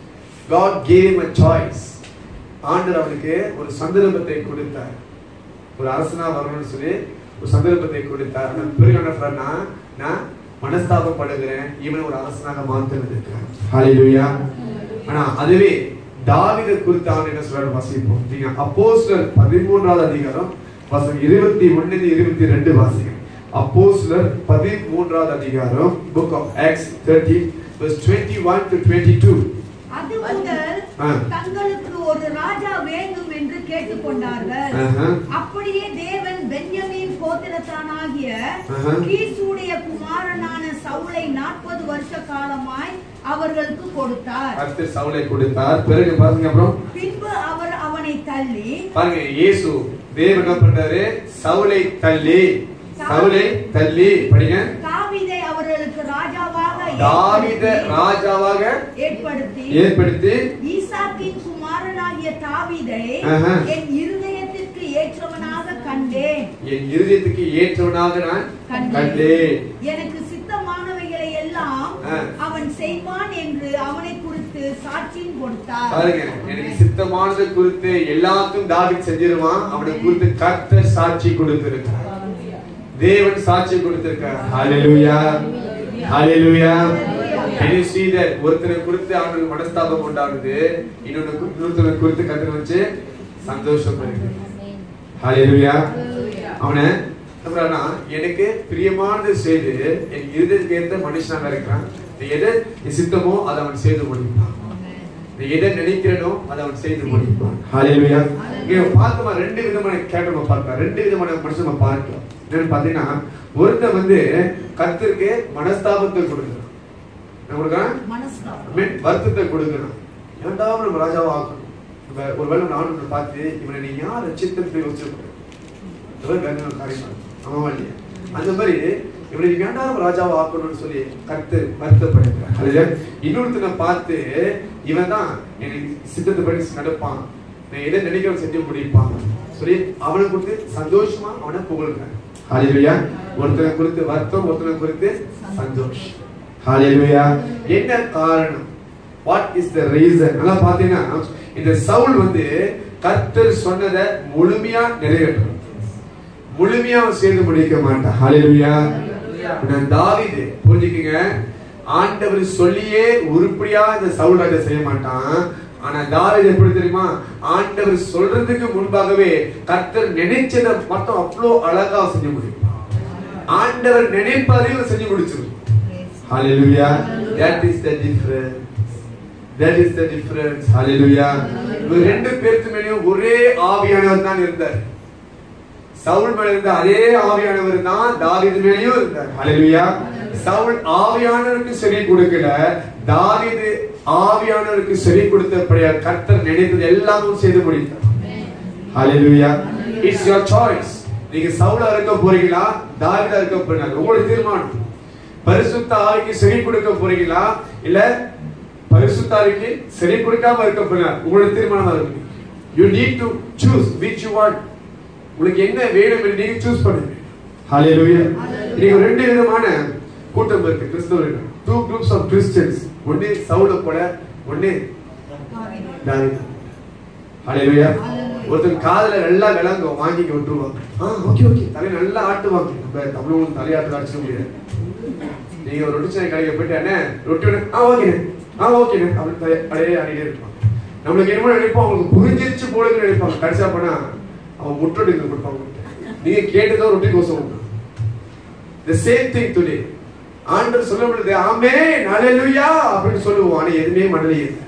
God gave him a choice ஆண்டவர் அவனுக்கு ஒரு சந்தர்ப்பத்தை கொடுத்தார் ஒரு அரசனா வரணும்னு சொல்லி ஒரு சந்தர்ப்பத்தை கொடுத்தார் ஆனா பிறகு என்ன சொல்றாருன்னா, நான் மனஸ்தாபப்படுகிறேன் இவனை ஒரு அரசனாக மாற்றுவதற்கு ஹalleluya ஆனா அதுவே தாவீதை குறித்து அவன் என்ன சொல்றாரு வாசிப்போம் நீங்க அப்போஸ்தலர் பதிமூன்றாவது அதிகாரம் வசனம் இருபத்தி ஒன்னு இருபத்தி ரெண்டு வாசிங்க அப்போஸ்தலர் பதிமூன்றாவது அதிகாரம் book of Acts thirty twenty one to twenty two அது முதல் ஆ. தங்களுக்கு ஒரு ராஜா வேண்டும் என்று கேட்டுக்கொண்டார்கள் ஆஹா. அப்படியே தேவன் பென்யமீன் கோத்திரத்தானாகிய ஆஹா. கீசுடைய குமாரனான சவுலை நாற்பது வருஷ காலமாய் அவர்களுக்கு கொடுத்தார் அடுத்து சவுலை கொடுத்தார் பிறகு பாருங்க அப்புறம் பின்பு அவர் அவனை தள்ளி பாருங்க இயேசு தேவன் என்ன பண்றாரு சவுலை தள்ளி சவுலை தள்ளி படிங்க தாவீதை அவர் தாவீத ராஜாவாக ஏற்படுத்தி ஏற்படுத்தி ஈசாக்கின் குமாரனாகிய தாவீதை ஆஹா. என் இருதயத்திற்கு ஏற்றவனாக கண்டேன் என் இருதயத்துக்கு ஏற்றவனாக நான் கண்டேன் எனக்கு சித்தமானவைகளை எல்லாம் ஆ. அவன் செய்வான் என்று அவனை குறித்து சாட்சியும் கொடுத்தார் பாருங்க எனக்கு சித்தமானது குறித்து எல்லாத்தையும் தாவீது செஞ்சிருவான் அவனை குறித்து கர்த்தர் சாட்சி கொடுத்திருக்கார் தேவன் சாட்சி கொடுத்திருக்கார் ஹalleluya ஹalleluya Can you see that? ஒருத்தனை குறித்து அவனுக்கு மனஸ்தாபம் உண்டானது இன்னொன்னு கு- இன்னொருத்தனை குறித்து கர்த்தர் வச்சு சந்தோஷம் இருக்கு ஹalleluya அவனை சொல்றானா எனக்கு பிரியமானது செய்து என் இருதயத்துக்கு ஏற்ற மனுஷனாக இருக்கிறான் நீ எதை நீ சித்தமோ அதை அவன் செய்து முடிப்பான் நீ எதை நினைக்கிறனோ அதை அவன் செய்து முடிப்பான் ஹalleluya இங்க பார்த்தோமா ரெண்டு விதமான கேரக்டர் நம்ம பார்க்கலாம் ரெண்டு விதமான மனுஷன் நம்ம பார்க்கலாம் என்னன்னு பாத்தீங்கன்னா ஒருத்தன் வந்து கர்த்தருக்கு மனஸ்தாபத்தை கொடுக்கிறான் என்ன கொடுக்கிறான் மனஸ்தாபம் I mean, வருத்தத்தை கொடுக்கணும் ஏன்டா நம்ம ராஜாவா ஆக்கணும் நம்ம ஒருவேளை நானும் பார்த்து இவனை நீ யார் ரச்சித்தத்தை யோசிச்சிருக்க காரியம் ஆமாவா இல்லையா அந்த மாதிரி இவனை நீ ஏன்டா நம்ம ராஜாவா ஆக்கணும்னு சொல்லி கத்து வருத்தப்படுகிறான் அதுல இன்னொருத்தனை பார்த்து இவன் தான் எனக்கு சித்தத்தை படி நடப்பான் நான் எதை நினைக்கிறவன் செஞ்சு முடிப்பான் சொல்லி அவனை குறித்து சந்தோஷமா அவனை புகழ்கிறான் ஹalleluya ஒருத்தனை குறித்து வருத்தம் ஒருத்தனை குறித்து சந்தோஷம் ஹalleluya என்ன காரணம் வாட் இஸ் த ரீசன் நல்லா பாத்தீங்கன்னா இந்த சவுல் வந்து கர்த்தர் சொன்னதை முழுமையா நிறைவேற்றணும் முழுமையா அவன் செய்து முடிக்க மாட்டான் ஹalleluya நான் தாவீது புரிஞ்சுக்கங்க ஆண்டவர் சொல்லியே உருப்படியா இந்த சவுல் ராஜா செய்ய மாட்டான் ஆனா தாவீது எப்படி தெரியுமா ஆண்டவர் சொல்றதுக்கு முன்பாகவே கர்த்தர் நினைச்சதை மட்டும் அவ்வளோ அழகா செஞ்சு முடிப்பான் ஆண்டவர் நினைப்பதையும் செஞ்சு முடிச்சிருக்கும் Hallelujah. That is the difference. That is the difference. Hallelujah. இவங்க ரெண்டு பேருக்கு மேலேயும் ஒரே ஆவியானவர் தான் இருந்தார் சவுல் மேல இருந்த அதே ஆவியானவர் தான் தாவீது மேலேயும் இருந்தார் Hallelujah. சவுல் ஆவியானவருக்கு செவி கொடுக்கல தாவீது ஆவியானவருக்கு செவி கொடுத்தபடியா கர்த்தர் நினைத்தது எல்லாமும் செய்து முடித்தார் Hallelujah. It's your choice. நீங்க சவுலா இருக்க போறீங்களா தாவீதா இருக்க போறீங்களா உங்களுடைய தீர்மானம் பரிசுத்த ஆவிக்கு செவி கொடுக்க போறீங்களா இல்ல பரிசுத்த ஆவிக்கு செவி கொடுக்காம இருக்க போறீங்களா உங்களுடைய தீர்மானமா இருக்கு you need to choose which you want உங்களுக்கு என்ன வேணும் என்று நீங்க சூஸ் பண்ணுங்க ஹalleluya நீங்க ரெண்டு விதமான கூட்டம் இருக்கு கிறிஸ்தவர்கள் டூ groups of கிறிஸ்டியன்ஸ் ஒண்ணு சவுல போல ஒண்ணு தாவீது ஹalleluya ஒருத்தர் காதுல நல்லா விளங்கும் வாங்கி விட்டுருவாங்க ஆ ஓகே ஓகே தலை நல்லா ஆட்டுவாங்க நம்ம தமிழும் தலையாட்டு அடிச்சிட முடியாது நீங்க ஒரு ரொட்டி சாய் கடைக்கு போயிட்டு அண்ணே ரொட்டி வேணும் ஆ ஓகே ஆ ஓகே அப்படின்னு தலை- அப்படியே ஆடிட்டே இருப்பான் நம்மளுக்கு என்னமோ நினைப்போம் அவங்களுக்கு புரிஞ்சிருச்சு போலுன்னு நினைப்பாங்க கடைசியா போனா அவன் முட்டை கொடுப்பாங்க நீங்க கேட்டுதான் ரொட்டி கோசம் the same thing today ஆண்டவர் சொல்ல முடியாது ஆமே ஹalleluya அப்படின்னு சொல்லுவோம் ஆனா எதுவுமே மனதிலே இல்லை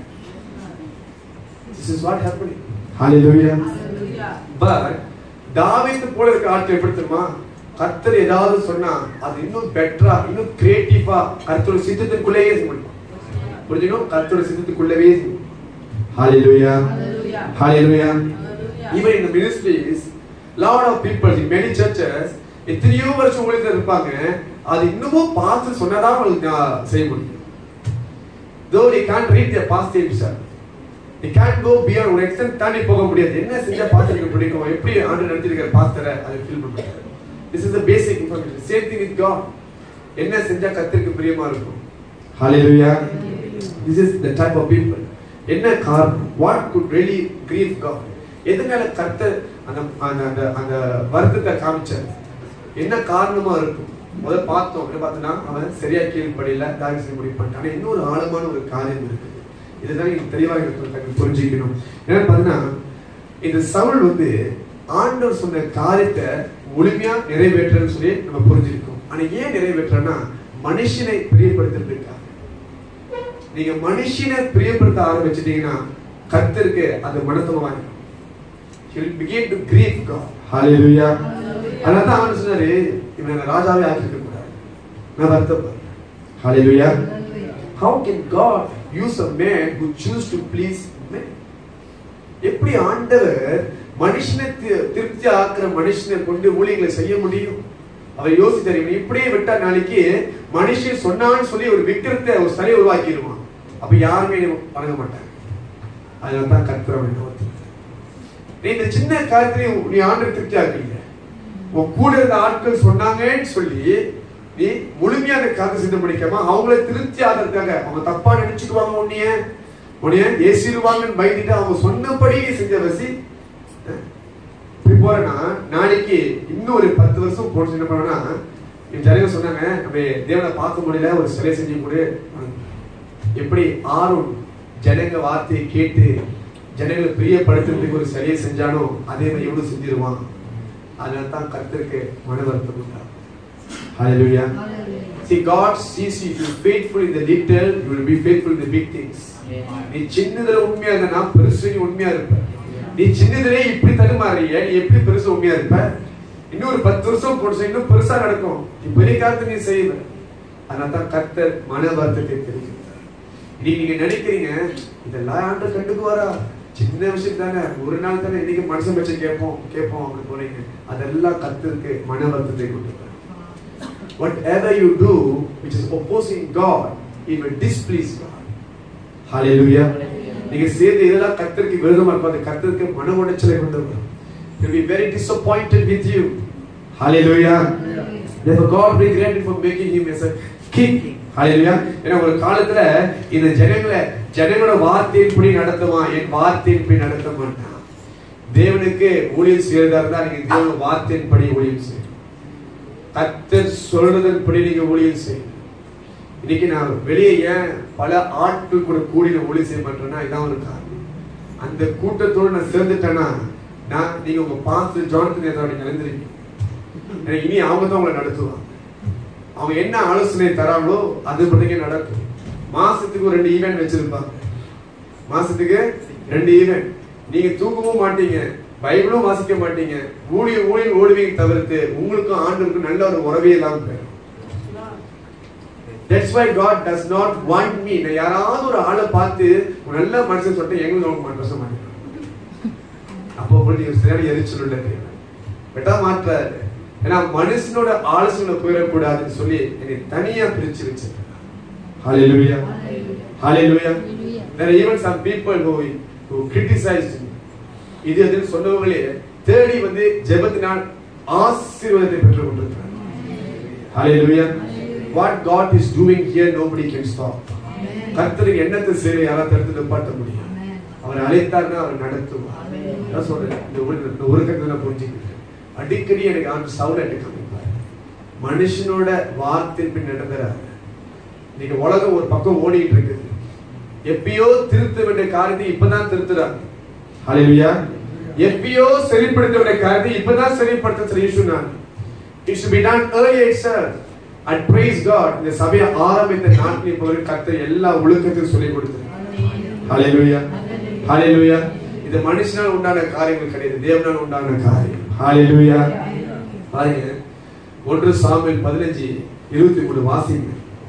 this is what happening hallelujah but தாவீது போல இருக்க ஆட்கள் எப்படி தெரியுமா கர்த்தர் ஏதாவது சொன்னா அது இன்னும் பெட்டரா இன்னும் கிரியேட்டிவா கர்த்தரோட சித்தத்துக்குள்ளேயே செய்ய முடியும் புரிஞ்சுக்கணும் கர்த்தரோட சித்தத்துக்குள்ளவே செய்ய முடியும். hallelujah hallelujah even in the ministries lot of people in many churches எத்தனையோ வருஷம் ஊழியத்தில் இருப்பாங்க அது இன்னமும் பார்த்து சொன்னதான் அவங்களுக்கு நான் செய்ய முடியும் though they can't read their past himself they can't go beyond ஒரு எக்ஸ்டென்ட் தாண்டி போக முடியாது என்ன செஞ்சா பாஸ்டருக்கு பிடிக்கும் எப்படி ஆண்டு நடத்திருக்கிற பாஸ்டரை அதை ஃபீல் பண்ணுறாங்க this is the basic information same thing with God என்ன செஞ்சா கர்த்தருக்கு பிரியமா இருக்கும் hallelujah this is the type of people என்ன காரணம் what could really grieve God எதனால கர்த்தர் அந்த அந்த அந்த அந்த வருத்தத்தை காமிச்சார் என்ன காரணமா இருக்கும் முதல்ல பார்த்தோம் என்ன பார்த்தோம்னா அவன் சரியா கீழ்ப்படியில தாவி செய்ய முடிவு பண்ணிட்டான் ஆனா இன்னொரு ஆழமான ஒரு காரியம் இருக்குது இதுதான் எனக்கு தெளிவாக எனக்கு புரிஞ்சுக்கணும் என்னன்னு பார்த்தீங்கன்னா இந்த சவுல் வந்து ஆண்டவர் சொன்ன காரியத்தை முழுமையா நிறைவேற்றன்னு சொல்லி நம்ம புரிஞ்சிருக்கோம் ஆனா ஏன் நிறைவேற்றனா மனுஷனை பிரியப்படுத்துறதுக்காக நீங்க மனுஷனை பிரியப்படுத்த ஆரம்பிச்சிட்டீங்கன்னா கர்த்தருக்கு அது மனத்தமா வாங்கி he will begin to grieve God hallelujah அதனால தான் அவன் சொன்னாரு இவனை ராஜாவே ஆக்கிக்க கூடாது நான் வருத்தப்படுறேன் hallelujah how can God use a man who choose to please men எப்படி ஆண்டவர் மனுஷனை தி- திருப்தி ஆக்குற மனுஷனை கொண்டு ஊழியர்களை செய்ய முடியும் அவர் யோசிச்சாரு இவன் இப்படியே விட்டா நாளைக்கு மனுஷன் சொன்னான்னு சொல்லி ஒரு விக்கிரத்தை ஒரு சிலையை உருவாக்கிடுவான் அப்ப யாருமே இவனை வணங்க மாட்டாங்க அதனால தான் கத்துறவன் நீ இந்த சின்ன காரியத்திலையும் நீ ஆண்டு திருப்தியா இருக்கீங்க உன் கூட இருந்த ஆட்கள் சொன்னாங்கன்னு சொல்லி நீ முழுமையா அந்த காத்து சித்தம் பண்ணிக்காம அவங்கள திருப்தி ஆகிறதுக்காக அவங்க தப்பா நினைச்சுக்குவாங்க உன்னைய உன்னைய ஏசிடுவாங்கன்னு பயந்துட்டு அவங்க சொன்னபடி நீ செஞ்ச வசி இப்படி போறேன்னா நாளைக்கு இன்னும் ஒரு பத்து வருஷம் போட்டு என்ன பண்ணா என் ஜனங்க சொன்னாங்க நம்ம தேவனை பார்க்க முடியல ஒரு சிலை செஞ்சு கொடு எப்படி ஆறும் ஜனங்க வார்த்தையை கேட்டு ஜனங்களை பிரியப்படுத்துறதுக்கு ஒரு சிலையை செஞ்சானோ அதே மாதிரி எவ்வளவு செஞ்சிருவான் அதனால தான் கர்த்தருக்கு மன வருத்தம் உண்டா Hallelujah. See, God sees you. If you're faithful in the little, you will be faithful in the big things. நீ சின்னதுல உண்மையா இருந்தா பெருசு நீ உண்மையா இருப்ப நீ சின்னதுலே இப்படி தடுமாறிய நீ எப்படி பெருசு உண்மையா இருப்ப இன்னும் ஒரு பத்து வருஷம் போட்டு இன்னும் பெருசா நடக்கும் நீ பெரிய காலத்தை நீ செய்வ அதனால தான் கர்த்தர் மன வருத்தத்தை தெரிவிக்கிறார் இன்னைக்கு நீங்க நினைக்கிறீங்க இதெல்லாம் ஆண்டு கண்டுக்கு வரா சின்ன விஷயம் தானே ஒரு நாள் தானே இன்னைக்கு மனுஷன் வச்சு கேட்போம் கேட்போம் அப்படி போறீங்க அதெல்லாம் கர்த்தருக்கு மன வருத்தத்தை கொண்டு வரும் whatever you do which is opposing God, it will displease God. Hallelujah. நீங்க செய்த இதெல்லாம் கர்த்தருக்கு விரோதமா இருக்கும் அது கர்த்தருக்கு மன உடைச்சலை கொண்டு வரும் will be very disappointed with you. Hallelujah. Therefore God be grateful for making him as a king. Hallelujah. ஏன்னா ஒரு காலத்துல இந்த ஜனங்களை ஜனங்களோட வார்த்தையின்படி நடத்துவான் என் வார்த்தையின்படி நடத்த மாட்டான் தேவனுக்கு ஊழியம் செய்யறதா இருந்தா நீங்க தேவன வார்த்தையின்படி ஊழியம் செய்யணும் கத்தர் சொல்றதன்படி நீங்க ஊழியம் செய்யணும் இன்னைக்கு நான் வெளியே ஏன் பல ஆட்கள் கூட கூடி நான் ஊழியம் செய்ய மாட்டேன்னா இதான் ஒரு காரணம் அந்த கூட்டத்தோடு நான் சேர்ந்துட்டேன்னா நான் நீங்க உங்க பார்த்து ஜானத்தின் ஏதாவது நீங்க எழுந்திருக்கீங்க எனக்கு இனி அவங்க தான் உங்களை நடத்துவாங்க அவங்க என்ன ஆலோசனை தராங்களோ அது படிக்க நடக்கும் மாசத்துக்கு ஒரு ரெண்டு ஈவெண்ட் வச்சிருப்பாங்க மாசத்துக்கு ரெண்டு ஈவெண்ட் நீங்க தூங்கவும் மாட்டீங்க பைபிளும் வாசிக்க மாட்டீங்க ஊழிய ஊழியம் ஓடுவீங்க தவிர்த்து உங்களுக்கும் ஆண்டுக்கும் நல்ல ஒரு உறவே இல்லாம போயிடும் That's why God does not want me. நான் யாராவது ஒரு ஆளை பார்த்து ஒரு நல்ல மனுஷன் சொல்லிட்டு எங்களுக்கு நோக்க மாட்டேன் பேச மாட்டேன் அப்போ போய் நீங்க சரியான எரிச்சல் உள்ள பெட்டா மாற்றாரு ஏன்னா மனுஷனோட ஆலோசனை போயிடக்கூடாதுன்னு சொல்லி என்னை தனியா பிரிச்சு வச்சிருக்கேன் Hallelujah. Hallelujah. There are even some people who who criticized me. இது எதுன்னு சொன்னவங்களே தேடி வந்து ஜெபத்தினால் ஆசீர்வாதத்தை பெற்றுக் கொண்டிருக்கிறார் Hallelujah. What God is doing here nobody can stop. கர்த்தருக்கு எண்ணத்தை செய்ய யாராவது தடுத்து நிப்பாட்ட முடியும் அவர் அழைத்தார்னா அவர் நடத்துவார் நான் சொல்றேன் இந்த ஒரு இந்த ஒரு கருத்தை நான் புரிஞ்சுக்கிட்டேன் அடிக்கடி எனக்கு ஆண்டு சவுண்ட் எனக்கு காமிப்பார் மனுஷனோட வார்த்தையின் பின் நடந்துறாரு இன்னைக்கு உலகம் ஒரு பக்கம் ஓடிட்டு இருக்குது எப்பயோ திருத்த வேண்டிய காரியத்தை இப்பதான் திருத்துறாங்க ஹalleluya எப்பயோ சரிப்படுத்த வேண்டிய காரியத்தை இப்பதான் சரிப்படுத்த சொல்லி சொன்னாங்க it should be done earlier itself and praise god இந்த சபையை ஆரம்பித்த நாட்டில் இப்போ கர்த்தர் எல்லா ஒழுக்கத்தையும் சொல்லி கொடுத்தார் ஹalleluya ஹalleluya இது மனுஷனால் உண்டான காரியங்கள் கிடையாது தேவனால் உண்டான காரியம் ஹalleluya பாருங்க ஒன்று சாமுவேல் பதினஞ்சு இருபத்தி மூணு வாசிங்க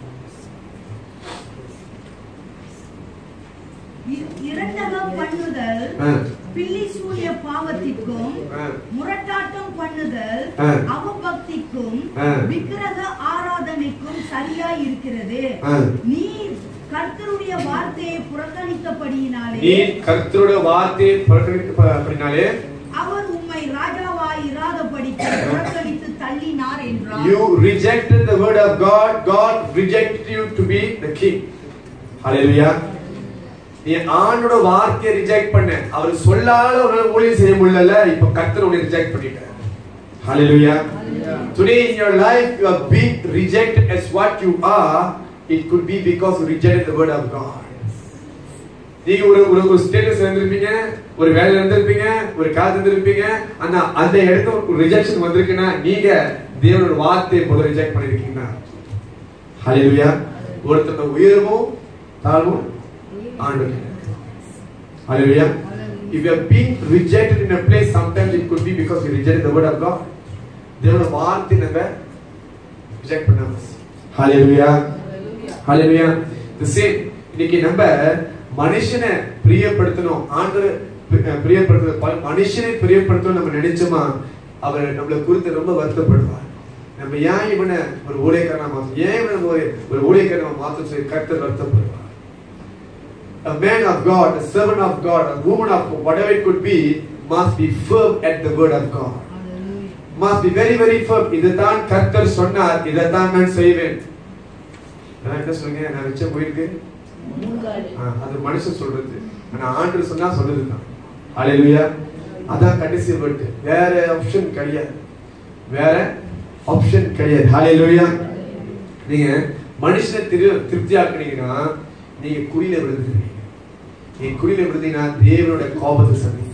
இ- இரண்டகம் பண்ணுதல் ஆ. பில்லி சூழிய பாவத்திற்கும் ஆ. முரட்டாட்டம் பண்ணுதல் ஆ. அவபக்திக்கும் ஆ. விக்கிரக ஆராதனைக்கும் சரியாய் இருக்கிறது ஆ. நீ கர்த்தருடைய வார்த்தையை புறக்கணித்தபடியினாலே நீ கர்த்தருடைய வார்த்தையை புறக்கணிக்கப்படினாலே அவர் உம்மை ராஜாவாய் இராதபடிக்கு புறக்கணித்து தள்ளினார் என்றார் you rejected the word of God God rejected you to be the king hallelujah நீ ஆண்டோட வார்த்தையை ரிஜெக்ட் பண்ண அவர் சொல்லாத ஒரு ஊழியம் செய்ய முடியல இப்ப கர்த்தர் உன்னை ரிஜெக்ட் பண்ணிட்டார் hallelujah today in your life you are being rejected as what you are it could be because you rejected the word of God நீங்க ஒரு ஒரு ஒரு ஸ்டேட்டஸ் இருந்திருப்பீங்க ஒரு வேலையில இருந்திருப்பீங்க ஒரு காலத்துல இருந்திருப்பீங்க ஆனா அந்த இடத்துல ஒரு ரிஜெக்ஷன் வந்திருக்குன்னா நீங்க தேவனோட வார்த்தையை போல ரிஜெக்ட் பண்ணிருக்கீங்கன்னா ஹalleluya ஒருத்தரோட உயர்வும் தாழ்வும் ஆண்டு ஹalleluya if you are being rejected in a place sometimes it could be because you rejected the word of God தேவனோட வார்த்தை நம்ம ரிஜெக்ட் பண்ணாம ஹalleluya ஹalleluya the same இன்னைக்கு நம்ம மனுஷனை பிரியப்படுத்தணும் ஆண்டவர் பி- பிரியப்படுத்த ப- மனுஷனை பிரியப்படுத்தணும் நம்ம நினைச்சோமா அவர் நம்மளை குறித்து ரொம்ப வருத்தப்படுவார் நம்ம ஏன் இவனை ஒரு ஊழியக்காரனா மாத்தணும் ஏன் இவனை ஒரு ஒரு ஊழியக்காரனை மாத்த சொல்லி கர்த்தர் வருத்தப்படுவார் A man of God, a servant of God, a woman of God, whatever it could be, must be firm at the word of God. Must be very, very firm. இதுதான் கர்த்தர் சொன்னார் இதைத்தான் நான் செய்வேன் நான் என்ன சொல்லுங்க நான் வச்ச போயிருக்கு மூங்காடு அது மனுஷன் சொல்றது ஆனா ஆண்டு சொன்னா சொல்றதுதான் ஹalleluya அதான் கடைசி வேர்ட் வேற ஆப்ஷன் கிடையாது வேற ஆப்ஷன் கிடையாது ஹalleluya நீங்க மனுஷனை திரு திருப்தியாக்குனீங்கன்னா நீங்க குறியில விழுந்துருவீங்க நீங்க குறியில விழுந்தீங்கன்னா தேவனோட கோபத்தை சந்திப்பீங்க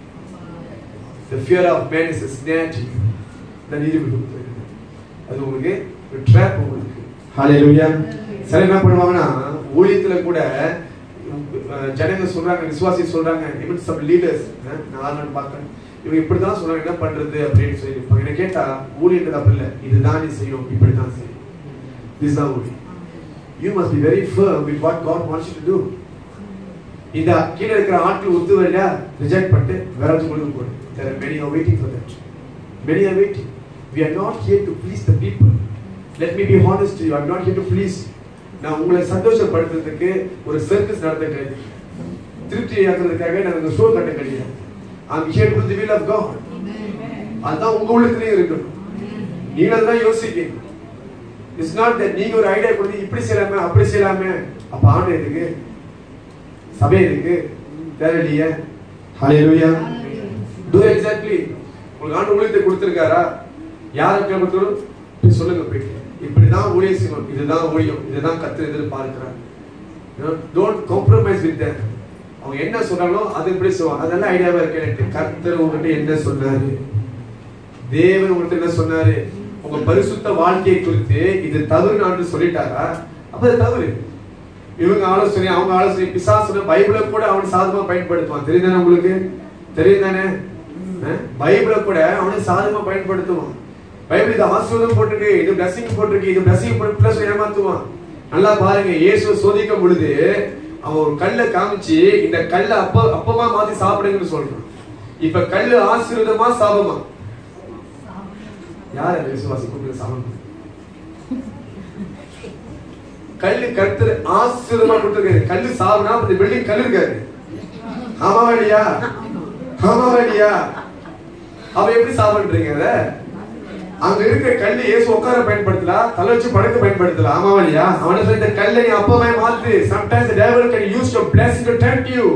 the fear of man is a snare to you இந்த நீதிபதி புத்தகம். அது உங்களுக்கு ஒரு ட்ராப் உங்களுக்கு ஹalleluya சில என்ன பண்ணுவாங்கன்னா ஊழியத்துல கூட அஹ், ஜனங்க சொல்றாங்க விசுவாசி சொல்றாங்க even some leaders அஹ், நான் நான் பார்க்கறேன் இவங்க இப்படிதான் சொல்றாங்க என்ன பண்றது அப்படின்னு சொல்லி இருப்பாங்க என்ன கேட்டா ஊழியர்கள் அப்படி இல்லை இதுதான் நீ செய்யணும் இப்படிதான் செய்யணும் இதுதான் ஊழியம் you must be very firm with what God wants you to do இந்த கீழே இருக்கிற ஆட்கள் ஒத்து வரலையா ரிஜெக்ட் பண்ணிட்டு வேற ஒருத்தவங்களுக்கு போடு there are many are waiting for that many are waiting we are not here to please the people let me be honest to you i'm not here to please you நான் உங்களை சந்தோஷப்படுத்துறதுக்கு ஒரு circus நடத்த கிடையாது திருப்தி ஆக்குறதுக்காக நான் இந்த show கட்ட கிடையாது I'm here to do the will of God அதுதான் உங்க உள்ளத்துலயும் இருக்கணும் நீங்க தான் யோசிக்கணும் இட்ஸ் நாட் தட் நீங்க ஒரு ஐடியா கொடுத்து இப்படி செய்யலாமே அப்படி செய்யலாமே அப்ப ஆண்டு எதுக்கு சபை எதுக்கு தேவையில்லையே ஹalleluya do exactly உங்களுக்கு ஆண்டு ஊழியத்தை கொடுத்திருக்காரா யாருக்கு கொடுத்தாலும் போய் சொல்லுங்க போயிட்டு இப்படிதான் ஊழியம் செய்யணும் இதுதான் ஊழியம் இதுதான் கத்து எதிர்பார்க்கிறார் டோன்ட் காம்ப்ரமைஸ் வித் them அவங்க என்ன சொன்னாங்களோ அது இப்படி சொல்லுவாங்க அதெல்லாம் ஐடியாவா இருக்கு எனக்கு கர்த்தர் உங்ககிட்ட என்ன சொன்னாரு தேவன் உங்கள்ட்ட என்ன சொன்னாரு உங்க பரிசுத்த வாழ்க்கையை குறித்து இது தவறு நான் சொல்லிட்டாரா அப்ப அது தவறு இவங்க ஆலோசனை அவங்க ஆலோசனை பிசாசுன பைபிளை கூட அவன் சாதகமா பயன்படுத்துவான் தெரியுதானே உங்களுக்கு தெரியுதானே அஹ்? பைபிளை கூட அவன் சாதகமா பயன்படுத்துவான் பைபிள் இது ஆசீர்வாதம் போட்டிருக்கு இது பிளஸிங் போட்டிருக்கு இது பிளஸிங் போட்டு பிளஸ் ஏமாத்துவான் நல்லா பாருங்க இயேசு சோதிக்கும் பொழுது அவன் ஒரு கல்லை காமிச்சு இந்த கல்லை அப்ப அப்பமா மாத்தி சாப்பிடுங்கன்னு சொல்றான் இப்ப கல்லு ஆசீர்வாதமா சாபமா யார் அந்த விசுவாசி கூப்பிட்டு சாபம் கல்லு கருத்து ஆசீர்வாதமா கொடுத்துருக்காரு கல்லு சாவுனா அந்த பில்டிங் கல்லு இருக்காரு ஆமாவா இல்லையா ஆமாவா இல்லையா அவ எப்படி சாப்பிடுறீங்க அத அங்க இருக்கிற கல்லு இயேசு உட்கார பயன்படுத்தலாம் தலை வச்சு படுக்க பயன்படுத்தலாம் ஆமாவா இல்லையா அவன சொல்லி இந்த கல்லை நீ அப்பவே மாத்து sometimes the devil can use your blessing to tempt you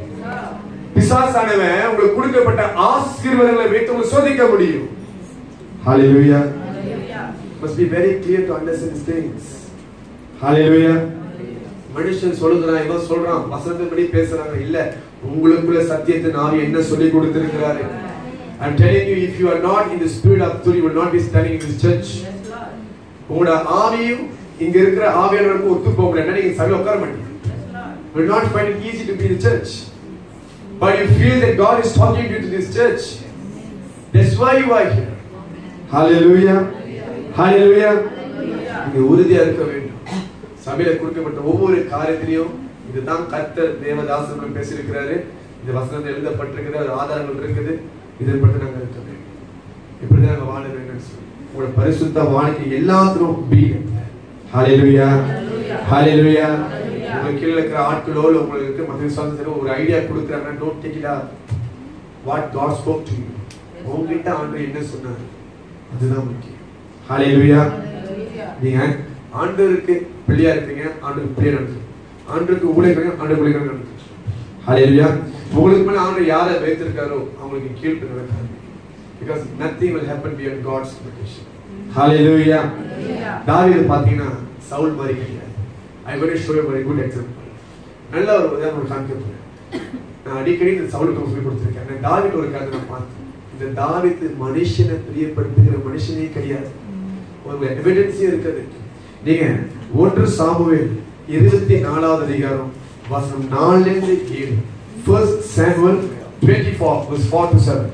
பிசாசானவன் உங்களுக்கு கொடுக்கப்பட்ட ஆசீர்வாதங்களை வைத்து உங்களை சோதிக்க முடியும் Hallelujah. Must be very clear to understand these things. Hallelujah. மனுஷன் சொல்லுகிறான் இவன் சொல்றான் வசனத்தின்படி பேசுறாங்க இல்ல உங்களுக்குள்ள சத்தியத்தை நாவி என்ன சொல்லி கொடுத்திருக்கிறாரு I'm telling you if you are not in the spirit of truth you will not be standing in this church உங்களோட ஆவியும் இங்க இருக்கிற ஆவியானவருக்கு ஒத்து போகலன்னா நீங்க சபையில உட்கார மாட்டீங்க You will not find it easy to be in the church but you feel that God is talking to you to this church that's why you are here Hallelujah. Hallelujah. நீங்க உறுதியா இருக்க வேண்டும் சபையில கொடுக்கப்பட்ட ஒவ்வொரு காரியத்திலையும் இதுதான் கர்த்தர் தேவதாசன் பேசியிருக்கிறாரு இந்த வசனத்தில் எழுதப்பட்டிருக்குது அது ஆதாரங்கள் இருக்குது இதை பற்றி நாங்க இருக்க வேண்டும் இப்படிதான் நாங்க வாழ வேண்டும் சொல்லி உங்களோட பரிசுத்த வாழ்க்கை எல்லாத்திலும் பி ஹalleluya ஹalleluya உங்களுக்கு கீழே இருக்கிற ஆட்களோ இல்ல உங்களுக்கு மற்ற விசுவாசத்துல ஒரு ஐடியா கொடுக்குறாங்க don't take it what God spoke to you உங்ககிட்ட ஆண்டு என்ன சொன்னாரு அதுதான் முக்கியம் ஹalleluya நீங்க ஆண்டவருக்கு பிள்ளையா இருக்கீங்க ஆண்டவருக்கு பிள்ளையா நடக்கு ஆண்டவருக்கு ஊழியர்கள் ஆண்டவருக்கு ஊழியர்கள் நடக்கு ஹalleluya உங்களுக்கு மேல ஆண்டவர் யாரை வைத்திருக்காரோ அவங்களுக்கு கீழ்ப்பு நடக்காது because nothing will happen beyond God's limitation hallelujah தாவீது பாத்தீங்கன்னா சவுல் மாதிரி கிடையாது ஐ going to show you a very good example நல்ல ஒரு உதாரணம் காமிக்க போறேன் நான் அடிக்கடி இந்த சவுலுக்கு சொல்லி கொடுத்துருக்கேன் நான் தாவீது ஒரு கதை நான் பார்த்தேன் இந்த தாவீது மனுஷனை பிரியப்படுத்துகிற மனுஷனே கிடையாது ஒரு எவிடன்ஸே இருக்குது நீங்க ஒன்று சாமுவேல் இருபத்தி நாலாவது அதிகாரம் வசனம் நாலுல இருந்து ஏழு ஃபர்ஸ்ட் சாமுவேல் twenty four verse four to seven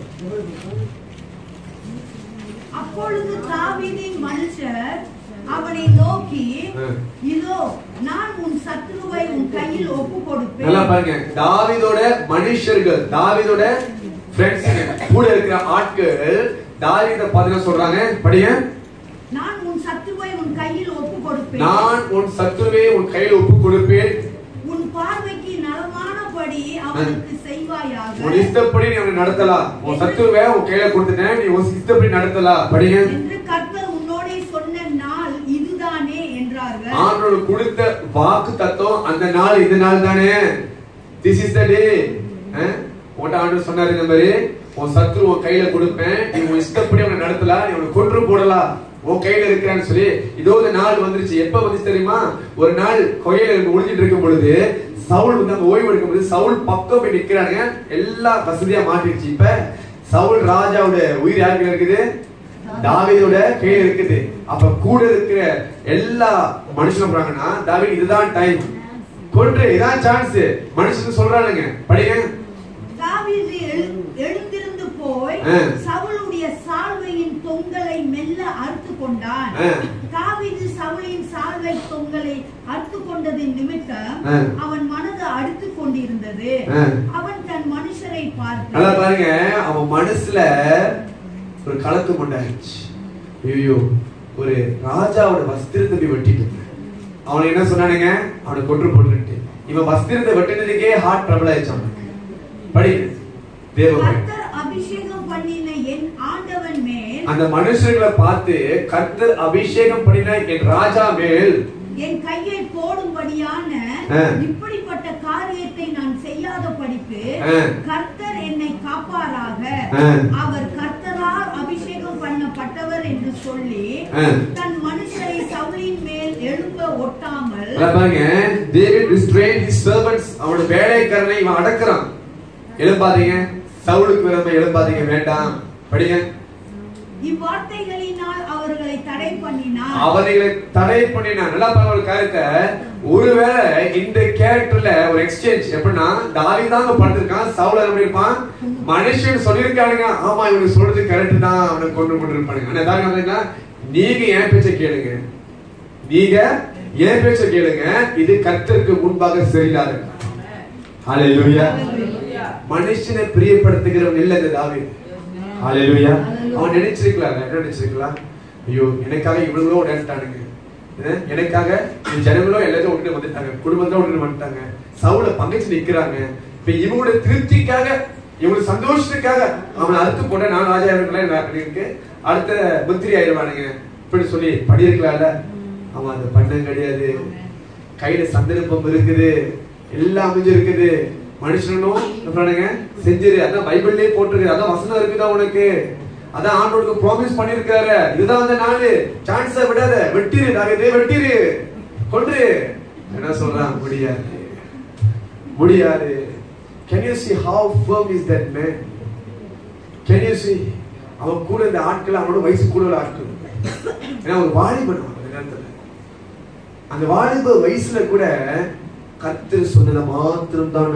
அப்பொழுது தாவீதின் மனுஷர் அவனை நோக்கி ஆ. இதோ நான் உன் சத்துருவை உன் கையில் ஒப்பு நல்லா கொடுப்பேன் பாருங்க தாவீதோட மனுஷர்கள் தாவீதோட ஃப்ரெண்ட்ஸ் கூட இருக்கிற ஆட்கள் தாவீத பாத்தீங்கன்னா சொல்றாங்க படிங்க நான் உன் சத்துருவை உன் கையில் ஒப்பு கொடுப்பேன் நான் உன் சத்துருவே உன் கையில் ஒப்பு கொடுப்பேன் உன் பார்வைக்கு நலமானபடி அவனுக்கு செய்வாயாக உன் இஷ்டப்படி நீ அவனை நடத்தலாம் உன் சத்துருவே உன் கையில கொடுத்துட்டேன் நீ உன் இஷ்டப்படி நடத்தலாம் படிங்க என்று கர்த்தர் உன்னோடே சொன்ன நாள் இதுதானே என்றார்கள் ஆண்டோடு கொடுத்த வாக்கு தத்துவம் அந்த நாள் இந்த நாள் தானே திஸ் இஸ் த டே உன்ட்ட ஆண்டு சொன்னாரு இந்த மாதிரி உன் சத்ரு உன் கையில கொடுப்பேன் நீ உன் இஷ்டப்படி அவனை நடத்தலாம் நீ அவனை கொன்று போடலாம் உன் கையில இருக்கிறான்னு சொல்லி இதோ இந்த நாள் வந்துருச்சு எப்ப வந்துச்சு தெரியுமா ஒரு நாள் கோயில ஒளிஞ்சிட்டு இருக்கும் பொழுது சவுல் வந்து அங்க ஓய்வு எடுக்கும் பொழுது சவுல் பக்கம் போய் நிக்கிறானுங்க எல்லா வசதியா மாட்டிடுச்சு இப்ப சவுல் ராஜாவோட உயிர் யாருக்கு இருக்குது தாவீதோட கையில இருக்குது அப்ப கூட இருக்கிற எல்லா மனுஷனும் சொல்றாங்கன்னா தாவீது இதுதான் டைம் கொன்று இதான் சான்ஸ் மனுஷன் சொல்றானுங்க படிங்க தாவீது எழு- எழுந்திருந்து போய் ஆ. சவுலுடைய சால்வையின் தொங்கலை மெல்ல அறுத்து கொண்டான் ஆ. தாவீது சவுலின் சால்வை தொங்கலை அறுத்து கொண்டதின் நிமித்தம் ஆ. அவன் மனது அடித்துக் கொண்டிருந்தது ஆ. அவன் தன் மனுஷரை நல்லா பார்த்து பாருங்க அவன் மனசுல ஒரு கலக்கம் உண்டாயிருச்சு ஐயோ ஒரு ராஜாவோட வஸ்திரத்தை போய் வெட்டிட்டு அவனை என்ன சொன்னானுங்க அவனை கொன்று போட்டுட்டு இவன் வஸ்திரத்தை வெட்டினதுக்கே ஹார்ட் ட்ரபிள் ஆயிடுச்சு அவனுக்கு படி தேவன் கர்த்தர் அபிஷேகம் பண்ணின என் ஆண்டவன் மேல் அந்த மனுஷர்களை பார்த்து கர்த்தர் அபிஷேகம் பண்ணின என் ராஜா மேல் என் கையை போடும்படியான ஆ. இப்படிப்பட்ட காரியத்தை நான் செய்யாத படிக்கு ஆ. கர்த்தர் என்னை காப்பாராக ஆ. அவர் கர்த்தரால் அபிஷேகம் பண்ணப்பட்டவர் என்று சொல்லி ஆ. தன் மனுஷரை சவுலின் மேல் எழும்ப ஒட்டாமல் நல்லா பாருங்க டேவிட் restrained his servants அவனோட வேலைக்காரனை இவன் அடக்குறான் எழுப்பாதீங்க சவுலுக்கு விரும்ப எழுப்பாதீங்க வேண்டாம் படிங்க இவ்வார்த்தைகளினால் அவர்களை தடை பண்ணினார் அவர்களை தடை பண்ணினா நல்லா பாருங்க ஒரு காரியத்தை ஒருவேளை இந்த கேரக்டர்ல ஒரு எக்ஸ்சேஞ்ச் எப்படின்னா தாவி தாங்க படுத்திருக்கான் சவுல எப்படி இருப்பான் மனுஷன் சொல்லியிருக்கானுங்க ஆமா இவனுக்கு சொல்றது கரெக்ட் தான் அவனை கொண்டு கொண்டு இருப்பானுங்க ஆனா தாங்க வந்தீங்கன்னா நீங்க என் பேச்ச கேளுங்க நீங்க என் பேச்ச கேளுங்க இது கர்த்தருக்கு முன்பாக சரியில்லாது ஹalleluya மனுஷனை பிரியப்படுத்துகிறவன் இல்ல இந்த தாவீது ஹalleluya அவன் நினைச்சிருக்கலாம் என்ன நினைச்சிருக்கலாம் ஐயோ எனக்காக இவ்வளவு ஓடிட்டானுங்க எனக்காக இந்த ஜனங்களும் எல்லாத்தையும் விட்டுட்டு வந்துட்டாங்க குடும்பத்தை விட்டுட்டு வந்துட்டாங்க சவுல பங்கச்சு நிக்கிறாங்க இப்ப இவங்களோட திருப்திக்காக இவங்களோட சந்தோஷத்துக்காக அவனை அறுத்து போட்ட நான் ராஜா இருக்கலாம் இருக்கு அடுத்த புத்திரி ஆயிடுவானுங்க இப்படி சொல்லி படி இருக்கலாம்ல அவன் அதை பண்ண கிடையாது கையில சந்தர்ப்பம் இருக்குது எல்லாம் அமைஞ்சு இருக்குது மனுஷனும் என்ன பண்ணானுங்க செஞ்சிரு அதான் பைபிள்லயே போட்டிருக்கு அதான் வசனம் இருக்குதா உனக்கு அதான் ஆண்டோருக்கு ப்ராமிஸ் பண்ணிருக்காரு இதுதான் அந்த நாள் சான்ஸ விடாத வெட்டிரு தாவிதே வெட்டிரு கொண்டு என்ன சொல்றான் முடியாது முடியாது can you see how firm is that man can you see அவன் கூட இந்த ஆட்கள் அவனோட வயசு கூட உள்ள ஆட்கள் ஏன்னா ஒரு வாலிபன் அவன் அந்த நேரத்துல அந்த வாலிப வயசுல கூட கர்த்தர் சொன்னதை மாத்திரம் தான்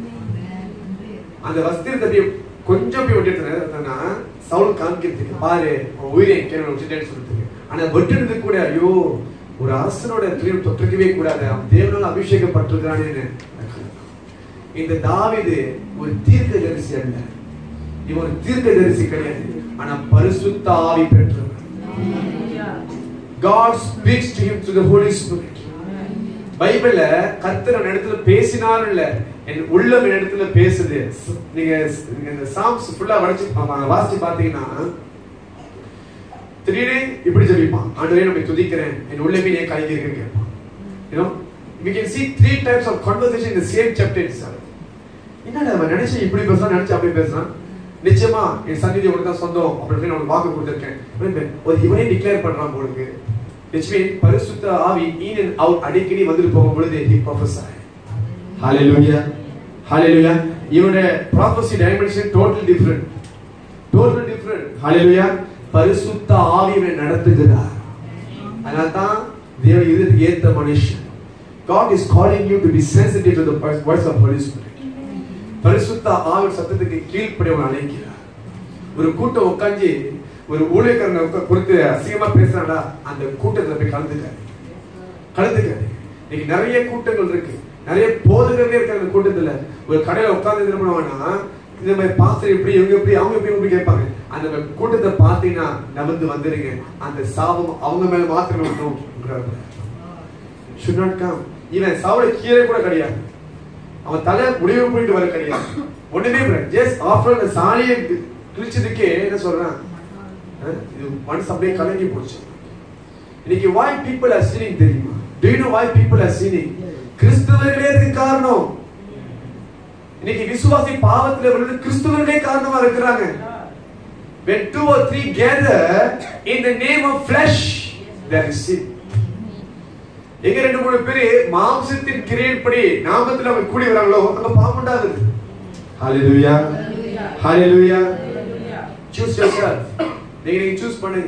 அந்த வஸ்திரத்தை அப்படியே கொஞ்சம் போய் விட்டுட்டுனா சவுல் காமிக்கிறதுக்கு பாரு அவன் உயிரை கேள்வி விட்டுட்டேன்னு சொல்றதுக்கு ஆனா வெட்டுனது கூட ஐயோ ஒரு அரசனோட துணியம் தொற்றுக்கவே கூடாது அவன் தேவனால அபிஷேகப்பட்டிருக்கிறானேன்னு இந்த தாவீது ஒரு தீர்க்க தரிசி அல்ல இவன் ஒரு தீர்க்க தரிசி கிடையாது ஆனா பரிசுத்த ஆவி பெற்றவன் God speaks to him through the Holy Spirit. பைபிள்ல கர்த்தர் அந்த இடத்துல பேசினாலும் இல்ல என் உள்ளம் என் இடத்துல பேசுது நீங்க நீங்க இந்த சாம்ஸ் ஃபுல்லா வடிச்சு வாசிச்சு பாத்தீங்கன்னா திடீர்னு இப்படி சொல்லிப்பான் ஆண்டவரே நம்ம துதிக்கிறேன் என் உள்ளமே ஏன் கலங்கி இருக்குன்னு கேட்பான் you know we can see three types of conversation in the same chapter itself என்னடா அவன் நினைச்சு இப்படி பேசுறான் நினைச்சு அப்படி பேசுறான் நிச்சயமா என் சந்நிதி உனக்கு தான் சொந்தம் அப்படின்னு அவனுக்கு வாக்கு கொடுத்திருக்கேன் ஒரு இவனே டிக்ளேர் பண்றான் போலுக்கு which means பரிசுத்த ஆவி in and out அடிக்கடி வந்துட்டு போகும் பொழுது he prophesy hallelujah hallelujah இவனுடைய prophecy dimension total different total different hallelujah பரிசுத்த ஆவி இவனை நடத்துகிறார் அதனால தான் தேவ இதற்கு ஏத்த மனுஷன் God is calling you to be sensitive to the voice of Holy Spirit பரிசுத்த ஆவி சத்தத்துக்கு கீழ்ப்படியவன் அழைக்கிறார் ஒரு கூட்டம் உட்காந்து ஒரு ஊழியக்காரனை உட்கா- குறித்து அசிங்கமா பேசுறாடா அந்த கூட்டத்துல போய் கலந்துக்காது கலந்துக்காது இன்னைக்கு நிறைய கூட்டங்கள் இருக்கு நிறைய போதகர்களே இருக்காங்க அந்த கூட்டத்துல ஒரு கடையில உட்கார்ந்து என்ன பண்ணுவாங்கன்னா இந்த மாதிரி பாஸ்டர் எப்படி இவங்க எப்படி அவங்க எப்படி இப்படி கேட்பாங்க அந்த மாதிரி கூட்டத்தை பார்த்தீங்கன்னா நகர்ந்து வந்துருங்க அந்த சாபம் அவங்க மேல மாத்திரம் வரணும் should not come இவன் சாவல கீழே கூட கிடையாது அவன் தலை முடிவு போயிட்டு வர கிடையாது ஒண்ணுமே ஜஸ்ட் ஆஃப்டர் அந்த சாணியை கிழிச்சதுக்கே என்ன சொல்றான் அஹ், இது மனசு அப்படியே கலங்கி போச்சு இன்னைக்கு why people are sinning தெரியுமா do you know why people are sinning கிறிஸ்தவர்களே இதுக்கு காரணம் இன்னைக்கு விசுவாசி பாவத்துல விழுந்து கிறிஸ்தவர்களே காரணமா இருக்கிறாங்க when two or three gather in the name of flesh there is sin எங்க ரெண்டு மூணு பேரு மாம்சத்தின் கிரியைப்படி நாமத்துல அவங்க கூடி வராங்களோ அங்க பாவம் உண்டாகுது ஹalleluya ஹalleluya சூஸ் yourself நீங்க நீங்க சூஸ் பண்ணுங்க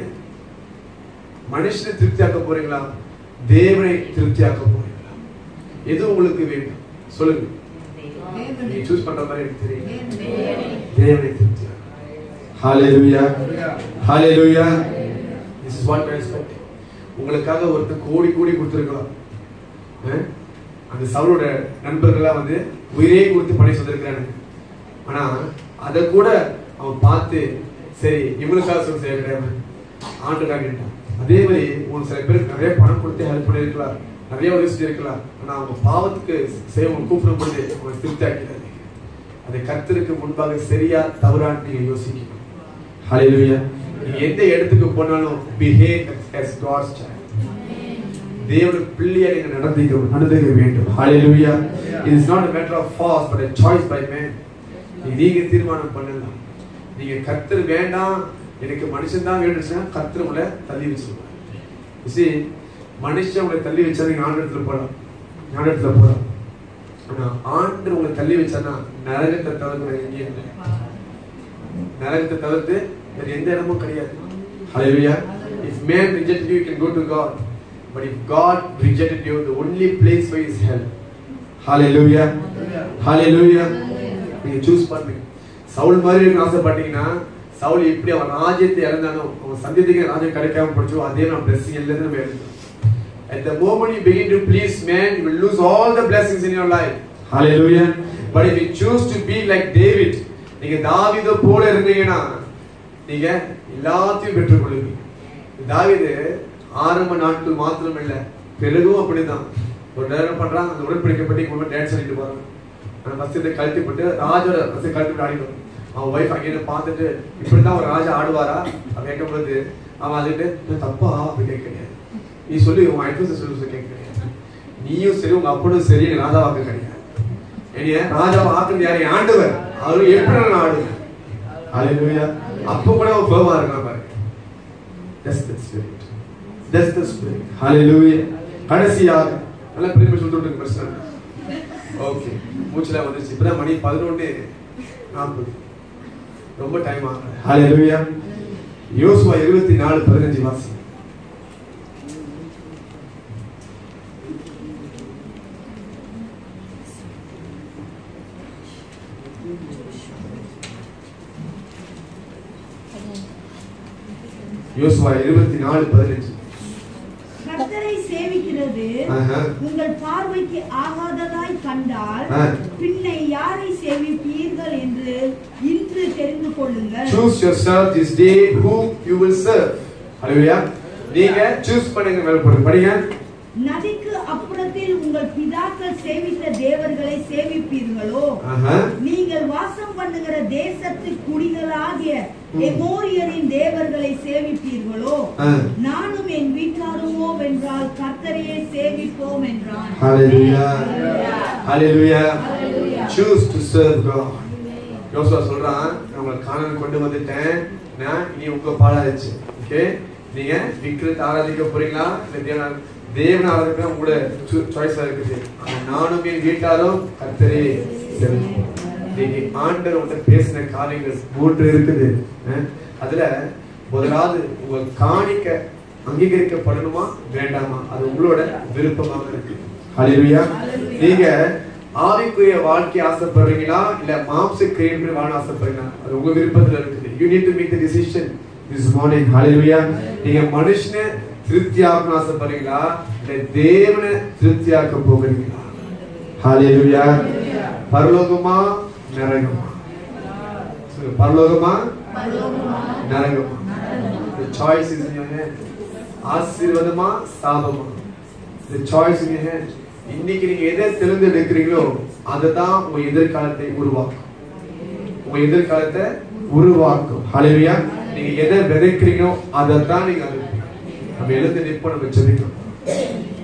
மனுஷனை திருப்தியாக்க போறீங்களா தேவனை திருப்தியாக்க போறீங்களா எது உங்களுக்கு வேண்டும் சொல்லுங்க நீங்க சூஸ் பண்ற மாதிரி எனக்கு தெரியும் தேவனை திருப்தியாக்க ஹalleluya ஹalleluya this is what I expect உங்களுக்காக ஒருத்தர் கோடி கோடி கொடுத்துருக்கலாம் அஹ்? அந்த சவுலோட நண்பர்கள்லாம் வந்து உயிரே கொடுத்து பணி சொல்லிருக்கிறாங்க ஆனா அதை கூட அவன் பார்த்து சரி இவங்களுக்காக சொல்லி செய்ய கிடையாது ஆண்டுக்காக கேட்டான் அதே மாதிரி ஒரு சில பேருக்கு நிறைய பணம் கொடுத்து ஹெல்ப் பண்ணிருக்கலாம் நிறைய உதவி செஞ்சிருக்கலாம் ஆனா அவங்க பாவத்துக்கு செய்ய கூப்பிடும் பொழுது அவங்க திருப்தி ஆக்கிறாங்க அதை கர்த்தருக்கு முன்பாக சரியா தவறான்னு நீங்க யோசிக்கணும் ஹalleluya நீங்க எந்த இடத்துக்கு போனாலும் பிஹேவ் as God's child தேவனுடைய பிள்ளையா நீங்க நடந்துக்க நடந்துக்க வேண்டும் ஹalleluya it is not a matter of force but a choice by man நீங்க தீர்மானம் பண்ணலாம் நீங்க கர்த்தர் வேண்டாம் எனக்கு மனுஷன் தான் வேணும்னா கர்த்தர் உங்களை தள்ளி வச்சிருவார் You see மனுஷன் உங்களை தள்ளி வச்சா நீங்க ஆண்டத்துல போலாம் ஆண்டத்துல போலாம் ஆனா ஆண்டு உங்களை தள்ளி வச்சானா நரகத்தை தவிர்த்து வேற எங்கேயும் இல்லை நரகத்தை தவிர்த்து வேற எந்த இடமும் கிடையாது Hallelujah. If man rejected you, you can go to God. But if God rejected you, the only place for you is hell. Hallelujah. Hallelujah. நீங்க சூஸ் பண்ணுங்க சவுல் மாதிரி இருக்க ஆசைப்பட்டீங்கன்னா சவுல் எப்படி அவன் ராஜ்யத்தை இழந்தானோ அவன் சந்ததிக்கு ராஜ்யம் கிடைக்காம போச்சோ அதே நான் பிளஸிங் இல்லைன்னு நம்ம எழுதணும் At the moment you begin to please man, you will lose all the blessings in your life. Hallelujah. But if you choose to be like David, நீங்க தாவீதை போல இருந்தீங்கன்னா நீங்க எல்லாத்தையும் பெற்றுக்கொள்வீங்க தாவீது ஆரம்ப நாட்கள் மாத்திரம் இல்ல பிறகும் அப்படிதான் ஒரு நேரம் பண்றான் அந்த உடன்படிக்கப்பட்டு இவங்க டான்ஸ் ஆடிட்டு போறான் அந்த வசத்தை கழட்டி போட்டு ராஜோட வசத்தை கழட்டி போட்டு ஆடிடும் அவன் ஒய்ஃப் அங்கே பார்த்துட்டு இப்படிதான் ஒரு ராஜா ஆடுவாரா அவன் கேட்கும்போது அவன் அதுட்டு "இது தப்பா அப்படி கேட்க கிடையாது நீ சொல்லி உன் அட்வைஸ் சொல்லி சொல்லி கேட்க கிடையாது நீயும் சரி உங்க அப்பனும் சரி நீ ராஜாவாக்க கிடையாது என்னைய ராஜாவை ஆக்குறது யாரு ஆண்டவர் அவரு எப்படி நான் ஆடுவேன் ஹalleluya அப்போ கூட அவன் ஃபேமா இருக்கான் பாருங்க that's the spirit that's the spirit hallelujah கடைசியாக நல்ல பிரிவு சொல்லிட்டு இருக்கு பிரச்சனை ஓகே மூச்சுல வந்துச்சு இப்பதான் மணி பதினொன்னு நாற்பது ரொம்ப டைம் ஆகுது ஹalleluya யோசுவா இருபத்தி நாலு பதினஞ்சு வாசி யோசுவா இருபத்தி நாலு பதினஞ்சு கர்த்தரை சேவிக்கிறது ஆஹா. உங்கள் பார்வைக்கு ஆகாததாய் கண்டால் ஆ. பின்னை யாரை சேவிப்பீர்கள் என்று இன்று தெரிந்து கொள்ளுங்கள் choose yourself this day whom you will serve ஹalleluya நீங்க சூஸ் பண்ணுங்க மேல போடுங்க படிங்க நதிக்கு அப்புறத்தில் உங்கள் பிதாக்கள் சேவித்த தேவர்களை சேவிப்பீர்களோ ஆஹா. நீங்கள் வாசம் பண்ணுகிற தேசத்து குடிகளாகிய எமோரியரின் தேவர்களை சேவிப்பீர்களோ ஆ. நானும் என் வீட்டாருமோ வென்றால் கர்த்தரையே சேவிப்போம் என்றான் Hallelujah. Hallelujah. Hallelujah. Choose to serve God. யோசுவா சொல்றான் நான் உங்களை காணான் கொண்டு வந்துட்டேன் நான் இனி உங்க பாடாச்சு ஓகே நீங்க விக்கிரத்தை ஆராதிக்க போறீங்களா இல்ல தேவன் தேவனை ஆராதிக்க உங்களோட சாய்ஸா இருக்குது ஆனா நானும் என் வீட்டாரும் கர்த்தரே சேவிப்போம். இன்னைக்கு ஆண்டவர் உங்கள்ட்ட பேசின காரியங்கள் மூன்று இருக்குது அஹ், அதுல முதலாவது உங்க காணிக்க அங்கீகரிக்கப்படணுமா வேண்டாமா அது உங்களோட விருப்பமாக இருக்கு ஹalleluya நீங்க ஆவிக்குரிய வாழ்க்கை ஆசைப்படுறீங்களா இல்ல மாம்ச கிரியைப்படி வாழ ஆசைப்படுறீங்களா அது உங்க விருப்பத்துல இருக்குது you need to make the decision this morning ஹalleluya நீங்க மனுஷனை திருப்தியாக்கணும் ஆசைப்படுறீங்களா இல்ல தேவனை திருப்தியாக்க போகிறீங்களா ஹalleluya பரலோகமா நரகமா சொல்லுங்க பரலோகமா நரகமா The choice is in your hand. ஆசீர்வாதமா சாபமா The choice in your hand. இன்னைக்கு நீங்க எதை தேர்ந்தெடுக்கிறீங்களோ அதுதான் உங்க எதிர்காலத்தை உருவாக்கும் உங்க எதிர்காலத்தை உருவாக்கும் ஹalleluya நீங்க எதை விதைக்கிறீங்களோ அதை தான் நீங்க அறுப்பீங்க நம்ம எழுந்து நிற்போம் நம்ம ஜெபிக்கணும்